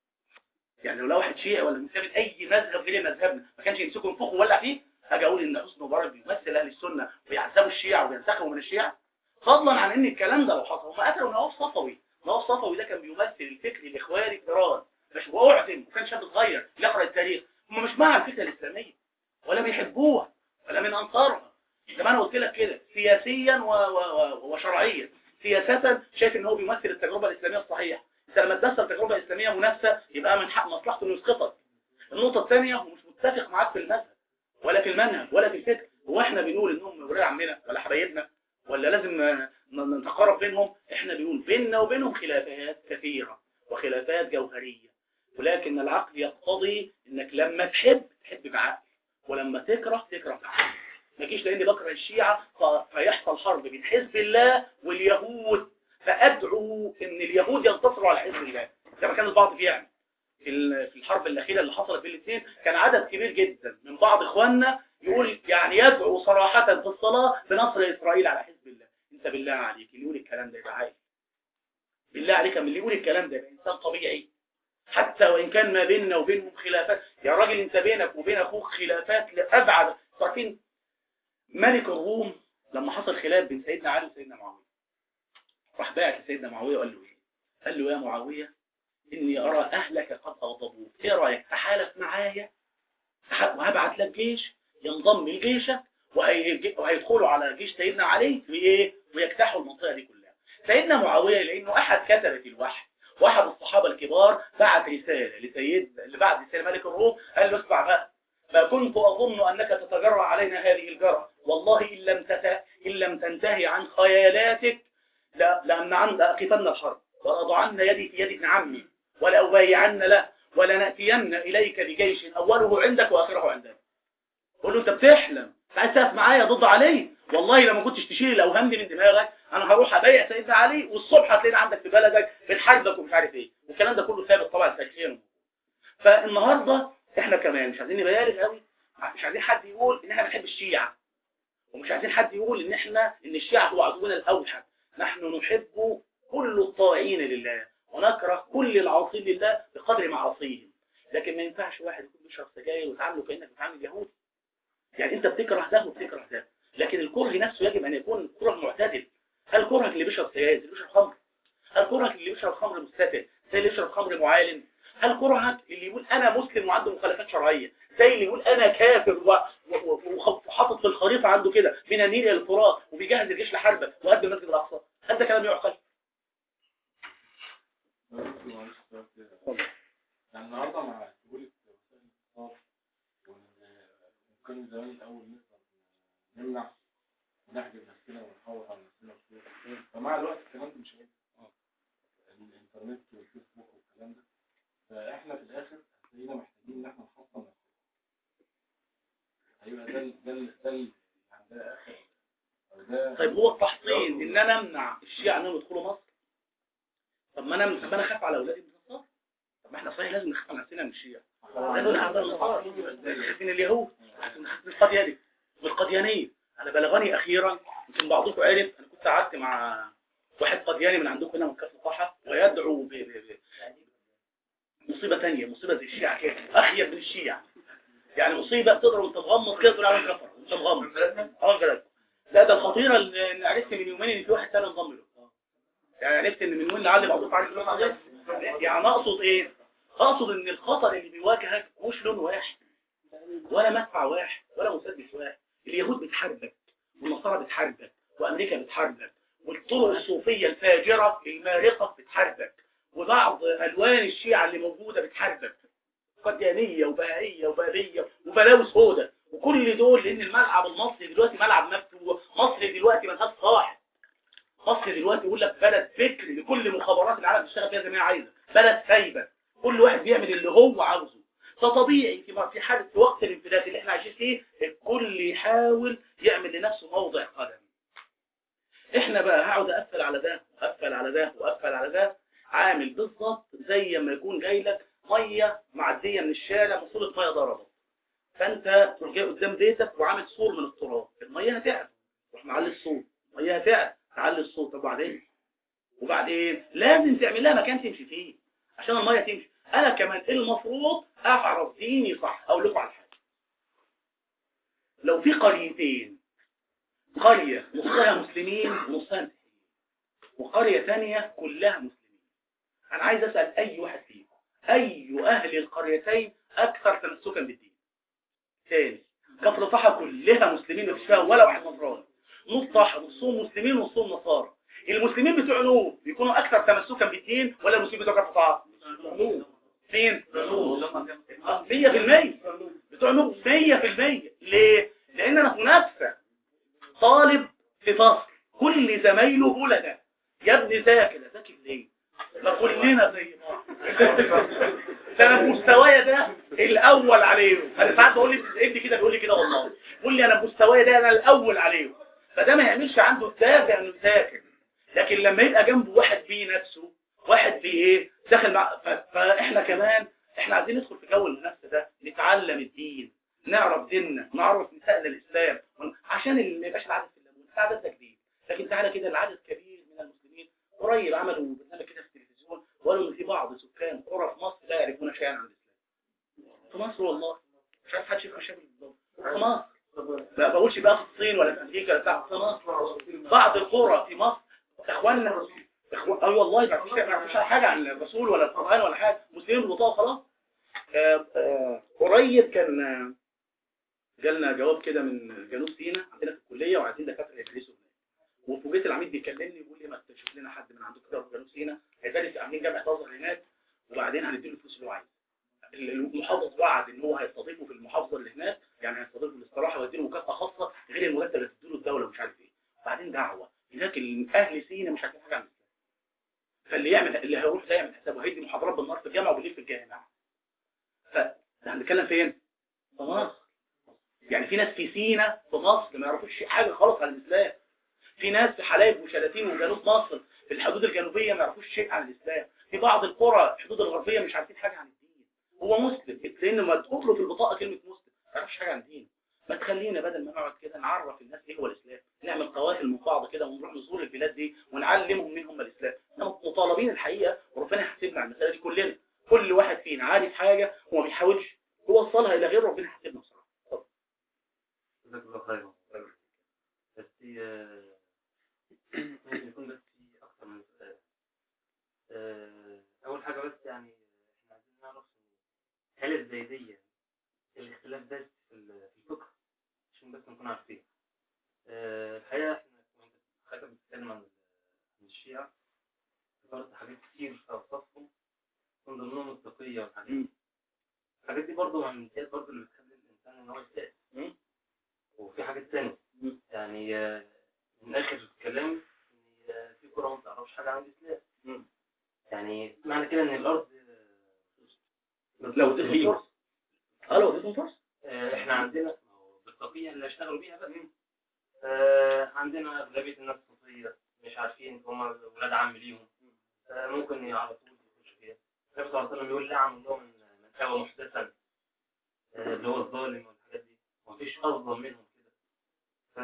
يعني لو لا واحد شيعي ولا منتمي لاي مذهب غير مذهبنا ما كانش يمسكوا ينفخوا ولا فيه اجي اقول ان حسني مبارك بيمثل اهل السنه ويعذبوا الشيعة وبينتخبوا من الشيعة فضلا عن ان الكلام ده لو حصل هم قتلوا نواف صفوي نواف صفوي ده كان بيمثل الفكر الاخواني في ايران مش واعتم وكان شاب صغير يقرا التاريخ هم مش مع الفكره الاسلاميه ولا بيحبوها ولا من انصارها زي ما انا قلت لك كده سياسيا و... و... و... وشرعيا سياسة شايف ان هو بيمثل التجربة الاسلامية الصحيحة انت لما تدخل التجربة الاسلامية منافسة يبقى من حق مصلحته انه يسقطك النقطة الثانية هو مش متفق معاك في المذهب ولا في المنهج ولا في الفكر هو احنا بنقول انهم ولاد عمنا ولا حبايبنا ولا لازم ن- ن- نتقارب بينهم احنا بنقول بيننا وبينهم خلافات كثيرة وخلافات جوهرية ولكن العقل يقتضي انك لما تحب تحب بعقل ولما تكره تكره بعقل ما تجيش لاني بكره الشيعة ف- فيحصل حرب بين حزب الله واليهود فادعو ان اليهود ينتصروا على حزب الله زي ما كان البعض بيعمل في ال- في الحرب الاخيره اللي حصلت بين الاثنين كان عدد كبير جدا من بعض اخواننا يقول يعني يدعو صراحه في الصلاه بنصر اسرائيل على حزب الله انت بالله عليك اللي يقول الكلام ده يبقى عايز بالله عليك من اللي يقول الكلام ده يبقى انسان طبيعي حتى وان كان ما بيننا وبينهم خلافات يا راجل انت بينك وبين اخوك خلافات لابعد عارفين ملك الروم لما حصل خلاف بين سيدنا علي وسيدنا معاويه راح باعت لسيدنا معاويه وقال له ايه قال له يا معاويه اني ارى اهلك قد اغضبوك ايه رايك تحالف معايا تح- وهبعت لك جيش ينضم لجيشك وهي- وهيدخلوا على جيش سيدنا علي وايه ويجتاحوا المنطقه دي كلها سيدنا معاويه لانه احد كتبه الوحي واحد الصحابه الكبار بعت رساله لسيد اللي بعد رساله ملك الروم قال له اسمع بقى ما كنت أظن أنك تتجرأ علينا هذه الجرأة والله إن لم, تت... إن لم تنتهي عن خيالاتك لا لأمنعن لأقفن الحرب ولأضعن يدي في يد ابن عمي ولأبايعن له ولنأتين إليك بجيش أوله عندك وآخره عندنا قول له أنت بتحلم أنت عايز تقف معايا ضد علي والله لما كنتش تشيل الأوهام دي من دماغك أنا هروح أبايع سيدنا علي والصبح هتلاقيني عندك في بلدك بنحاربك ومش عارف إيه والكلام ده كله ثابت طبعا تاريخيا فالنهارده احنا كمان مش عايزين نبالغ قوي مش عايزين حد يقول ان احنا بنحب الشيعة ومش عايزين حد يقول ان احنا ان الشيعة هو عدونا الاوحد نحن نحب كل الطائعين لله ونكره كل العاصين لله بقدر معاصيهم لكن ما ينفعش واحد يكون بيشرب سجاير ويتعامله كانك بتعامل يهودي يعني انت بتكره ده وبتكره ده لكن الكره نفسه يجب ان يكون كره معتدل هل كرهك اللي بيشرب سجاير اللي بيشرب خمر هل كرهك اللي بيشرب خمر مستتر زي اللي بيشرب خمر معالن هل كرهك اللي يقول انا مسلم وعنده مخالفات شرعيه زي اللي يقول انا كافر و- و- و- وخ- وحاطط في الخريطه عنده كده من النيل الى الفرات وبيجهز الجيش لحربه وقد المسجد الاقصى هل ده كلام يعقل يعني النهارده مع سهولة وسائل الاتصال وكان زمان الأول نقدر نمنع ونحجب نفسنا ونحافظ على نفسنا وكده. فمع الوقت الكلام ده مش هينفع الإنترنت والفيسبوك والكلام ده فإحنا في الآخر هتلاقينا محتاجين إن إحنا نحصن نفسنا هيبقى ده ال- ده ال- ده ال- يعني ده آخر أو ده طيب هو التحصين ان انا امنع الشيعة انهم يدخلوا مصر طب ما انا طب ما انا اخاف على اولادي من النصارى طب ما احنا صحيح لازم نخاف على نفسنا من الشيعة لازم نخاف على النصارى نخاف من اليهود نخاف من القدياني من القديانية انا بلغني اخيرا يمكن بعضكم عرف انا كنت قعدت مع واحد قدياني من عندكم هنا من كفر طحا ويدعو ب... ب... ب... مصيبة تانية مصيبة زي الشيعة كده أخير من الشيعة يعني مصيبة تقدر وانت مغمض كده تقول على كفر وانت مغمض اه بلد لا ده الخطيرة اللي اللي عرفت من يومين ان في واحد تاني انضم له يعني عرفت ان من يومين لعل بعضكم عارف النقطة دي يعني اقصد ايه اقصد ان الخطر اللي بيواجهك مش لون واحد ولا مدفع واحد ولا مسدس واحد اليهود بتحاربك والنصارى بتحاربك وامريكا بتحاربك والطرق الصوفية الفاجرة المارقة بتحاربك وبعض الوان الشيعة اللي موجودة بتحاربك قديانية وبهائية وبابية وبلاوي سودة وكل دول لان الملعب المصري دلوقتي ملعب مفتوح مصر دلوقتي ملهاش صاحب مصر دلوقتي يقول لك بلد فكر لكل مخابرات العالم تشتغل فيها زي ما هي عايزه بلد سايبه كل واحد بيعمل اللي هو عاوزه فطبيعي في في حاله في وقت الانفلات اللي احنا عايشين فيه الكل يحاول يعمل لنفسه موضع قدم احنا بقى هقعد اقفل على ده واقفل على ده واقفل على ده عامل بالظبط زي ما يكون جاي لك ميه معديه من الشارع ماسوره ميه ضربت فانت تروح جاي قدام بيتك وعامل سور من التراب الميه هتعلى تروح معلي الصوت الميه هتعلى تعلي الصوت طب وبعدين وبعدين لازم تعمل لها مكان تمشي فيه عشان الميه تمشي انا كمان المفروض اعرف ديني صح اقول لكم على حاجه لو في قريتين قريه نصها مسلمين ونصها مسيحيين وقريه ثانيه كلها مسلمين انا عايز اسال اي واحد فيكم اي اهل القريتين اكثر تمسكا بالدين ثاني كفر طحا كلها مسلمين مفيش فيها ولا واحد نصراني نص طحا نصهم مسلمين ونصهم نصارى المسلمين بتوع نور بيكونوا اكثر تمسكا بالدين ولا المسلمين بتوع كفر طحا فين آه، 100% بتوع نور 100% ليه لان انا منافسه طالب في فصل كل زمايله ولد يا ابني ذاكر ذاكر ليه ما كلنا زي بعض ده انا مستوايا ده الاول عليهم انا ساعات بقول لي ابني كده بيقول لي كده والله بيقول لي انا مستوايا ده انا الاول عليهم فده ما يعملش عنده الدافع انه يذاكر لكن لما يبقى جنبه واحد بيه نفسه واحد بيه ايه داخل مع ف... فاحنا كمان احنا عايزين ندخل في جو المنافسه ده نتعلم الدين نعرف ديننا نعرف نسائنا الاسلام عشان اللي ما يبقاش العدد في الليمون العدد ده جديد لكن تعالى كده العدد كبير من المسلمين قريب عملوا برنامج كده في التلفزيون وقالوا ان في بعض سكان قرى في مصر لا يعرفون شيئا عن الاسلام في مصر والله مش عارف حد شايف مشاكل بالظبط في مصر ما بقولش بقى في الصين ولا في امريكا ولا بتاع في مصر بعض القرى في مصر اخواننا اخوان اي والله ما فيش ما يعرفوش حاجه عن الرسول ولا القران ولا حاجه مسلمين بالبطاقه خلاص آه، آه، قريب كان آه، جالنا جواب كده من جنوب سيناء عندنا في الكليه وعايزين دكاتره يدرسوا هناك وفوجئت العميد بيكلمني بيقول لي ما تشوف لنا حد من عندكم كده في جنوب سيناء هيدرس عاملين جامعه ازهر هناك وبعدين هنديله الفلوس اللي هو عايزها المحافظ وعد ان هو هيستضيفه في المحافظه اللي هناك يعني هيستضيفه الاستراحه ويديله مكافاه خاصه غير المرتب اللي تديله الدوله ومش عارف ايه وبعدين دعوه هناك اهل سينا مش عارفين حاجه عن الاسلام فاللي يعمل اللي هيروح ده يعمل حسابه هيدي محاضرات بالنهار في الجامعه وبالليل في الجامعه فده هنتكلم فين؟ في مصر يعني في ناس في سينا في مصر ما يعرفوش حاجه خالص عن الاسلام في ناس في حلايب وشلاتين وجنوب مصر في الحدود الجنوبيه ما يعرفوش شيء عن الاسلام في بعض القرى الحدود الغربيه مش عارفين حاجه عن الدين هو مسلم لان ما تقول له في البطاقه كلمه مسلم ما يعرفش حاجه عن الدين ما تخلينا بدل ما نقعد كده نعرف الناس ايه هو الاسلام نعمل قوافل من بعض كده ونروح نزور البلاد دي ونعلمهم مين هم الاسلام احنا مطالبين الحقيقه وربنا يحاسبنا على المساله دي كلنا كل واحد فينا عارف حاجه وما بيحاولش يوصلها الى غيره ربنا يحاسبنا بصراحه جزاك الله خيرا بس آه، ممكن يكون بس في أكثر من سؤال آه، أول حاجة بس يعني إحنا عايزين نعرف هل الزيدية الاختلاف ده في ال- في الفقه عشان بس نكون عارفين آه، الحقيقة إحنا كنت حضرتك بتتكلم عن عن الشيعة ذكرت حاجات كتير في أوصافهم من ضمنهم التقية والحاجات دي الحاجات دي برضه من الامتياز برضه اللي بتخلي الإنسان إن هو يستأذن مم. وفي حاجات تانية مم. يعني آه، من آخر كلامي إن آه، في كرة ما تعرفش حاجة عن الإسلام مم. يعني معنى كده إن الأرض آه، لو اديتهم فرصه اه لو اديتهم فرصه آه، إحنا عندنا ما هو بالتقية اللي اشتغلوا بيها بقى آه، عندنا أغلبية الناس صوفية مش عارفين هم ولاد عم ليهم آه، ممكن على طول يخشوا فيها النبي صلى الله عليه وسلم يقول لعن الله من من آوى محدثا آه، اللي هو الظالم والحاجات دي مفيش أظلم منهم كده ف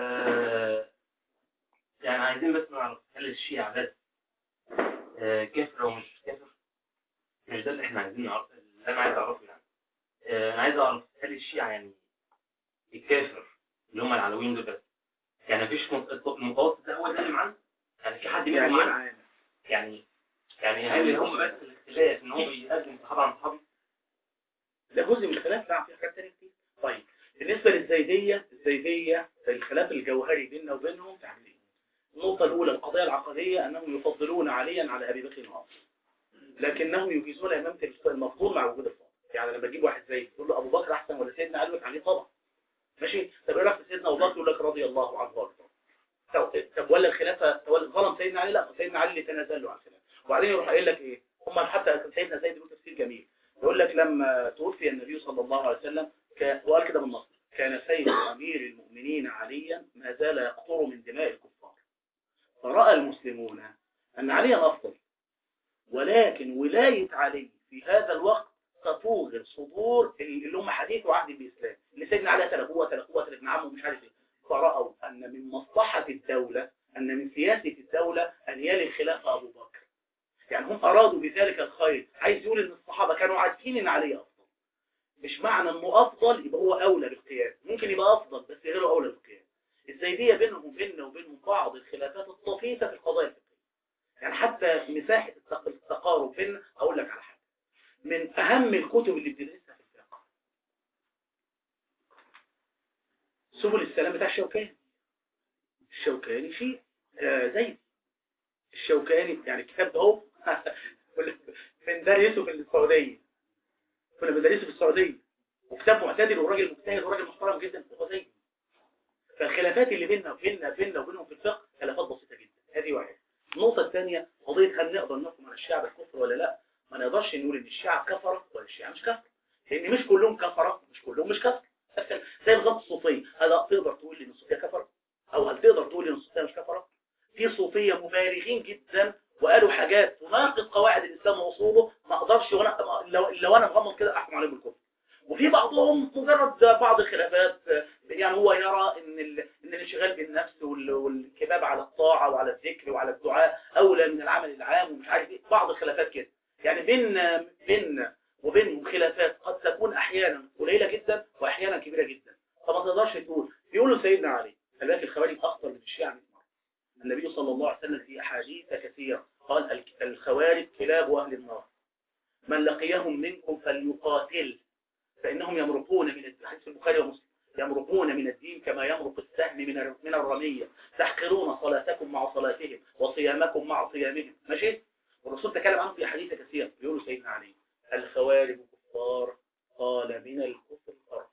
يعني عايزين بس نعرف هل الشيعة بس آه، كافر أو مش كافر مش ده اللي احنا عايزين نعرف اللي أنا عايز أعرفه يعني آه، أنا عايز أعرف هل الشيعة يعني الكافر اللي هم العلويين دول بس يعني مفيش مت- المتوسط ده هو اللي اتكلم عنه يعني في حد يعني منهم ايه عنه معانا يعني يعني هل هم بس الاختلاف ان هو بيقدم صحابه عن صحابي ده جزء من الخلاف لا في حاجات تانية كتير طيب بالنسبة للزيدية الزيدية الخلاف الجوهري بيننا وبينهم في حاجتين النقطة الأولى القضية العقدية أنهم يفضلون عليا على أبي بكر وعمر لكنهم يجيزون إمامة المفضول مع وجود الفاضل يعني لما تجيب واحد زي تقول له أبو بكر أحسن ولا سيدنا علي عليه طبعا ماشي طب إيه رأيك في سيدنا أبو بكر يقول لك رضي الله عنه وأرضاه طب طب ولا الخلافة ولا ظلم سيدنا علي لا سيدنا علي اللي تنازل له عن الخلافة وبعدين يروح قايل لك إيه هم حتى سيدنا زيد بيقول تفسير جميل يقول لك لما توفي النبي صلى الله عليه وسلم كان وقال كده بالنص كان سيد أمير المؤمنين عليا ما زال يقطر من دماء الكفار فرأى المسلمون أن علي أفضل ولكن ولاية علي في هذا الوقت تفوق الصدور اللي هم حديث وعهد بالاسلام اللي سيدنا علي تلقوه تلقوه ابن عمه مش عارف ايه فرأوا ان من مصلحه الدوله ان من سياسه الدوله ان يلي الخلافه ابو بكر يعني هم ارادوا بذلك الخير عايز يقول ان الصحابه كانوا عارفين ان علي افضل مش معنى انه افضل يبقى هو اولى بالقياده ممكن يبقى افضل بس غيره اولى بالقياده الزيديه بينهم وبيننا وبينهم بعض الخلافات الطفيفه في القضايا الفقهيه يعني حتى مساحه التق- التقارب بيننا اقول لك على حاجه من اهم الكتب اللي بتدرسها في الفقه سبل السلام بتاع الشوكاني الشوكاني فيه آه زيد الشوكاني يعني الكتاب ده اهو بندرسه في السعوديه كنا بندرسه في السعوديه وكتاب معتدل وراجل مجتهد وراجل محترم جدا هو زيد فالخلافات اللي بيننا وبيننا بيننا وبينهم في الفقه خلافات بسيطه جدا هذه واحده النقطه الثانيه قضيه هل نقدر نحكم على الشعب الكفر ولا لا ما نقدرش نقول ان الشعب كفره ولا الشيعة مش كفر لان مش كلهم كفره مش كلهم مش كفر زي نظام الصوفيه هل تقدر تقول ان الصوفيه كفره او هل تقدر تقول ان الصوفيه مش كفره في صوفيه مبالغين جدا وقالوا حاجات تناقض قواعد الاسلام واصوله ما اقدرش وانا لو, لو انا مغمض كده احكم عليهم بالكفر وفي بعضهم مجرد بعض الخلافات يعني هو يرى ان ال... ان الانشغال بالنفس وال... والكباب على الطاعه وعلى الذكر وعلى الدعاء اولى من العمل العام ومش عارف ايه بعض الخلافات كده يعني بين بين وبينهم خلافات قد تكون احيانا قليله جدا واحيانا كبيره جدا فما تقدرش تقول بيقولوا سيدنا علي خلي بالك الخوارج اخطر من الشيعه 100 مره النبي صلى الله عليه وسلم في احاديث كثيره قال الك- الخوارج كلاب اهل النار من لقيهم منكم فليقاتل فانهم يمرقون من الد- حديث البخاري ومسلم يمرقون من الدين كما يمرق السهم من الر- من الرميه تحقرون صلاتكم مع صلاتهم وصيامكم مع صيامهم ماشي والرسول تكلم عنه في حديث كثير بيقول سيدنا علي الخوارج كفار قال من الكفر فرق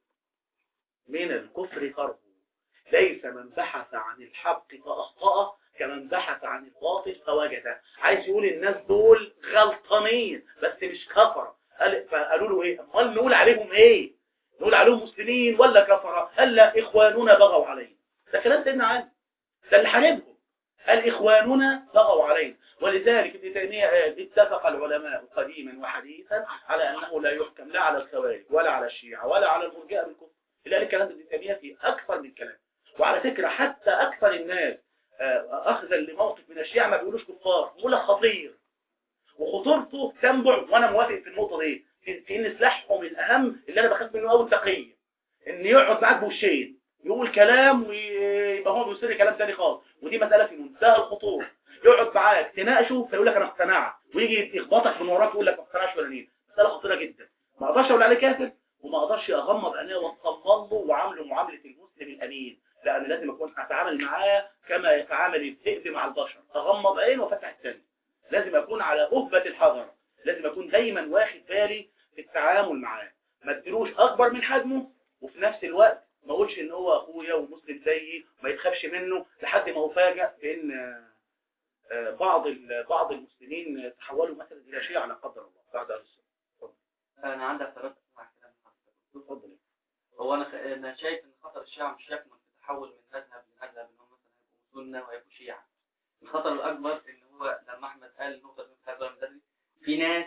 من الكفر فرق ليس من بحث عن الحق فأخطأ كمن بحث عن الباطل فوجده عايز يقول الناس دول غلطانين بس مش كفر قال فقالوا له ايه امال نقول عليهم ايه نقول عليهم مسلمين ولا كفره قال لا اخواننا بغوا علينا ده كلام سيدنا علي ده اللي حاربهم قال اخواننا بغوا علينا ولذلك ابن تيميه قال اتفق العلماء قديما وحديثا على انه لا يحكم لا على الخوارج ولا على الشيعه ولا على المرجئه بالكفر الا الكلام ده ابن تيميه في اكثر من كلام وعلى فكره حتى اكثر الناس آه، اخذا لموقف من الشيعه ما بيقولوش كفار بيقول لك خطير وخطورته تنبع وانا موافق في النقطه دي في في ان سلاحهم الاهم اللي انا بخاف منه قوي التقيه ان يقعد معاك بوشين يقول كلام ويبقى هو بيوصل لي كلام تاني خالص ودي مساله في منتهى الخطوره يقعد معاك تناقشه فيقول لك انا اقتنعت ويجي يخبطك من وراك يقول لك ما اقتنعش ولا نيل مساله خطيره جدا ما اقدرش اقول عليه كافر وما اقدرش اغمض عينيه واصمم له واعامله معامله المسلم الامين لان لازم اكون اتعامل معاه كما يتعامل الذئب مع البشر اغمض عين وافتح الثاني لازم اكون على أهبة الحذر لازم اكون دايما واخد بالي في التعامل معاه ما اديلوش اكبر من حجمه وفي نفس الوقت ما اقولش ان هو اخويا ومسلم زيي ما يتخافش منه لحد ما افاجئ بان آه، بعض ال- بعض المسلمين تحولوا مثلا الى شيعة لا قدر الله بعد اهل السنه انا عندي اعتراض مع كلام حضرتك اتفضل هو انا خ... انا شايف ان خطر الشيعة مش يكمن في تحول من مذهب لمذهب ان هم مثلا هيبقوا سنه وهيبقوا شيعة الخطر الاكبر ان هو لما احمد قال النقطه دي بتاعت من بدري في ناس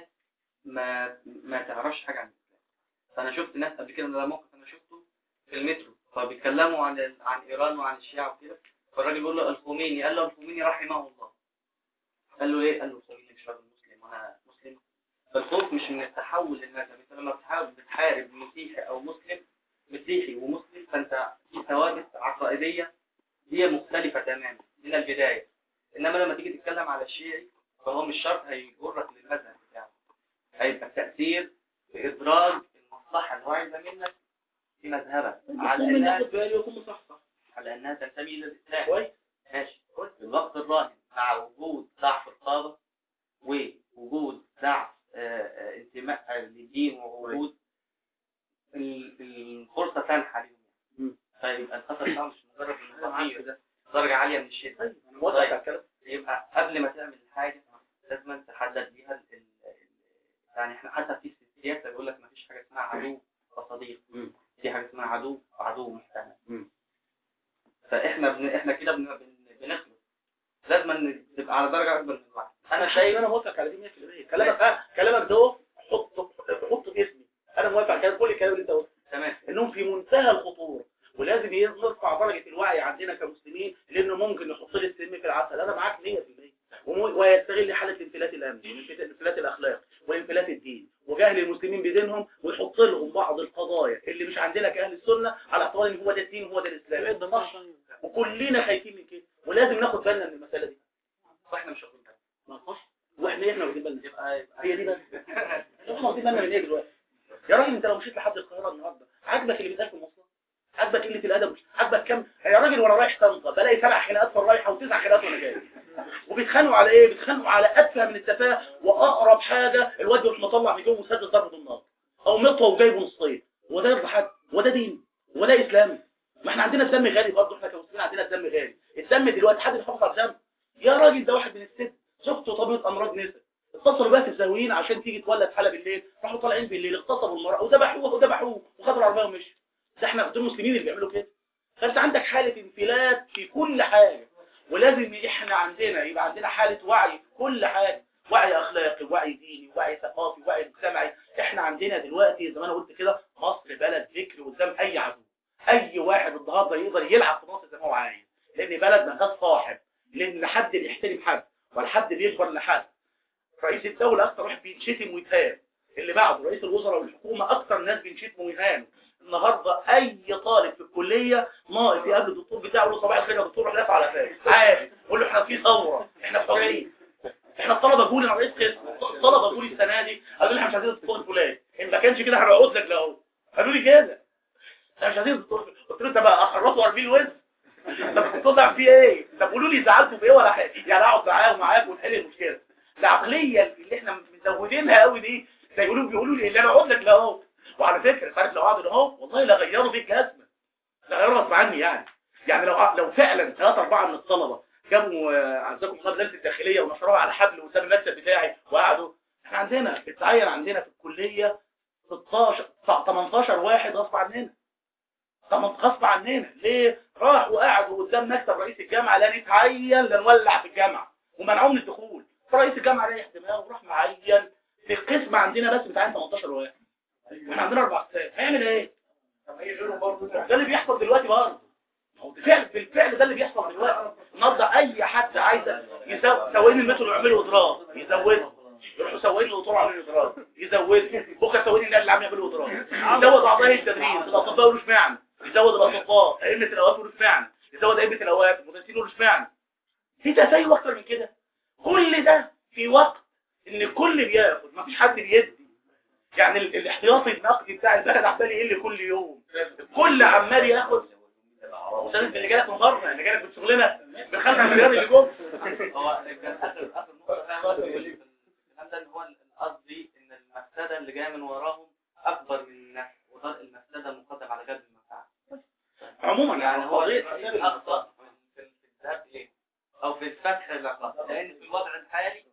ما ما تعرفش حاجه عن الاسلام فانا شفت ناس قبل كده ده موقف انا شفته في المترو فبيتكلموا عن ال- عن ايران وعن الشيعة وكده فالراجل بيقول له الخميني قال له الخميني رحمه الله قال له ايه قال له الخميني مش راجل مسلم وانا مسلم فالخوف مش من التحول للمذهب انت لما بتحاول بتحارب مسيحي او مسلم مسيحي ومسلم فانت في ثوابت عقائديه هي مختلفه تماما من البدايه انما لما تيجي تتكلم على الشيعي فهو مش شرط هيجرك للمذهب بتاعه هيبقى التاثير في ادراج المصلحه اللي هو عايزها منك في مذهبك على المسلم انها ياخد بالي ويكون مصحصح على انها تنتمي الى الاسلام كويس ماشي في الوقت الراهن مع وجود ضعف القادة ووجود ضعف آه، آه، انتماء للدين ووجود ال- الفرصة تنحى ليهم مم. فيبقى الخطر بتاعه مش مجرد انه خطير درجة عالية من الشدة طيب انا موافق طيب. على الكلام يبقى قبل ما تعمل الحاجة لازم تحدد بيها ال- ال- ال- يعني احنا حتى في السياسة بيقول لك ما فيش حاجة اسمها عدو وصديق مم. في حاجة اسمها عدو وعدو محتمل مم. فاحنا بن... احنا كده بن... بن... بنخلط لازم تبقى على درجة أكبر من الوعي أنا شايف شايف انا موافق على دي 100% كلامك آه كلامك ده حط حط ويستغل حالة الانفلات الأمني والانفلات الأخلاق والانفلات الدين وجهل المسلمين بدينهم ويحط لهم بعض القضايا اللي مش عندنا كأهل السنة على اعتبار ان هو ده الدين وهو ده الإسلام صح وكلنا خايفين من كده ولازم ناخد بالنا من المسألة دي واحنا مش واخدين بالنا ما صح واحنا ايه احنا واخدين بالنا يبقى يبقى هي دي بس احنا واخدين بالنا من ايه دلوقتي يا راجل انت لو مشيت لحد القاهرة النهارده عاجبك اللي بيتقال في المواصلات عاجبك قلة الأدب عاجبك كم يا راجل وانا رايح طنطا بلاقي سبع خناقات في الرايحة وتسع خناقات وانا جاي وبيتخانقوا على ايه بيتخانقوا على اتفه من التفاهه واقرب حاجه الواد يروح مطلع في جوه مسدس ضرب بالنار او مطوه وجايبه نصين وده يرضى حد وده دين وده اسلام ما احنا عندنا الدم غالي برضه احنا كمسلمين عندنا الدم غالي الدم دلوقتي حد بيحافظ على الدم يا راجل ده واحد من الست زوجته طبيبه امراض نساء اتصلوا بقى في الزاويين عشان تيجي تولد حاله بالليل راحوا طالعين بالليل اغتصبوا المراه وذبحوها وذبحوه وخدوا العربيه ومشوا ده احنا دول المسلمين اللي بيعملوا كده فانت عندك حاله انفلات في كل حاجه ولازم احنا عندنا يبقى عندنا حالة وعي في كل حاجة وعي اخلاقي وعي ديني وعي ثقافي وعي مجتمعي احنا عندنا دلوقتي زي ما انا قلت كده مصر بلد ذكر قدام اي عدو اي واحد النهارده يقدر يلعب في مصر زي ما هو عايز لان بلد ما فيهاش صاحب لان حد بيحترم حد ولا حد بيكبر لحد رئيس الدولة اكتر واحد بينشتم ويتهان اللي بعده رئيس الوزراء والحكومة اكتر ناس بينشتموا ويهانوا النهارده اي طالب في الكليه ناقص يقابل الدكتور بتاعه يقول له صباح الخير يا دكتور روح لافع على فاس عادي قول له احنا في ثوره احنا في حريه احنا الطلبه جولي انا رئيس قسم الطلبه جولي السنه دي قالوا لي احنا مش عايزين الدكتور الفلاني ان ما كانش كده هنقعد لك لاهو قالوا لي كده احنا مش عايزين الدكتور الفلاني. قلت له طب اخرطوا 40 وزن طب الدكتور فيه ايه طب قولوا لي زعلتوا في ايه ولا حاجه يعني اقعد معاهم معاك ونحل المشكله العقليه اللي احنا مزودينها قوي دي زي يقولوا بيقولوا لي اللي انا اقعد لك لاهو وعلى فكرة عارف لو قعدوا اهو والله لا غيروا بيه الجزمة لا غيروا غصب عني يعني يعني لو لو فعلا ثلاثة أربعة من الطلبة جابوا آه، عزكم الله بلاد الداخلية ونشروها على حبل قدام المكتب بتاعي وقعدوا احنا عندنا اتعين عندنا في الكلية 16 18 واحد غصب عننا طب غصب عننا ليه راحوا وقعدوا قدام مكتب رئيس الجامعة لا نتعين لا نولع في الجامعة ومنعوهم من الدخول فرئيس الجامعة ريح دماغه وراح معين في القسم عندنا بس بتاعين 18 واحد واحنا عندنا اربع اقسام هيعمل ايه ده اللي بيحصل دلوقتي برضه ما هو بالفعل بالفعل ده اللي بيحصل دلوقتي النهارده اي حد عايز يسوي سواقين المترو يعملوا اضراب يزودوا يروحوا سواقين القطار عاملين اضراب يزودوا بكره سواقين النقل العام يعملوا اضراب يزود اعضاء التدريس الاطباء يقولوا اشمعنى يزود الاطباء ائمه الاوقاف يقولوا اشمعنى يزود ائمه الاوقاف المدرسين يقولوا اشمعنى في تسيب اكتر من كده كل ده في وقت ان الكل بياخد مفيش حد بيدي يعني ال- الاحتياطي النقدي بتاع البلد عمال يقل كل يوم الكل عمال ياخد استاذ اللي جالك من بره اللي جالك من شغلنا من 5 مليار اللي جوه هو كان اخر اخر نقطه فعلا في الكلام ده ان هو القصدي ان المفسده اللي جايه من وراهم اكبر من النفع وده المفسده مقدم على جلب المنفعه عموما يعني هو قضية الاخطا في في الذهاب اليه او في الفتح العلاقات لان في الوضع الحالي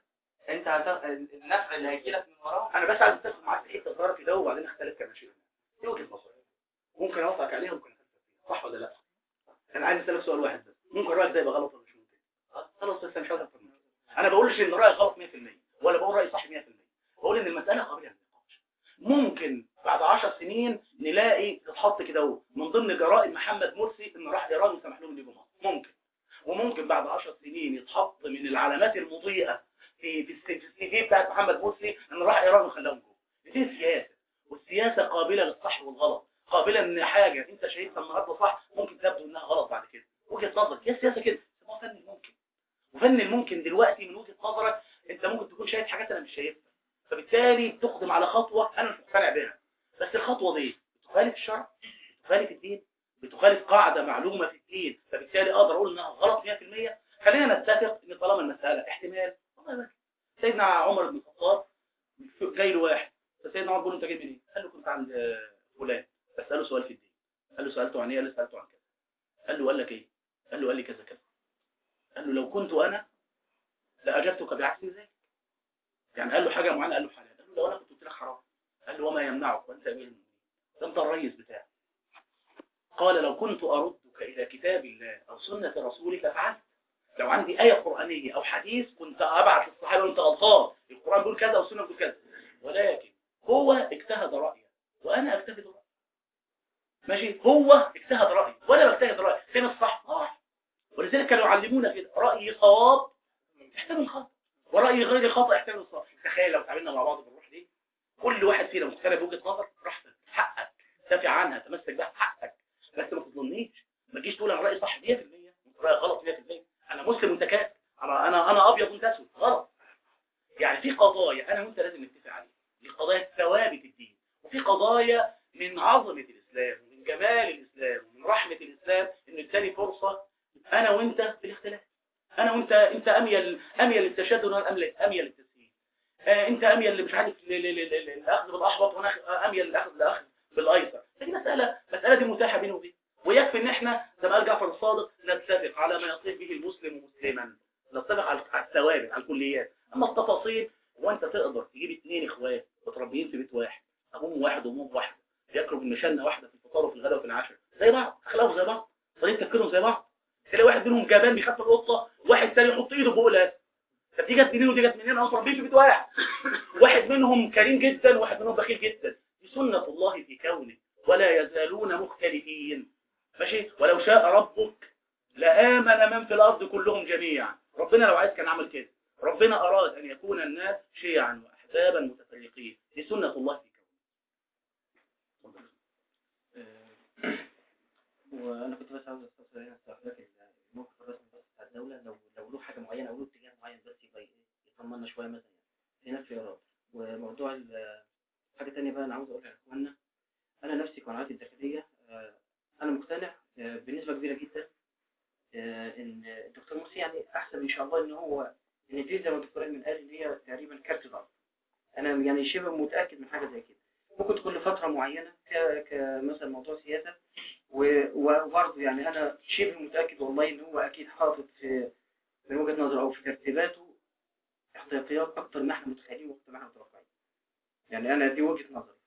انت هت... النفع اللي هيجي لك من وراهم انا بس عايز اتفق معاك في حته صغيره كده وبعدين اختلف كما شئنا دي وجهه نظري ممكن اوافقك عليها ممكن اختلف فيها صح ولا لا انا عايز اسالك سؤال واحد بس ممكن رايك ده يبقى غلط ولا مش ممكن خلاص بس أنا مش عايز اكتر من كده انا بقولش ان رايك غلط 100% ولا بقول رايي صح 100% بقول ان المساله قابله للنقاش ممكن بعد 10 سنين نلاقي تتحط كده اهو من ضمن جرائم محمد مرسي ان راح ايران وسمح لهم يجوا مصر ممكن وممكن بعد 10 سنين يتحط من العلامات المضيئه في في الس- في السي في بتاعت محمد مرسي ان راح ايران وخلاهم جوه دي سياسه والسياسه قابله للصح والغلط قابله ان حاجه انت شايفها النهارده صح ممكن تبدو انها غلط بعد كده وجهه نظرك هي السياسه كده اسمها فن الممكن وفن الممكن دلوقتي من وجهه نظرك انت ممكن تكون شايف حاجات انا مش شايفها فبالتالي بتقدم على خطوه انا مش مقتنع بيها بس الخطوه دي بتخالف الشرع بتخالف الدين بتخالف قاعده معلومه في الدين فبالتالي اقدر اقول انها غلط 100% خلينا نتفق ان طالما المساله احتمال والله بس سيدنا عمر بن الخطاب جاي له واحد فسيدنا عمر بيقول له انت جاي منين؟ قال له كنت عند آه، فلان بساله سؤال في الدين قال له سالته عن ايه؟ قال له سالته عن كذا قال له قال لك ايه؟ قال له قال لي كذا كذا قال له لو كنت انا لاجبتك بعكس ذلك يعني قال له حاجه معينه قال له حاجه قال له لو انا كنت قلت لك حرام قال له وما يمنعك وانت امير المؤمنين ده انت الرئيس بتاعي قال لو كنت اردك الى كتاب الله او سنه رسولك فعلت لو عندي آية قرآنية أو حديث كنت أبعث الصحابة وأنت غلطان القرآن بيقول كذا والسنة بتقول كذا ولكن هو اجتهد رأيه وأنا أجتهد رأيي ماشي هو اجتهد رأيي وأنا بجتهد رأيي فين الصح؟ صح ولذلك كانوا يعلمونا كده رأيي صواب احترم الخطأ ورأي غير خطأ احترم الصح تخيل لو تعاملنا مع بعض بالروح دي كل واحد فينا مقتنع بوجهة نظر براحتك حقك دافع عنها تمسك بها حقك بس ما تظلمنيش ما تجيش تقول انا رأيي صح 100% وانت رأيي غلط 100% انا مسلم وانت كافر انا انا انا ابيض وانت اسود غلط يعني في قضايا انا وانت لازم نتفق عليها دي قضايا ثوابت الدين وفي قضايا من عظمة الاسلام ومن جمال الاسلام ومن رحمة الاسلام انه اداني فرصة انا وانت في الاختلاف انا وانت انت اميل اميل للتشدد وانا اميل اميل للتسهيل آه انت اميل اللي مش عارف ل- ل- ل- ل- للاخذ بالاحبط وانا أخ- اميل للاخذ للاخذ بالايسر دي مساله مساله دي متاحه بيني وبينك ويكفي ان احنا زي ما قال جعفر الصادق نتفق على ما يصير به المسلم مسلما نتفق على على الثوابت على الكليات اما التفاصيل وانت تقدر تجيب اثنين اخوات متربيين في بيت واحد ابوهم واحد وامهم واحد ياكلوا من مشانه واحده في الفطار وفي الغداء وفي العشاء زي بعض اخلاقهم زي بعض طريقه تفكيرهم زي بعض تلاقي واحد منهم جبان بيخاف من القطه واحد تاني يحط ايده فوق الاسد فدي جت منين ودي جت منين انا متربيين في بيت واحد واحد منهم كريم جدا وواحد منهم بخيل جدا دي سنه الله في كونه ولا يزالون مختلفين ماشي ولو شاء ربك لآمن من في الأرض كلهم جميعا ربنا لو عايز كان عمل كده ربنا أراد أن يكون الناس شيعا وأحزابا متفرقين دي سنة الله في كونه وانا كنت بس عاوز استفسر هنا في حضرتك الموقف الرسمي بس بتاع الدوله لو لو له حاجه معينه او له اتجاه معين بس يبقى إيه، يطمنا شويه مثلا يعني هنا خيارات وموضوع ال- حاجه ثانيه بقى انا عاوز اقولها لاخواننا انا نفسي قناعاتي الداخليه آه، انا مقتنع آه، بنسبه كبيره جدا آه، ان الدكتور مرسي يعني احسن ان شاء الله ان هو ان دي زي ما الدكتور ايمن قال ان هي تقريبا كارت ضغط انا يعني شبه متاكد من حاجه زي كده ممكن تكون لفتره معينه ك- كمثلا موضوع سياسه و- وبرضه يعني انا شبه متاكد والله ان هو اكيد حاطط في من وجهه نظره او في ترتيباته احتياطيات اكتر ما احنا متخيلين واكتر ما احنا متوقعين يعني انا دي وجهه نظري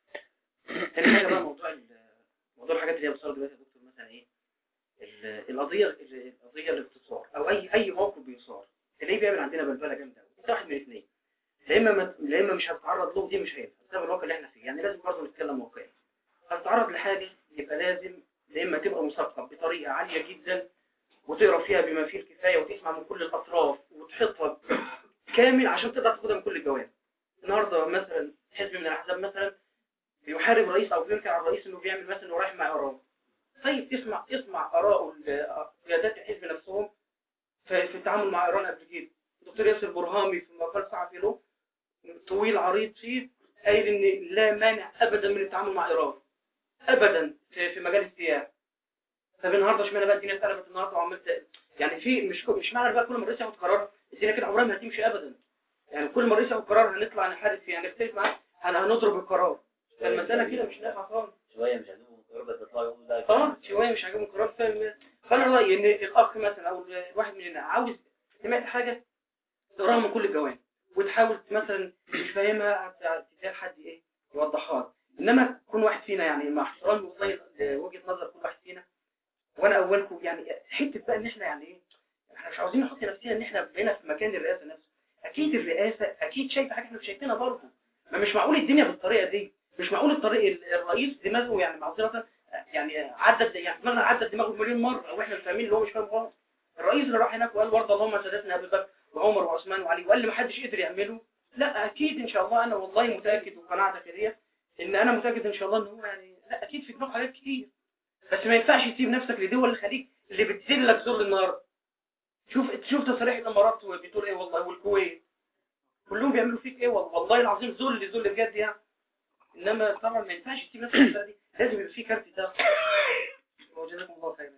تاني حاجه بقى موضوع ال- موضوع الحاجات اللي هي بتصير دلوقتي يا دكتور مثلا ايه ال- القضيه ال- القضيه اللي بتتصار او اي اي موقف بيصار تلاقيه بيعمل عندنا بلبله جامده قوي انت واحد من الاثنين لا اما ما- لا اما مش هتتعرض له دي مش هينفع بسبب الواقع اللي احنا فيه يعني لازم برضه نتكلم واقعي هتتعرض لحاجه يبقى لازم يا اما تبقى مثقف بطريقه عاليه جدا وتقرا فيها بما فيه الكفايه وتسمع من كل الاطراف وتحطها كامل عشان تقدر تاخدها من كل الجوانب النهارده مثلا حزب من الاحزاب مثلا بيحارب رئيس او بينكر على الرئيس انه بيعمل مثلا انه رايح مع ايران طيب اسمع اسمع اراء ال- قيادات الحزب نفسهم في, في التعامل مع ايران قبل كده الدكتور ياسر برهامي في مقال صحفي له طويل عريض فيه قايل ان لا مانع ابدا من التعامل مع ايران ابدا في, في مجال السياحه طب النهارده اشمعنى بقى الدنيا اتقلبت النهارده وعملت يعني في مش مش معنى بقى كل ما الرئيس ياخد قرار الدنيا كده عمرها ما هتمشي ابدا يعني كل ما الرئيس ياخد قرار هنطلع نحارب فيه هنختلف معاه هن- هنضرب القرار فالمساله كده مش نافعه خالص شويه مش عايزين يربط تطلع يقول ده اه شويه مش عاجبهم القرار فاهم فانا رايي ان الاخ مثلا او الواحد مننا عاوز سمعت حاجه تقراها من كل الجوانب وتحاول مثلا مش فاهمها هت- تديها لحد ايه يوضحها لك. انما كل واحد فينا يعني مع احترامي والله وجهه نظر كل واحد فينا وانا اولكم يعني حته بقى ان احنا يعني ايه احنا مش عاوزين نحط نفسنا ان احنا بقينا في مكان الرئاسه نفسه اكيد الرئاسه اكيد شايفه حاجه احنا مش شايفينها برضه ما مش معقول الدنيا بالطريقه دي مش معقول الطريق الرئيس دماغه يعني معذره يعني عدت يعني دماغنا عدت دماغه مليون مره واحنا مش فاهمين اللي هو مش فاهم غلط الرئيس اللي راح هناك وقال وارض اللهم سادتنا ابي بكر وعمر وعثمان وعلي وقال اللي ما حدش قدر يعمله لا اكيد ان شاء الله انا والله متاكد وقناعه داخليه ان انا متاكد ان شاء الله ان هو يعني لا اكيد في دماغه حاجات كتير بس ما ينفعش تسيب نفسك لدول الخليج اللي بتذلك ذل النهارده شوف شوف تصريح الامارات بتقول ايه والله والكويت كلهم بيعملوا فيك ايه والله والله العظيم ذل ذل بجد يعني انما طبعا ما ينفعش تسيب نفسك بالطريقة دي لازم يبقى في كارت ده وجزاكم الله خيرا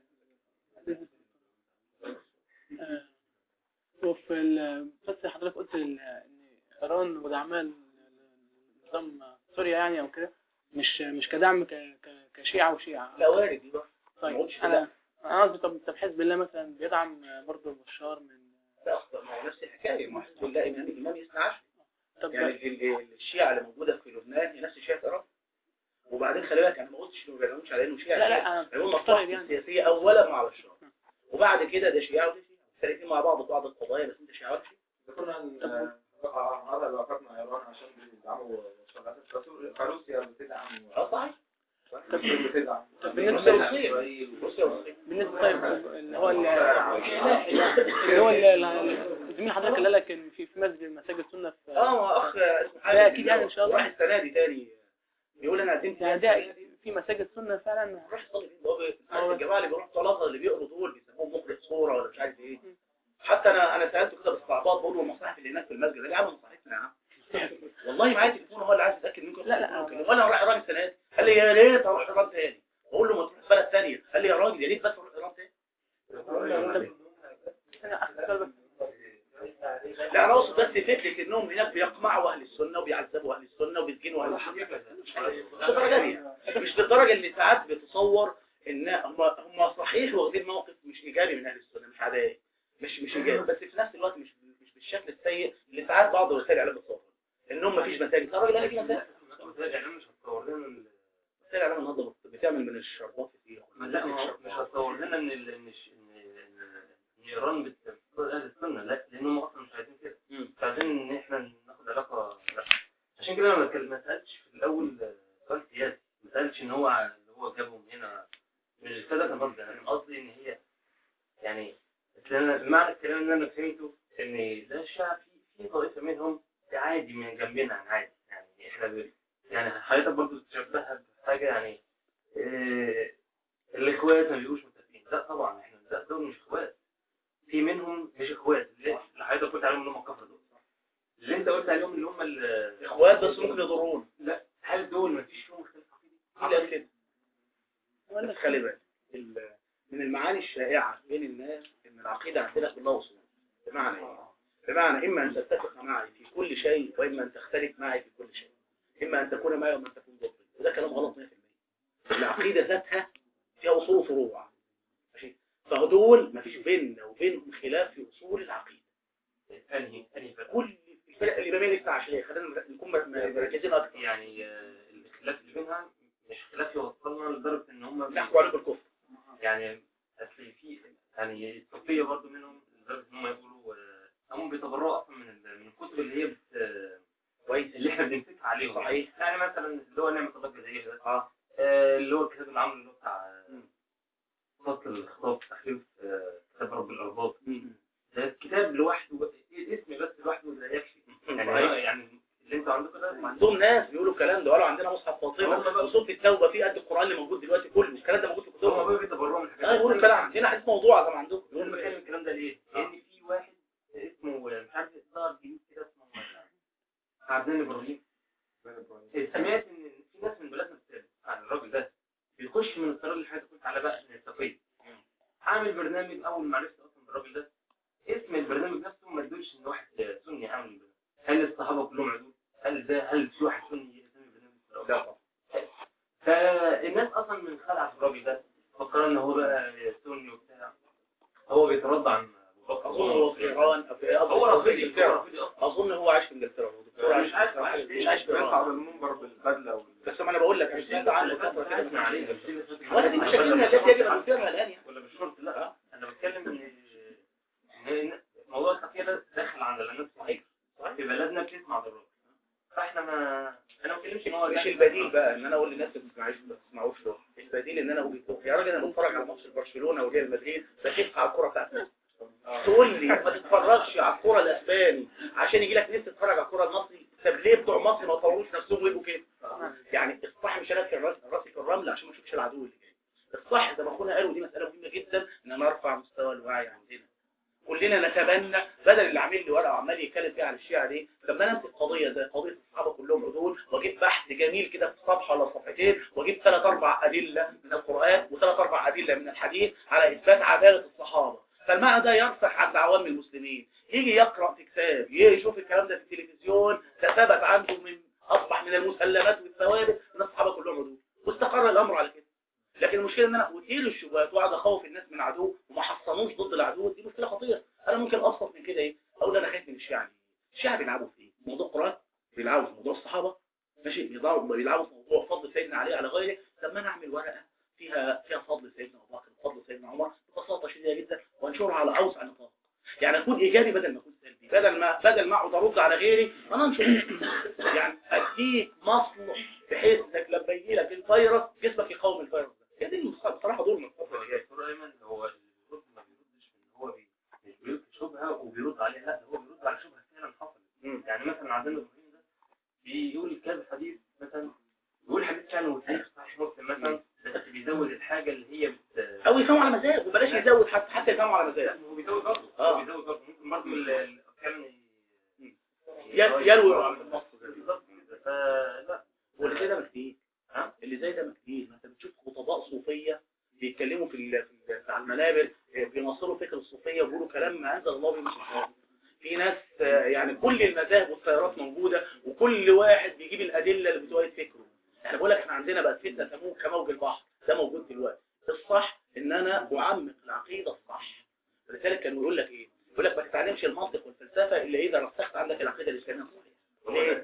آه، وفي ال- بس حضرتك قلت ال- ان ايران ودعمها نظام سوريا يعني او كده مش مش كدعم ك- ك- كشيعة وشيعة لا وارد يبقى ما طيب قلتش انا انا قصدي طب طب حزب الله مثلا بيدعم برضه بشار من لا أخطأ، ما هو نفس الحكايه ما حزب الله امام الامام يثنى عشر طب يعني ال- ال- الشيعة اللي موجودة في لبنان هي نفس شيعة إيران وبعدين خلي بالك أنا ما قلتش إنه ما بيعلموش على إنه شيعة لا لا شيعة. انا بيقول مفترض مصلحته يعني السياسية أولا مع بشار وبعد كده ده شيعة وده شيعة مختلفين مع بعض في بعض القضايا بس أنت شيعة ولا شيعة ذكرنا هذا العلاقات مع ايران عشان بيدعموا مصطلحات روسيا بتدعم أه صحيح طب بص بالنسبة يا وصية بص يا وصية بالنسبة طيب اللي هو ال- اللي هو ال- ال- زميل حضرتك اللي قال لك ان في في مسجد مساجد السنة في اه ما اخ اسمه حازم لا، أكيد يعني إن شاء الله. راح السنة دي تاني بيقول انا قدمت يعني يعني ده في مساجد سنة فعلا روح صلي فيه هو بي- عارف الجماعه اللي بيروحوا طلبه اللي بيقروا دول بيسموهم مقرئ صوره ولا مش عارف ايه حتى انا انا سالته كده باستعباط بقول له المصلحه اللي هناك في المسجد قال لي يا عم مصلحتنا يا عم والله معايا تليفون هو اللي عايز يتاكد منكم لا، لا. وانا رايح ايران السنه دي قال لي يا ريت اروح ايران تاني بقول له ما تروح بلد ثانيه قال لي يا راجل يا ريت بس اروح ايران تاني أنا آخر سؤال بس لا انا اقصد بس فكره انهم هناك بيقمعوا اهل السنه وبيعذبوا اهل السنه وبيسجنوا اهل السنه مش للدرجه دي مش للدرجه اللي ساعات بتصور ان هم هم صحيح واخدين موقف مش ايجابي من اهل السنه مش عدائي مش مش ايجابي بس في نفس الوقت مش مش بالشكل السيء اللي ساعات بعض وسائل الاعلام بتصور انهم مفيش مساجد الراجل قال لي في مساجد يعني مش هتصور لنا ال- وسائل الاعلام النهارده بتعمل من الشربات كتير ما لا ما هو مش هتصور لنا ان ال- ان الش- ان ان إن ايران بتفضل اهل السنه لا لانهم اصلا مش عايزين كده مم. مش عايزين ان احنا ناخد علاقه لا عشان كده انا ما اتكلم- ما سالتش في الاول سؤال سياسي ما سالتش ان هو اللي هو جابهم هنا مش كده كان قصدي انا قصدي ان هي يعني أصل أنا- معنى الكلام اللي انا فهمته ان ده الشعب في في طائفه منهم عادي من جنبنا يعني عادي يعني احنا ب- يعني حضرتك برضه تشبهها بحاجه يعني إيه الاخوات ما بيبقوش متفقين لا طبعا احنا لا دول مش اخوات في منهم مش اخوات اللي اللي حضرتك قلت عليهم اللي هم الكفر دول اللي انت قلت عليهم اللي هم ال- اخوات بس ممكن يضرون لا هل دول ما فيش فيهم اختلاف عقيدي؟ إلا كده بس خلي بالك ال- من المعاني الشائعة بين الناس ان العقيدة عندنا كلها وصول بمعنى ايه؟ بمعنى اما ان تتفق معي في كل شيء واما ان تختلف معي في كل شيء اما ان تكون معي واما ان تكون ضدي وده كلام غلط 100% العقيدة ذاتها فيها اصول وفروع ماشي فهدول مفيش بيننا وبينهم خلاف في اصول العقيدة انهي انهي فرق كل الفرق اللي بين الاثنى عشرية خلينا نكون مركزين اكتر يعني آه، الاختلاف اللي بينها مش خلاف يوصلنا لدرجه ان هم نحكوا عليه بالكفر يعني اصل في يعني الصوفيه برضو منهم لدرجه ان هم يقولوا آه، هم بيتبرؤوا اصلا من ال- من الكتب اللي هي بت آه، كويس اللي احنا بنمسكها عليهم صحيح. يعني مثلا اللي هو نعمه الله الجزائريه ده اه آه، اللي هو الكتاب اللي عامله اللي هو بتاع آه، مم. فصل الخطاب تحريف آه، كتاب رب الارباب مم. ده الكتاب لوحده الاسم بس لوحده ده يكفي يعني صحيح. يعني اللي انتوا عندكم ده عندهم ناس بيقولوا الكلام ده قالوا عندنا مصحف هم فاطمه بقى- وصوت التوبه في قد القران اللي موجود دلوقتي كله الكلام ده موجود في هم كتبهم بقى بيتبرؤوا من الحاجات اه يقولوا الكلام عندنا حديث موضوع زي ما عندكم يقول يقولوا بتكلم الكلام ده ليه؟ لان في واحد اسمه مش عارف ظهر جديد كده اسمه عبدان ابراهيم سمعت ان في ناس من بلادنا بتتابع عن الراجل ده بيخش من الطريق اللي حضرتك قلت على بقى من التقييد عامل برنامج اول ما عرفت اصلا بالراجل ده اسم البرنامج نفسه ما يدلش ان واحد سني عامل البرنامج هل الصحابه كلهم عدول؟ هل ده هل في واحد سني يسمي البرنامج في الأول؟ لا فالناس اصلا من خلع في الراجل ده فكروا ان هو بقى سني وبتاع هو بيترضى عن ابو بكر اظن هو في ايران أو في- هو أظن في رافضي هو انجلترا رافضي اصلا اظن هو عايش في انجلترا هو دكتور مش عارف عايش عايش مش عايش في بيطلع على ايران المنبر بالبدله وال... بس ما انا بقول لك انا سمعت عنه فتره كده بتاعتنا عليه ولا دي مشاكلنا التي يجب ان نثيرها الان يعني ولا بالشرط لا انا بتكلم ان إن موضوع التقييد ده داخل عند الناس صحيح في بلدنا بتسمع ضرورة فاحنا ما انا ما بتكلمش ان هو مش البديل بقى ان انا اقول للناس ما تسمعوش ما تسمعوش له البديل ان انا اقول يا راجل انا بتفرج على ماتش برشلونه وريال مدريد بشوف على الكوره بتاعت مصر تقول لي ما تتفرجش على الكوره الاسباني عشان يجي لك ناس تتفرج على الكوره المصري طب ليه بتوع مصر ما طوروش نفسهم ويبقوا كده يعني الصح مش انا في راسي راسي في الرمل عشان ما اشوفش العدو اللي جاي الصح زي ما اخونا قال ودي مساله مهمه جدا ان نرفع مستوى الوعي عندنا كلنا نتبنى بدل اللي عامل لي ورقه وعمال يتكلم فيها على الشيعه دي لما انا امسك قضيه زي قضيه الصحابه كلهم عدول واجيب بحث جميل كده في صفحه ولا صفحتين واجيب ثلاث اربع ادله من القران وثلاث اربع ادله من الحديث على اثبات عداله الصحابه فالمعنى ده يرسخ عند عوام المسلمين يجي يقرا في كتاب يشوف الكلام ده في التلفزيون ده ثبت عنده من اصبح من المسلمات والثوابت ان الصحابه كلهم عدول واستقر الامر على كده لكن المشكله ان انا اثير الشبهات واقعد اخوف الناس من عدو وما حصنوش ضد العدو دي مشكله خطيره انا ممكن ابسط من كده ايه اقول انا خايف من الشيعه ليه؟ الشيعه بيلعبوا في ايه موضوع القران بيلعبوا في موضوع الصحابه ماشي بيلعبوا بيلعبوا في موضوع فضل سيدنا علي على غيره طب ما انا اعمل ورقه فيها فيها فضل سيدنا ابو بكر وفضل سيدنا عمر ببساطه شديده جدا وانشرها على اوسع نطاق يعني اكون ايجابي بدل ما اكون سلبي بدل ما بدل ما اقعد ارد على غيري انا انشر يعني اديك مصل بحيث انك لما يجي لك الفيروس جسمك يقاوم الفيروس ده هي دي بصراحه دور من الفتره اللي جايه دكتور ايمن هو الرد ما بيردش ان هو بي- مش بيرد شبهه وبيرد عليها لا هو بيرد على شبهه فعلا حصلت مم. يعني مثلا عندنا ابراهيم ده بيقول كذا حديث مثلا بيقول حديث فعلا وتاريخ صحيح مسلم مثلا بس بيزود الحاجه اللي هي بت او يفهموا على مزاج وبلاش يزود حتى حتى يفهموا على مزاج لا هو بيزود برضه آه. هو بيزود برضه ممكن برضه ال- ال- كان يل- يلوي على النص كده. بالظبط كده فلا واللي زي ده مكتيل ها؟ اللي زي ده مكتيل ما انت بتشوف خطباء صوفيه بيتكلموا في ال- في ال- على المنابر آه، بينصروا فكر الصوفيه وبيقولوا كلام ما انزل الله به من سلطان في ناس آه، يعني كل المذاهب والتيارات موجوده وكل واحد بيجيب الادله اللي بتؤيد فكره احنا بقول لك احنا عندنا بقت فتنه تموج كموج البحر ده موجود دلوقتي الصح ان انا اعمق العقيده الصح ولذلك كانوا يقول لك ايه يقول لك ما تتعلمش المنطق والفلسفه الا اذا رسخت عندك العقيده الاسلاميه الصحيحه ليه؟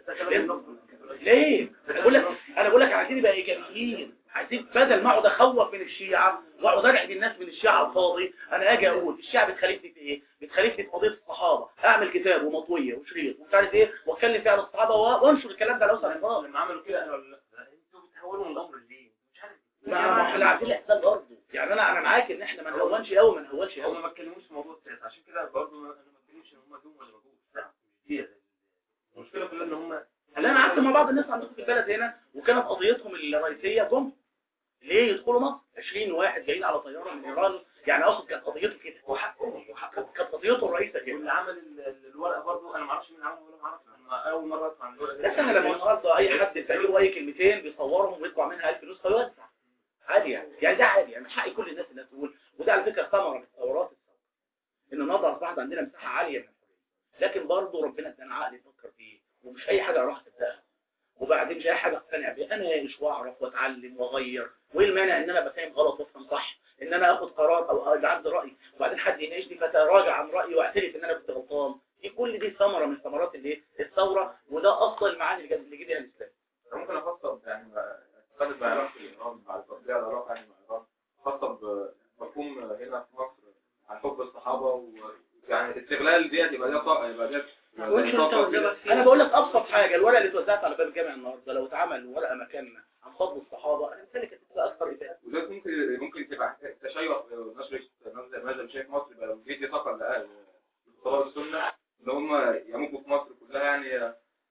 ليه؟ انا بقول لك انا بقول لك عايزين نبقى ايجابيين عايزين بدل ما اقعد اخوف من الشيعه واقعد ارعب الناس من الشيعه على الفاضي انا اجي اقول الشيعه بتخالفني في ايه؟ بتخالفني في قضيه الصحابه اعمل كتاب ومطويه وشريط ومش عارف ايه واتكلم فيه عن الصحابه و- وانشر الكلام ده لو سمحت لما عملوا كده قالوا لا انتوا بتحولوا من الامر ليه؟ مش عارف ما ما احنا عايزين الاحسان برضه يعني انا انا معاك ان احنا ما نهونش قوي ما نهونش هم قوي ما اتكلموش في موضوع السياسه عشان كده برضه انا ما اتكلمش ان هم جم ولا ما جوش لا مش دي المشكله كلها ان هم لا انا قعدت مع بعض الناس عندكم في البلد هنا وكانت قضيتهم الرئيسيه جم ليه يدخلوا مصر 20 واحد جايين على طياره من ايران يعني اقصد كانت قضيته كده وحقهم وحقهم كانت قضيته الرئيسه كده واللي عمل ال- ال- الورقه برضه انا ما اعرفش مين عمله ولا ما اعرفش انا اول مره اسمع عن الورقه دي. بس انا لما النهارده اي حد يجيبوا اي كلمتين بيصورهم ويطبع منها 1000 نسخه ويوزع عادي يعني يعني ده عادي يعني من حق كل الناس انها تقول وده على فكره ثمره من ثورات الثوره ان النهارده اصبحت عندنا مساحه عاليه من الحريه لكن برضه ربنا ادانا عقل يفكر فيه ومش اي حاجه اروح ابداها وبعدين مش اي حاجه اقتنع بيها انا اناقش واعرف واتعلم واغير وايه المانع ان انا بفهم غلط وافهم صح ان انا اخد قرار او يبقى عندي راي وبعدين حد يناقشني فتراجع عن رايي واعترف ان انا كنت غلطان دي كل دي ثمره من ثمرات الايه الثوره وده افضل المعاني اللي جاب- اللي جه بيها الاسلام أنا ممكن افصل يعني استفاد بعلاقه ايران مع تطبيع العلاقه يعني مع ايران خاصه بمفهوم هنا في مصر عن حب الصحابه ويعني استغلال ديت يبقى ده طاقه يبقى ده طاقه كده. انا بقول لك ابسط حاجه الورقه اللي اتوزعت على باب الجامع النهارده لو اتعمل ورقه مكاننا عن فضل الصحابه انا بالتالي كانت هتبقى اكثر افاده وده ممكن ممكن تبقى تشيع نشر مذهب مذهب شيخ مصر يبقى بيدي طاقه لاهل طلاب السنه ان هم يموتوا في مصر كلها يعني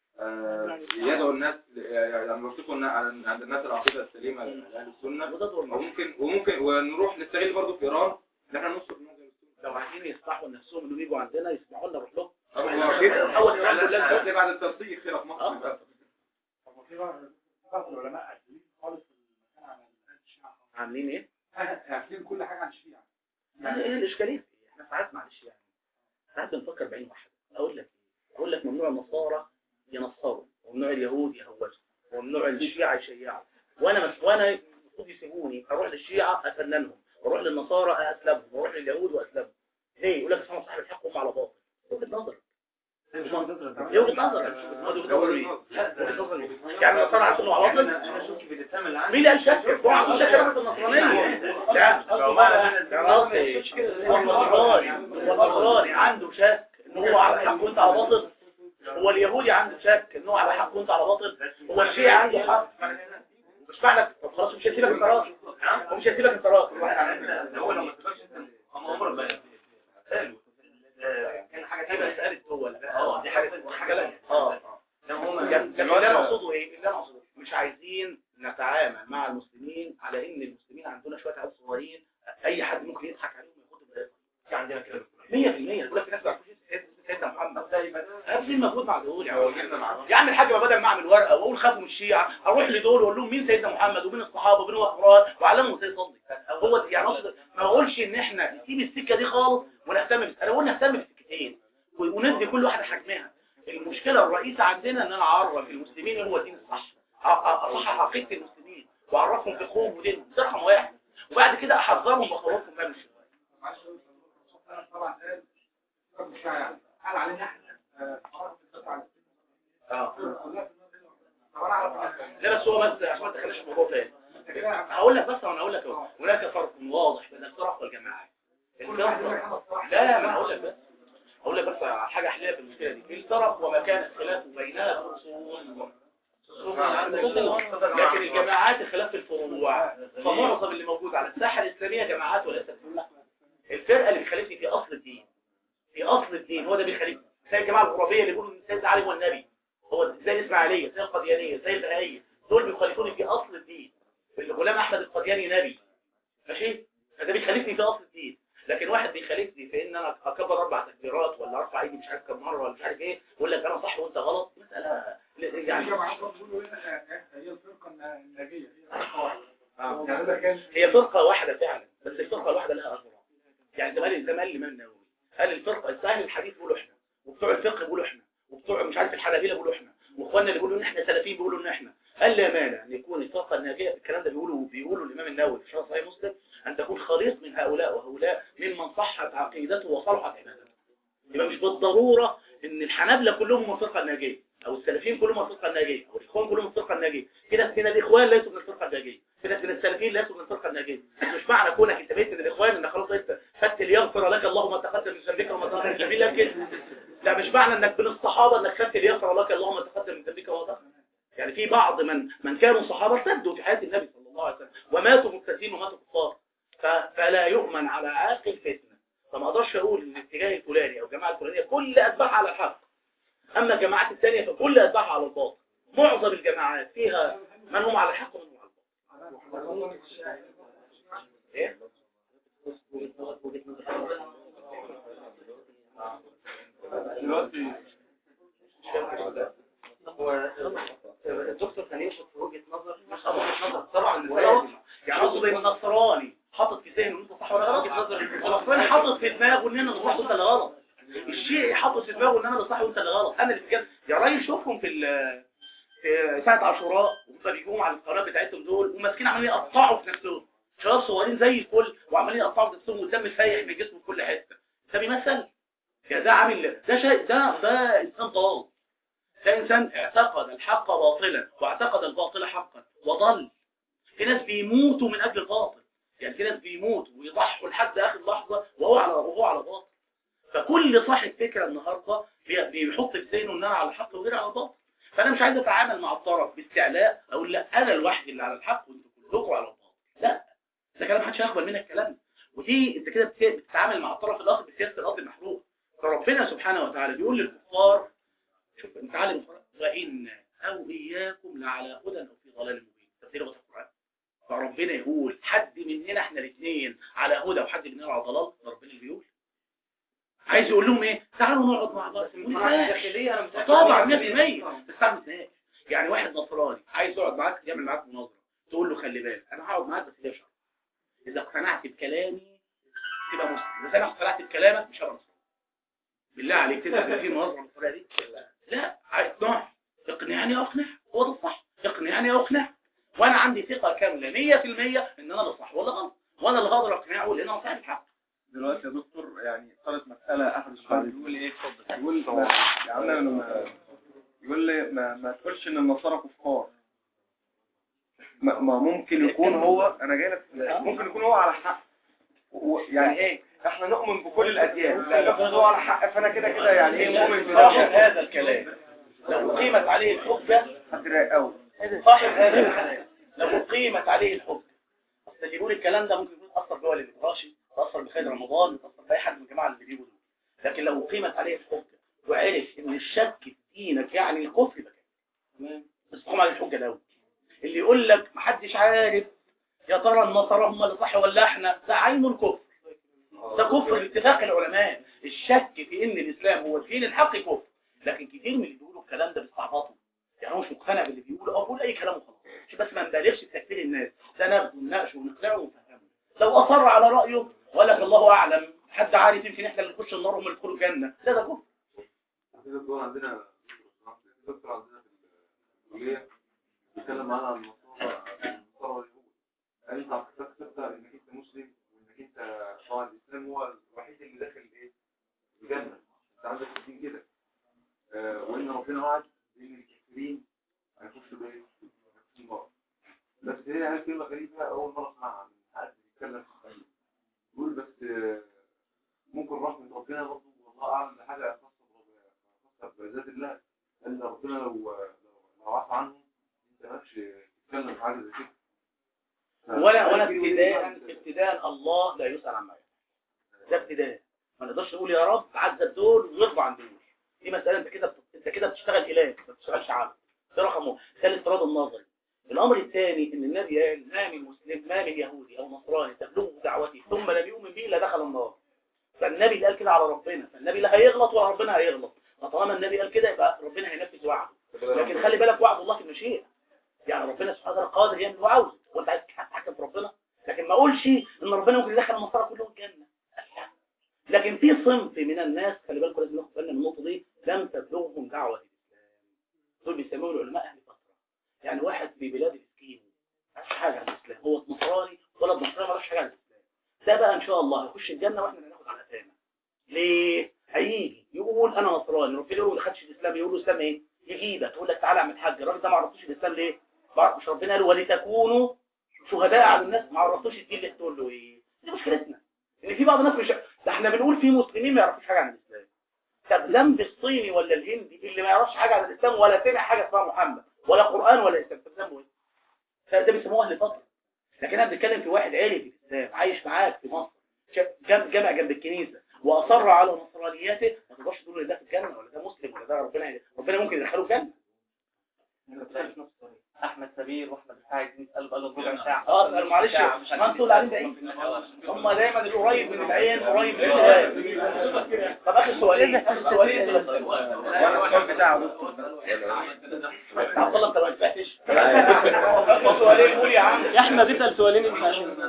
آه، يدعوا الناس يعني يرسخوا النا- عن- عند الناس العقيده السليمه لاهل السنه وده دور مهم. وممكن وممكن ونروح نستغل برضه في ايران ان احنا ننصر مذهب السنه لو عايزين يصلحوا نفسهم انهم يجوا عندنا يسمعوا لنا نروح لهم هو كده أول إيران كلها هتلاقي بعد الترسيخ كده في مصر اه بقى. طب وفي بعض بعض العلماء قافلين خالص في المكان عن الشيعة عاملين ايه؟ قافلين كل حاجه عن الشيعة يعني ايه الاشكاليه احنا ساعات معلش يعني ساعات بنفكر بعين واحده اقول لك ايه اقول لك ممنوع النصارى ينصروا وممنوع اليهود يهوجوا وممنوع الشيعة يشيعوا وانا مش وانا المفروض يسيبوني اروح للشيعة افننهم واروح للنصارى اسلمهم واروح لليهود واسلمهم ليه يقول لك اصل صاحب الحق هم على باطل وجهه نظر دي وجهه نظر دي وجهه نظر إيه؟ لا، وجهة نظر إيه؟ يعني النصارى عارفين على باطل انا شوف بتتعمل عن مين اللي قال شك؟ هو عنده شك في النصرانية لا اصل قصدي النصراني النصراني عنده شك ان هو على حق وانت على باطل هو اليهودي عنده شك ان هو على حق وانت على باطل هو الشيعي عنده حق مش معنى طب خلاص مش هيسيبك انت راجل هو مش هيسيبك انت راجل هو لو ما تبقاش انت هم عمرك ما قالوا كان حاجه دي تانية مسألة هو لا اه دي حاجه دي حاجة لا اه لو هم لكن اللي انا اقصده ايه اللي انا اقصده مش عايزين نتعامل مع المسلمين على ان المسلمين عندنا شويه عيال صغيرين اي حد ممكن يضحك عليهم وياخدهم بالقصه في عندنا كده 100% يقول لك في ناس ما يعرفوش سيدنا محمد ابذل مجهود مع دول يا عم الحاج ما بدل ما اعمل ورقه واقول خافوا من الشيعه اروح لدول واقول لهم مين سيدنا محمد ومين الصحابه ومين الافراد واعلمهم ازاي يصلي هو يعني اقصد ما اقولش ان احنا نسيب السكه دي خالص ونهتم انا بقول نهتم بالسكتين وندي كل واحده حجمها المشكله الرئيسه عندنا ان انا اعرف المسلمين ايه هو الدين الصح أ- أ- اصحح عقيده المسلمين واعرفهم فقههم ودينهم ده رقم واحد وبعد كده احذرهم واخوفهم من الشيطان معلش أنا طبعا قال رب الشيعة يعني قال علينا احنا آه، حركة الدفاع عن السنة. اه كلها في المدينة. طب انا اعرف إن- لا بس هو بس عشان ما تخليش الموضوع تاني انت كده عم- هقول لك بس انا هقول لك اهو هناك فرق واضح بين الفرق والجماعات كل واحد يقول لك الفرق أنا الصح. لا ما انا هقول لك بس على حاجه احلها في المشكله دي الفرق وما كان الخلاف بينها في الاصول الأصول عندك أصول. لكن الجماعات الخلاف في الفروع فمعظم اللي موجود على الساحه الاسلاميه جماعات ولا تفرق الفرقه اللي بتخالفني في اصل الدين في اصل الدين هو ده بيخالفني زي الجماعه الغربيه اللي بيقولوا ان سيدنا علي هو النبي هو زي الاسماعيليه زي القديانيه زي البهائيه دول بيخالفوني في اصل الدين الغلام احمد القدياني نبي ماشي فده بيخالفني في اصل الدين لكن واحد بيخالفني في ان انا اكبر اربع تكبيرات ولا ارفع ايدي مش عارف كم مره ولا مش عارف ايه يقول لك انا صح وانت غلط مساله يعني هي الفرقة الناجية هي فرقة واحدة يعني ده كان هي فرقه واحده فعلا بس الفرقه الواحده لها اجرام يعني زي ما قال زي ما قال الامام النووي قال الفرقه السهل الحديث بيقولوا احنا وبتوع الفقه بيقولوا احنا وبتوع مش عارف الحنابلة بيقولوا احنا واخواننا اللي بيقولوا ان احنا سلفيين بيقولوا ان احنا قال لا مانع ان يكون الفرقه الناجيه الكلام ده بيقولوا بيقولوا الامام النووي في شرح صحيح مسلم ان تكون خليط من هؤلاء وهؤلاء ممن صحت عقيدته وصلحت عبادته يبقى مش بالضروره ان الحنابلة كلهم من الفرقه الناجيه او السلفيين كلهم من الفرقه الناجيه او الاخوان كلهم من الفرقه الناجيه كده من الاخوان ليسوا من الفرقه الناجيه كده من السلفيين ليسوا من الفرقه الناجيه مش معنى كونك انت بقيت من الاخوان ان خلاص انت خدت ليغفر لك الله ما تقدم من ذنبك وما تاخر من سبيل كده لا مش معنى انك من الصحابه انك خدت ليغفر لك الله ما تقدم من ذنبك وما تاخر يعني في بعض من من كانوا صحابه ارتدوا في حياه النبي صلى الله عليه وسلم وماتوا مرتدين وماتوا كفار ف- فلا يؤمن على عاقل فتنه فما اقدرش اقول ان الاتجاه الفلاني او الجماعه الفلانيه كل اتباعها على الحق اما الجماعات الثانيه فكل اتباعها على الباطل معظم الجماعات فيها من هم على الحق ومن هم على الباطل ايه دلوقتي هو الدكتور كان يقصد في وجهة نظر مش وجهه نظر طبعا المسألة يعني اقصد ان النصراني حاطط في ذهنه ان انت صح ولا غلط وجهة نظر النصراني حاطط في دماغه ان انا اللي صح وانت اللي غلط الشيعي حاطط في دماغه ان انا اللي صح وانت اللي غلط انا اللي بجد يا راجل شوفهم في ال- في ساعه عاشوراء وهم بيجوا على القناه بتاعتهم دول وماسكين عمالين يقطعوا في نفسهم شباب صغيرين زي الفل وعمالين يقطعوا في نفسهم والدم سايح من جسمه في كل حته ده بيمثل يا ده عامل ده شيء ده ده انسان ضال ده انسان اعتقد الحق باطلا واعتقد الباطل حقا وضل في ناس بيموتوا من اجل الباطل يعني في ناس بيموتوا ويضحوا لحد اخر لحظه وهو على وهو على باطل فكل صاحب فكره النهارده بي- بيحط في ذهنه ان انا على الحق وغير على الباطل فانا مش عايز اتعامل مع الطرف باستعلاء اقول لا انا الوحيد اللي على الحق وانتوا كلكم على الباطل لا ده كلام محدش هيقبل منك الكلام ده. ودي انت كده بت- بتتعامل مع الطرف الاخر بسياسه الارض المحروق فربنا سبحانه وتعالى بيقول للكفار شوف انت عالم القران وان او اياكم لعلى هدى او في ضلال مبين تفسير بس القران فربنا يقول حد مننا احنا الاثنين على هدى وحد مننا على ضلال ده ربنا اللي بيقول عايز يقول لهم ايه تعالوا نقعد مع بعض داخلية انا متأكد طبعا 100% إن- بس تعمل ازاي يعني واحد نصراني عايز يقعد معاك يعمل معاك مناظره تقول له خلي بالك انا هقعد معاك بس ده شرط اذا اقتنعت بكلامي تبقى مسلم اذا انا اقتنعت بكلامك مش هبقى مسلم بالله عليك تبقى في مناظره بالطريقه دي لا عايز اقنع اقنعني اقنع هو ده الصح اقنعني اقنع وانا عندي ثقه كامله 100% ان انا اللي صح ولا غلط وانا اللي هقدر اقنعه لان انا صاحب الحق دلوقتي يا دكتور يعني صارت مسألة أحد الشباب يقول إيه يقول ما يعني أنا لما يقول لي ما, ما تقولش إن النصارى كفار ما, ما ممكن يكون هو أنا جاي لك ممكن يكون هو على حق و- يعني إيه إحنا نؤمن بكل الأديان لا افرض هو على حق فأنا كده كده يعني إيه مؤمن صاحب بده هذا الكلام لو قيمت عليه الحجه هتراقي قوي صاحب هذا الكلام لو قيمت عليه الحجه اصل يقول الكلام ده ممكن يكون اثر بوالد الابراشي اثر بخير رمضان اثر باي حد من الجماعه اللي بيجوا دول لكن لو قيمت عليه الحجه وعرف ان الشك في دينك يعني الكفر يبقى كده بس تقوم عليه الحجه الاول اللي يقول لك محدش عارف يا ترى النصارى هم اللي صح ولا احنا ده عين الكفر ده كفر باتفاق العلماء الشك في ان الاسلام هو الدين الحق كفر لكن كتير من اللي بيقولوا الكلام ده بيستعبطوا يعني هو مش مقتنع باللي بيقوله او بيقول اي كلام وخلاص مش بس ما نبالغش في تكفير الناس ده ناخده ونناقشه ونقنعه ونفهمه لو اصر على رايه وقال لك الله اعلم حد عارف يمكن احنا اللي نخش النار وهم اللي يدخلوا الجنه لا ده كفر دكتور عندنا دكتور عندنا في الكلية بيتكلم معانا عن النصارى النصارى واليهود قال انت عقيدتك ثابتة انك انت مسلم وانك انت طبعا الاسلام هو الوحيد اللي داخل ايه الجنة انت عندك الدين كده آه، وان ربنا وعد ان الكافرين هيخشوا بايه؟ هيخشوا النار بس هي هل كلمة غريبة أول مرة أسمعها من حد بيتكلم في الحقيقة يقول بس آه، ممكن رحمة ربنا برضه والله أعلم ده حاجة خاصة بذات الله قال ربنا لو لو لو عفى عنهم انت مالكش تتكلم في حاجه زي كده ولا ولا ابتداء ابتداء الله لا يسأل عما يفعل ده ابتداء ما نقدرش نقول يا رب عذب دول ويرضى عن دول دي مسألة انت كده انت كده بتشتغل إله ما بتشتغلش عبد ده رقم واحد ده الافتراض النظري الأمر الثاني ان النبي قال ما من مسلم ما من يهودي أو نصراني تبلغه دعوتي ثم لم يؤمن به إلا دخل النار فالنبي اللي قال كده على ربنا فالنبي لا هيغلط ولا ربنا هيغلط فطالما النبي قال كده يبقى ربنا هينفذ وعده لكن خلي بالك وعد الله في المشيئة يعني ربنا سبحانه وتعالى قادر يعمل اللي هو عاوزه وانت عايز تتحكم في ربنا لكن ما اقولش ان ربنا ممكن يدخل النصارى كلهم الجنه لكن في صنف من الناس خلي بالكم لازم ناخد بالنا من النقطه دي لم تبلغهم دعوه الاسلام دول بيسموهم العلماء اهل فتره يعني واحد في بلاد الاسكيمو ما يعرفش حاجه عن الاسلام هو نصراني ولد نصراني ما يعرفش حاجه عن الاسلام ده بقى ان شاء الله هيخش الجنه واحنا اللي هناخد على قفانا ليه هيجي يقول انا نصراني ربنا يقول له ما خدش الاسلام يقول له اسلام ايه يجيبك يقول لك تعالى اعمل حج الراجل ده ما عرفتوش الاسلام ليه ما- مش ربنا قال ولتكونوا شهداء على الناس ما عرفتوش الدين اللي تقول له ايه دي مشكلتنا ان في بعض الناس مش ده احنا بنقول في مسلمين ما يعرفوش حاجه عن الاسلام طب ذنب الصيني ولا الهندي اللي ما يعرفش حاجه عن الاسلام ولا سمع حاجه اسمها محمد ولا قران ولا اسلام طب ذنبه ايه فده بيسموه اهل فتره لكن انا بنتكلم في واحد عالي في الاسلام عايش معاك في مصر شاف جم- جامع جنب الكنيسه واصر على نصرانيته ما تقدرش تقول ان ده في الجنه ولا ده مسلم ولا ده ربنا ربنا ممكن يدخله الجنه احمد سمير واحمد الحاج نساله بقى له ربع ساعه اه اسال معلش ما انتوا اللي قاعدين بعيد هم دايما القريب من العين قريب من السؤال طب اخر سؤالين اخر سؤالين دول عبد الله انت ما نفعتش اخر سؤالين قول يا عم يا احمد اسال سؤالين انت عشان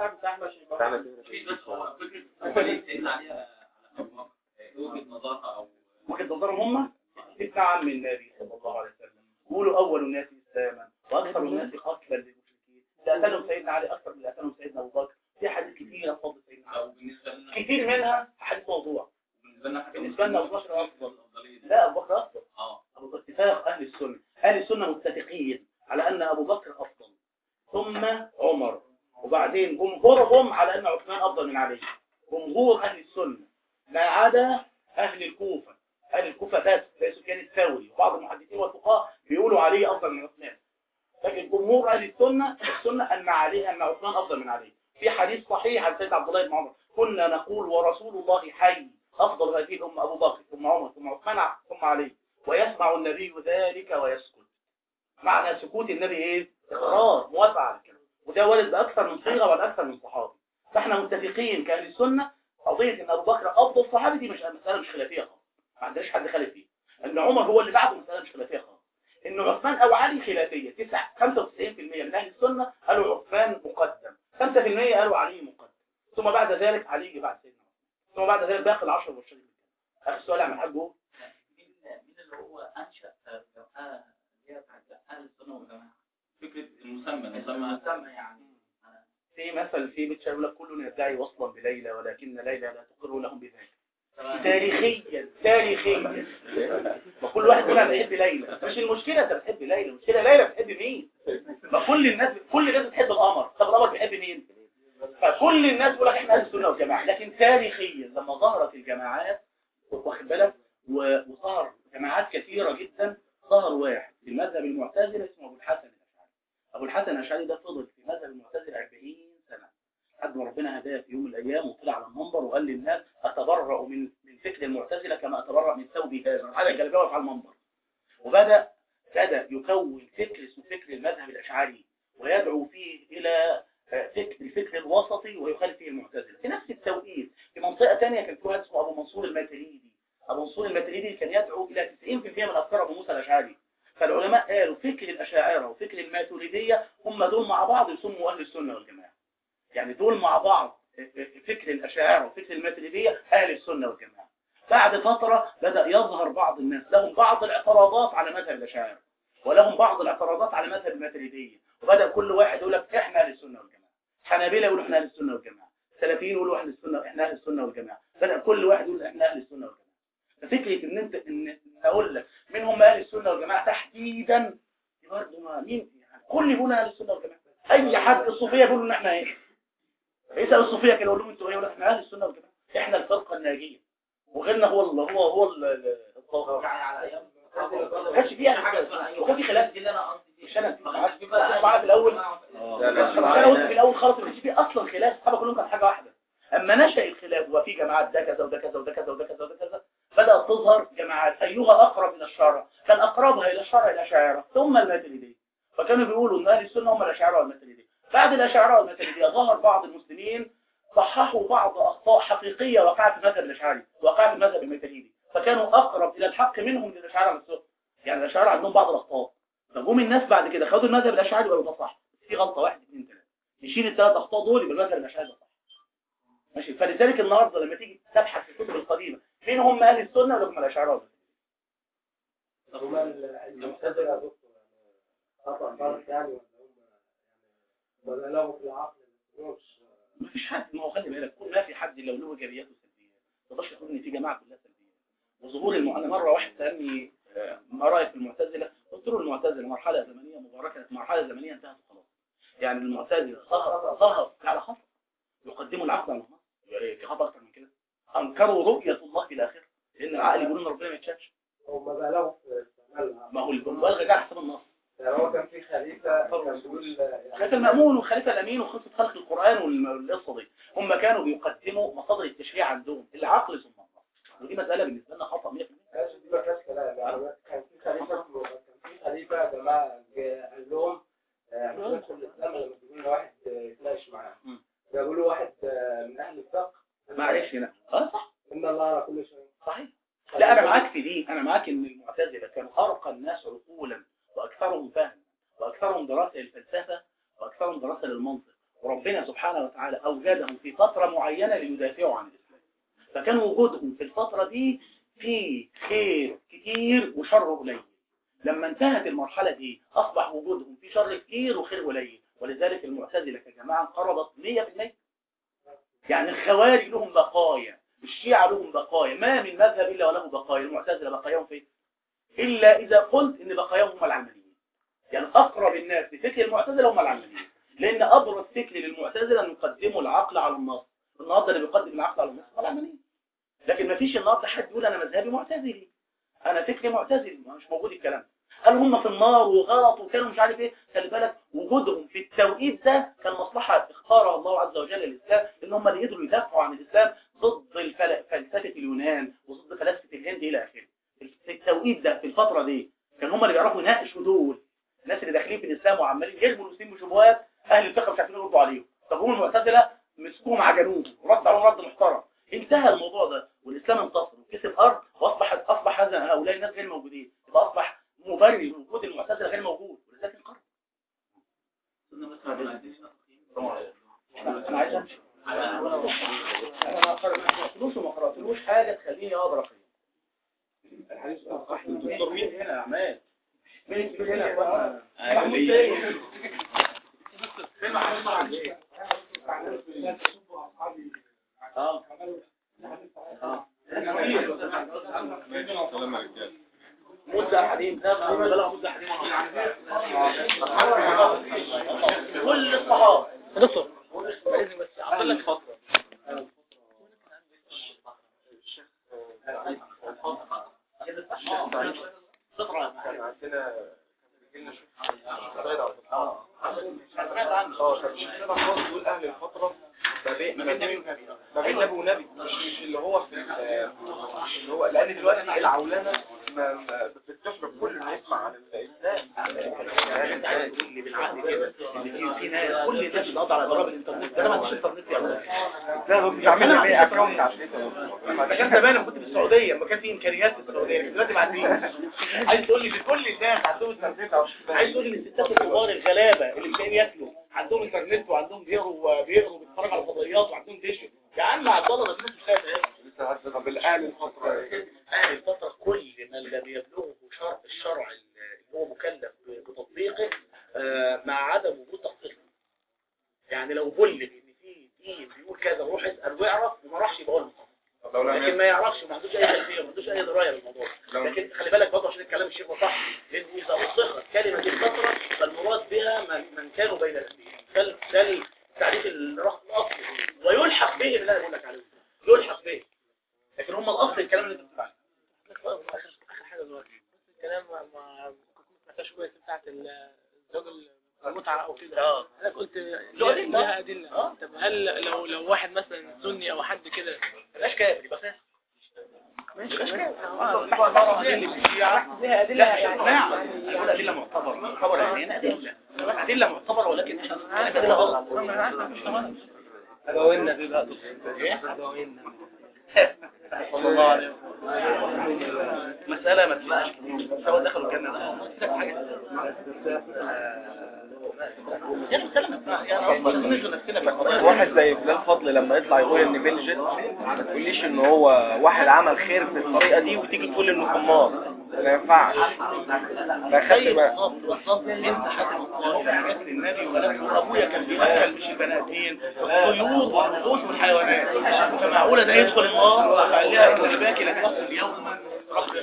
وجهه نظرهم هم ابن عم النبي صلى الله عليه وسلم قولوا اول الناس اسلاما واكثر الناس قتلا للمشركين لاتنهم سيدنا علي اكثر من لاتنهم سيدنا ابو بكر في حديث كثيره فضل سيدنا علي كتير منها حديث موضوع بالنسبه لنا ابو بكر افضل لا ابو بكر افضل ابو بكر اتفاق اهل السنه اهل السنه متفقين على ان ابو بكر افضل ثم عمر وبعدين جمهورهم على ان عثمان افضل من علي جمهور اهل السنه ما عدا اهل الكوفه اهل الكوفه بس زي سفيان الثوري وبعض المحدثين والفقهاء بيقولوا علي افضل من عثمان لكن جمهور اهل السنه السنه ان علي ان عثمان افضل من علي في حديث صحيح عن سيدنا عبد الله بن عمر كنا نقول ورسول الله حي افضل هذه الامه ابو بكر ثم عمر ثم عثمان ثم علي ويسمع النبي ذلك ويسكت معنى سكوت النبي ايه اقرار موافقه على كده وده وارد باكثر من صيغه والاكثر من صحابي فاحنا متفقين كاهل السنه قضيه ان ابو بكر افضل صحابي دي مش مساله مش خلافيه خالص ما عندناش حد خالف فيه ان عمر هو اللي بعده مساله مش خلافيه خالص ان عثمان او علي خلافيه 9 95% من اهل السنه قالوا عثمان مقدم 5% قالوا علي مقدم ثم بعد ذلك علي يجي بعد سيدنا عثمان ثم بعد ذلك باقي العشر والشريك اخر سؤال يا عم الحاج هو مين اللي هو انشا جماعه اللي هي بتاعت اهل السنه والجماعه فكره المسمى المسمى المسمى يعني في مثل في بيت يقول لك كل يدعي وصلا بليلى ولكن ليلى لا تقر لهم بذلك تاريخيا تاريخيا وكل واحد يقول انا بحب ليلى مش المشكله انت بتحب ليلى المشكله ليلى بتحب مين ما كل الناس كل الناس بتحب القمر طب القمر بيحب مين فكل الناس بيقول لك احنا اهل السنه والجماعه لكن تاريخيا لما ظهرت الجماعات واخد بالك و- وظهر جماعات كثيره جدا ظهر واحد في المذهب المعتزله اسمه ابو الحسن الاشعري ابو الحسن الاشعري ده فضل في مذهب المعتزله 40 سنه لحد ما ربنا هداه في يوم من الايام وطلع على المنبر وقال للناس اتبرأ من من فكر المعتزله كما اتبرأ من ثوبي هذا على الجلابيه واقف على المنبر وبدا بدا يكون فكر اسمه فكر المذهب الاشعري ويدعو فيه الى آه، فكر الفكر الوسطي ويخالف فيه المعتزله في نفس التوقيت في منطقه ثانيه كان في واحد اسمه ابو منصور الماتريدي ابو منصور الماتريدي كان يدعو الى 90% من افكار ابو موسى الاشعري فالعلماء قالوا فكر الاشاعره وفكر الماتريديه هم دول مع بعض يسموا اهل السنه والجماعه يعني دول مع بعض فكر الأشاعرة وفكر الماتريدية أهل السنة والجماعة بعد فترة بدأ يظهر بعض الناس لهم بعض الاعتراضات على مذهب الأشاعرة ولهم بعض الاعتراضات على مذهب الماتريدية وبدأ كل واحد يقول لك إحنا أهل السنة والجماعة حنابلة يقولوا إحنا أهل السنة والجماعة سلفيين يقولوا إحنا السنة إحنا أهل السنة والجماعة بدأ كل واحد يقول إحنا أهل السنة والجماعة ففكرة إن أنت إن إن أقول لك مين هم أهل السنة والجماعة تحديدا برضه ما مين يعني كل يقول أهل السنة والجماعة أي حد الصوفية يقولوا إن إحنا إيه اسال الصوفيه كده يقول لهم انتوا ايه يقول لك احنا اهل السنه والجماعه احنا الفرقه الناجيه وغيرنا هو ال- هو هو ال- ال- الاخطاء يعني على ايام ما كانش فيه يعني حاجه وكان في خلاف دي اللي انا قصدي مش انا ما كانش في معايا معايا في الاول لا لا انا قلت في الاول خالص ما كانش فيه اصلا خلاف الصحابه كلهم كان حاجه واحده اما نشا الخلاف وفي جماعات ده كذا وده كذا وده كذا وده كذا وده كذا بدات تظهر جماعات ايها اقرب الى الشرع كان اقربها الى الشرع الاشاعره ثم الماتريديه فكانوا بيقولوا ان اهل السنه هم الاشاعره والماتريديه بعد الاشاعره والماتريديه ظهر بعض المسلمين صححوا بعض اخطاء حقيقيه وقعت في المذهب الاشعري وقعت في المذهب الماتريدي فكانوا اقرب الى الحق منهم للاشاعره نفسهم يعني الاشاعره عندهم بعض الاخطاء فجم الناس بعد كده خدوا المذهب الاشعري وقالوا ده صح في غلطه واحد اثنين ثلاثه نشيل الثلاث اخطاء دول يبقى المذهب الاشعري ده صح ماشي فلذلك النهارده لما تيجي تبحث في الكتب القديمه مين هم اهل السنه ولا هم الاشاعره هما المعتزلة يا دكتور خطأ خالص يعني ولا هم ولا لهم في العقل مش ما فيش حد ما هو خلي بالك كل ما في حد لو له ايجابيات وسلبيات ما تقدرش تقول ان في جماعه كلها سلبيات وظهور المعاناه مره واحد سالني آه، ما رايك في المعتزله قلت له المعتزله مرحله زمنيه مباركه مرحله زمنيه انتهت وخلاص يعني المعتزله ظهر ظهر على خطأ يقدموا العقل على النص يعني في خطأ اكتر من كده انكروا رؤيه الله في الاخره لان العقل يقول ان ربنا ما يتشافش هم بالغوا في استعمالها ما هو المبالغه ده على حسب النص يعني هو كان في خليفة كان بيقول خليفه المأمون وخليفة الأمين وقصة خلق القرآن والقصة دي هم كانوا بيقدموا مصادر التشريع عندهم العقل ثم النص ودي مسألة بالنسبة لنا خطأ 100% ماشي دي ما فيهاش كلام يعني كان في خليفة كان في خليفة يا جماعة جه- قال لهم آه، احنا ندخل الإسلام لما تقول لنا واحد آه، يتناقش معاه مم. جابوا له واحد آه، من أهل الفقه معلش هنا اه صح إن الله على كل شيء صحيح لا أنا معاك في دي أنا معاك إن المعتزلة كانوا أرقى الناس عقولا وأكثرهم فهما وأكثرهم دراسة للفلسفة وأكثرهم دراسة للمنطق وربنا سبحانه وتعالى أوجدهم في فترة معينة ليدافعوا عن الإسلام فكان وجودهم في الفترة دي في خير كتير وشر قليل لما انتهت المرحلة دي أصبح وجودهم في شر كتير وخير قليل ولذلك المعتزلة كجماعة انقرضت 100% يعني الخوارج لهم بقايا الشيعة لهم بقايا ما من مذهب إلا وله بقايا المعتزلة بقاياهم فين إلا إذا قلت إن بقاياهم هم العلمانيين يعني أقرب الناس لفكر المعتزلة هم العلمانيين لأن أبرز فكر للمعتزلة أن يقدموا العقل على النص النهارده اللي بيقدم العقل على النص هم العلمانيين لكن ما فيش النهارده حد يقول أنا مذهبي معتزلي أنا فكري معتزلي ما مش موجود الكلام ده قال هم في النار وغلط وكانوا مش عارف ايه خلي بالك وجودهم في التوقيت ده كان مصلحة اختارها الله عز وجل للإسلام ان هم اللي قدروا يدافعوا عن الإسلام ضد الفل- فلسفة اليونان وضد فلسفة الهند إلى آخره في التوقيت ده في الفترة دي كان هم اللي بيعرفوا يناقشوا دول الناس اللي داخلين في الإسلام وعمالين يرموا المسلمين بشبهات أهل الفقه مش عارفين يردوا عليهم طب هم المعتزلة مسكوهم عجنوهم ورد عليهم رد محترم انتهى الموضوع ده والإسلام انتصر وكسب أرض وأصبح أصبح هذا هؤلاء الناس غير موجودين يبقى أصبح مبرر وجود المعتزلة غير موجود ولذلك انقرض انا عايز امشي انا ما قراتلوش وما قراتلوش حاجه تخليني اقدر اقيم الحديث ده صح الدكتور مين هنا يا عماد مين الكبير هنا يا اخوانا محمود تاني فين محمود طبعا اه اه سلام عليكم مدة حديد ده بلغ مدة حديد كل الصحابة يا دكتور لازم بس اعطل لك فتره كان عندنا بيجيلنا شيخ اه اه كان شيخنا خالص بيقول اهل الفتره ما بين ما بين نبي ما بين نبي ونبي مش مش اللي هو في ال- اللي هو لان دلوقتي العولمه ما ما بتشرب كل اللي يسمع عن الاسلام يعني انت عايز تقول لي بالعقل كده ان في في ناس كل الناس بتقعد على ضرب الانترنت ده ما عنديش انترنت يا ولد لا مش عاملين ايه اكونت عشان ده كان زمان لما كنت في السعوديه لما كان في امكانيات في السعوديه لكن دلوقتي ما عنديش عايز تقول لي ان كل الناس عندهم انترنت عايز تقول لي ان الستات الكبار الغلابه اللي مش لاقيين ياكلوا عندهم انترنت وعندهم بيقروا بيقروا بيتفرجوا على فضائيات وعندهم دش يا عم عبد الله ده في ناس مش لاقيه لسه عارف طب الاهل الفتره أهل الفترة كل ما لم يبلغه شرع الشرع اللي هو مكلف بتطبيقه آه، مع عدم وجود تخطيط يعني لو بلغ ان في دين بيقول كذا روح اسال واعرف وما راحش يبقى هو المصطفى طب لو لكن لم ما يعرفش وما عندوش اي خلفيه وما عندوش اي درايه بالموضوع لو- لكن خلي بالك برضه عشان الكلام الشيخ هو صح لان اذا اطلقت كلمه الفتره فالمراد بها من, من كانوا بين الانبياء ده ال- ده التعريف الرخص الاصلي ويلحق به اللي انا بقول لك عليه يلحق به لكن هم الاصل الكلام اللي انت بتقول عليه سمعتهاش كويس بتاعت الزوج المتعة او كده اه انا قلت له أدلة. لها ادله طب هل لو لو واحد مثلا سني او حد كده مبقاش كافر يبقى فاسد ماشي مبقاش ماشي. كافر آه، طبعا بحث طبعا ليها ليها ادله لا يعني نعم أقول أدلة معتبرة معتبرة يعني هنا أدلة أدلة معتبرة ولكن إحنا أدلة غلط أبوينا في بقى إيه؟ أبوينا صلى الله عليه وسلم مسألة ما تسمعش سواء دخلوا الجنة ده كده حاجة يعني مسألة ما تسمعش يعني أصلا ننزل نفسنا في القضايا واحد زي بلال فضل لما يطلع يقول ان بيل جيت ما تقوليش ان هو واحد عمل خير بالطريقه دي وتيجي تقول انه خمار ما ينفعش ما خدت زي بقى بالظبط بالظبط انت حاتم الطائف حاجات للنبي ولكن ابويا كان بياكل مش البني ادمين الطيور والوحوش والحيوانات فمعقوله ده يدخل النار فقال لها انت باكي لك تاكل يوما رب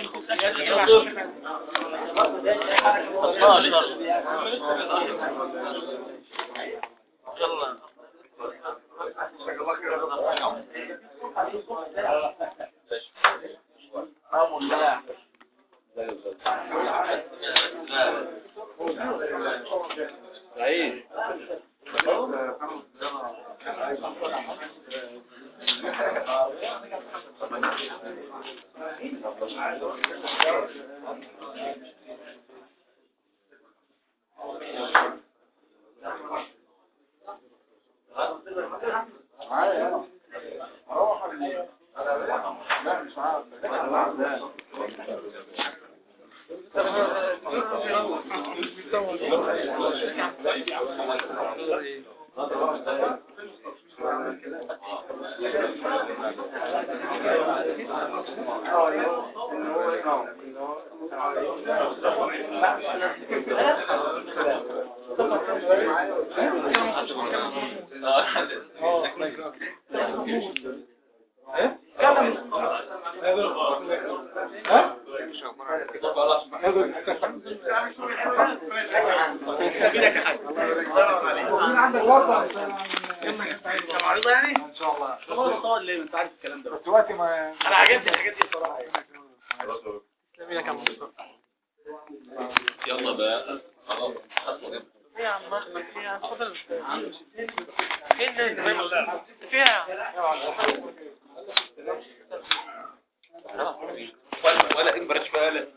يلا عندك ورطة معروضة يعني؟ ان شاء الله خلاص طول ليه انت عارف الكلام ده بس وقتي ما انا عجبني الحاجات دي بصراحة تسلمي لك يا عم مصطفى يلا بقى خلاص خطوة جنب ايه يا عم احمد ايه يا عم اتفضل ايه اللي فيها ولا ولا ان برش فيها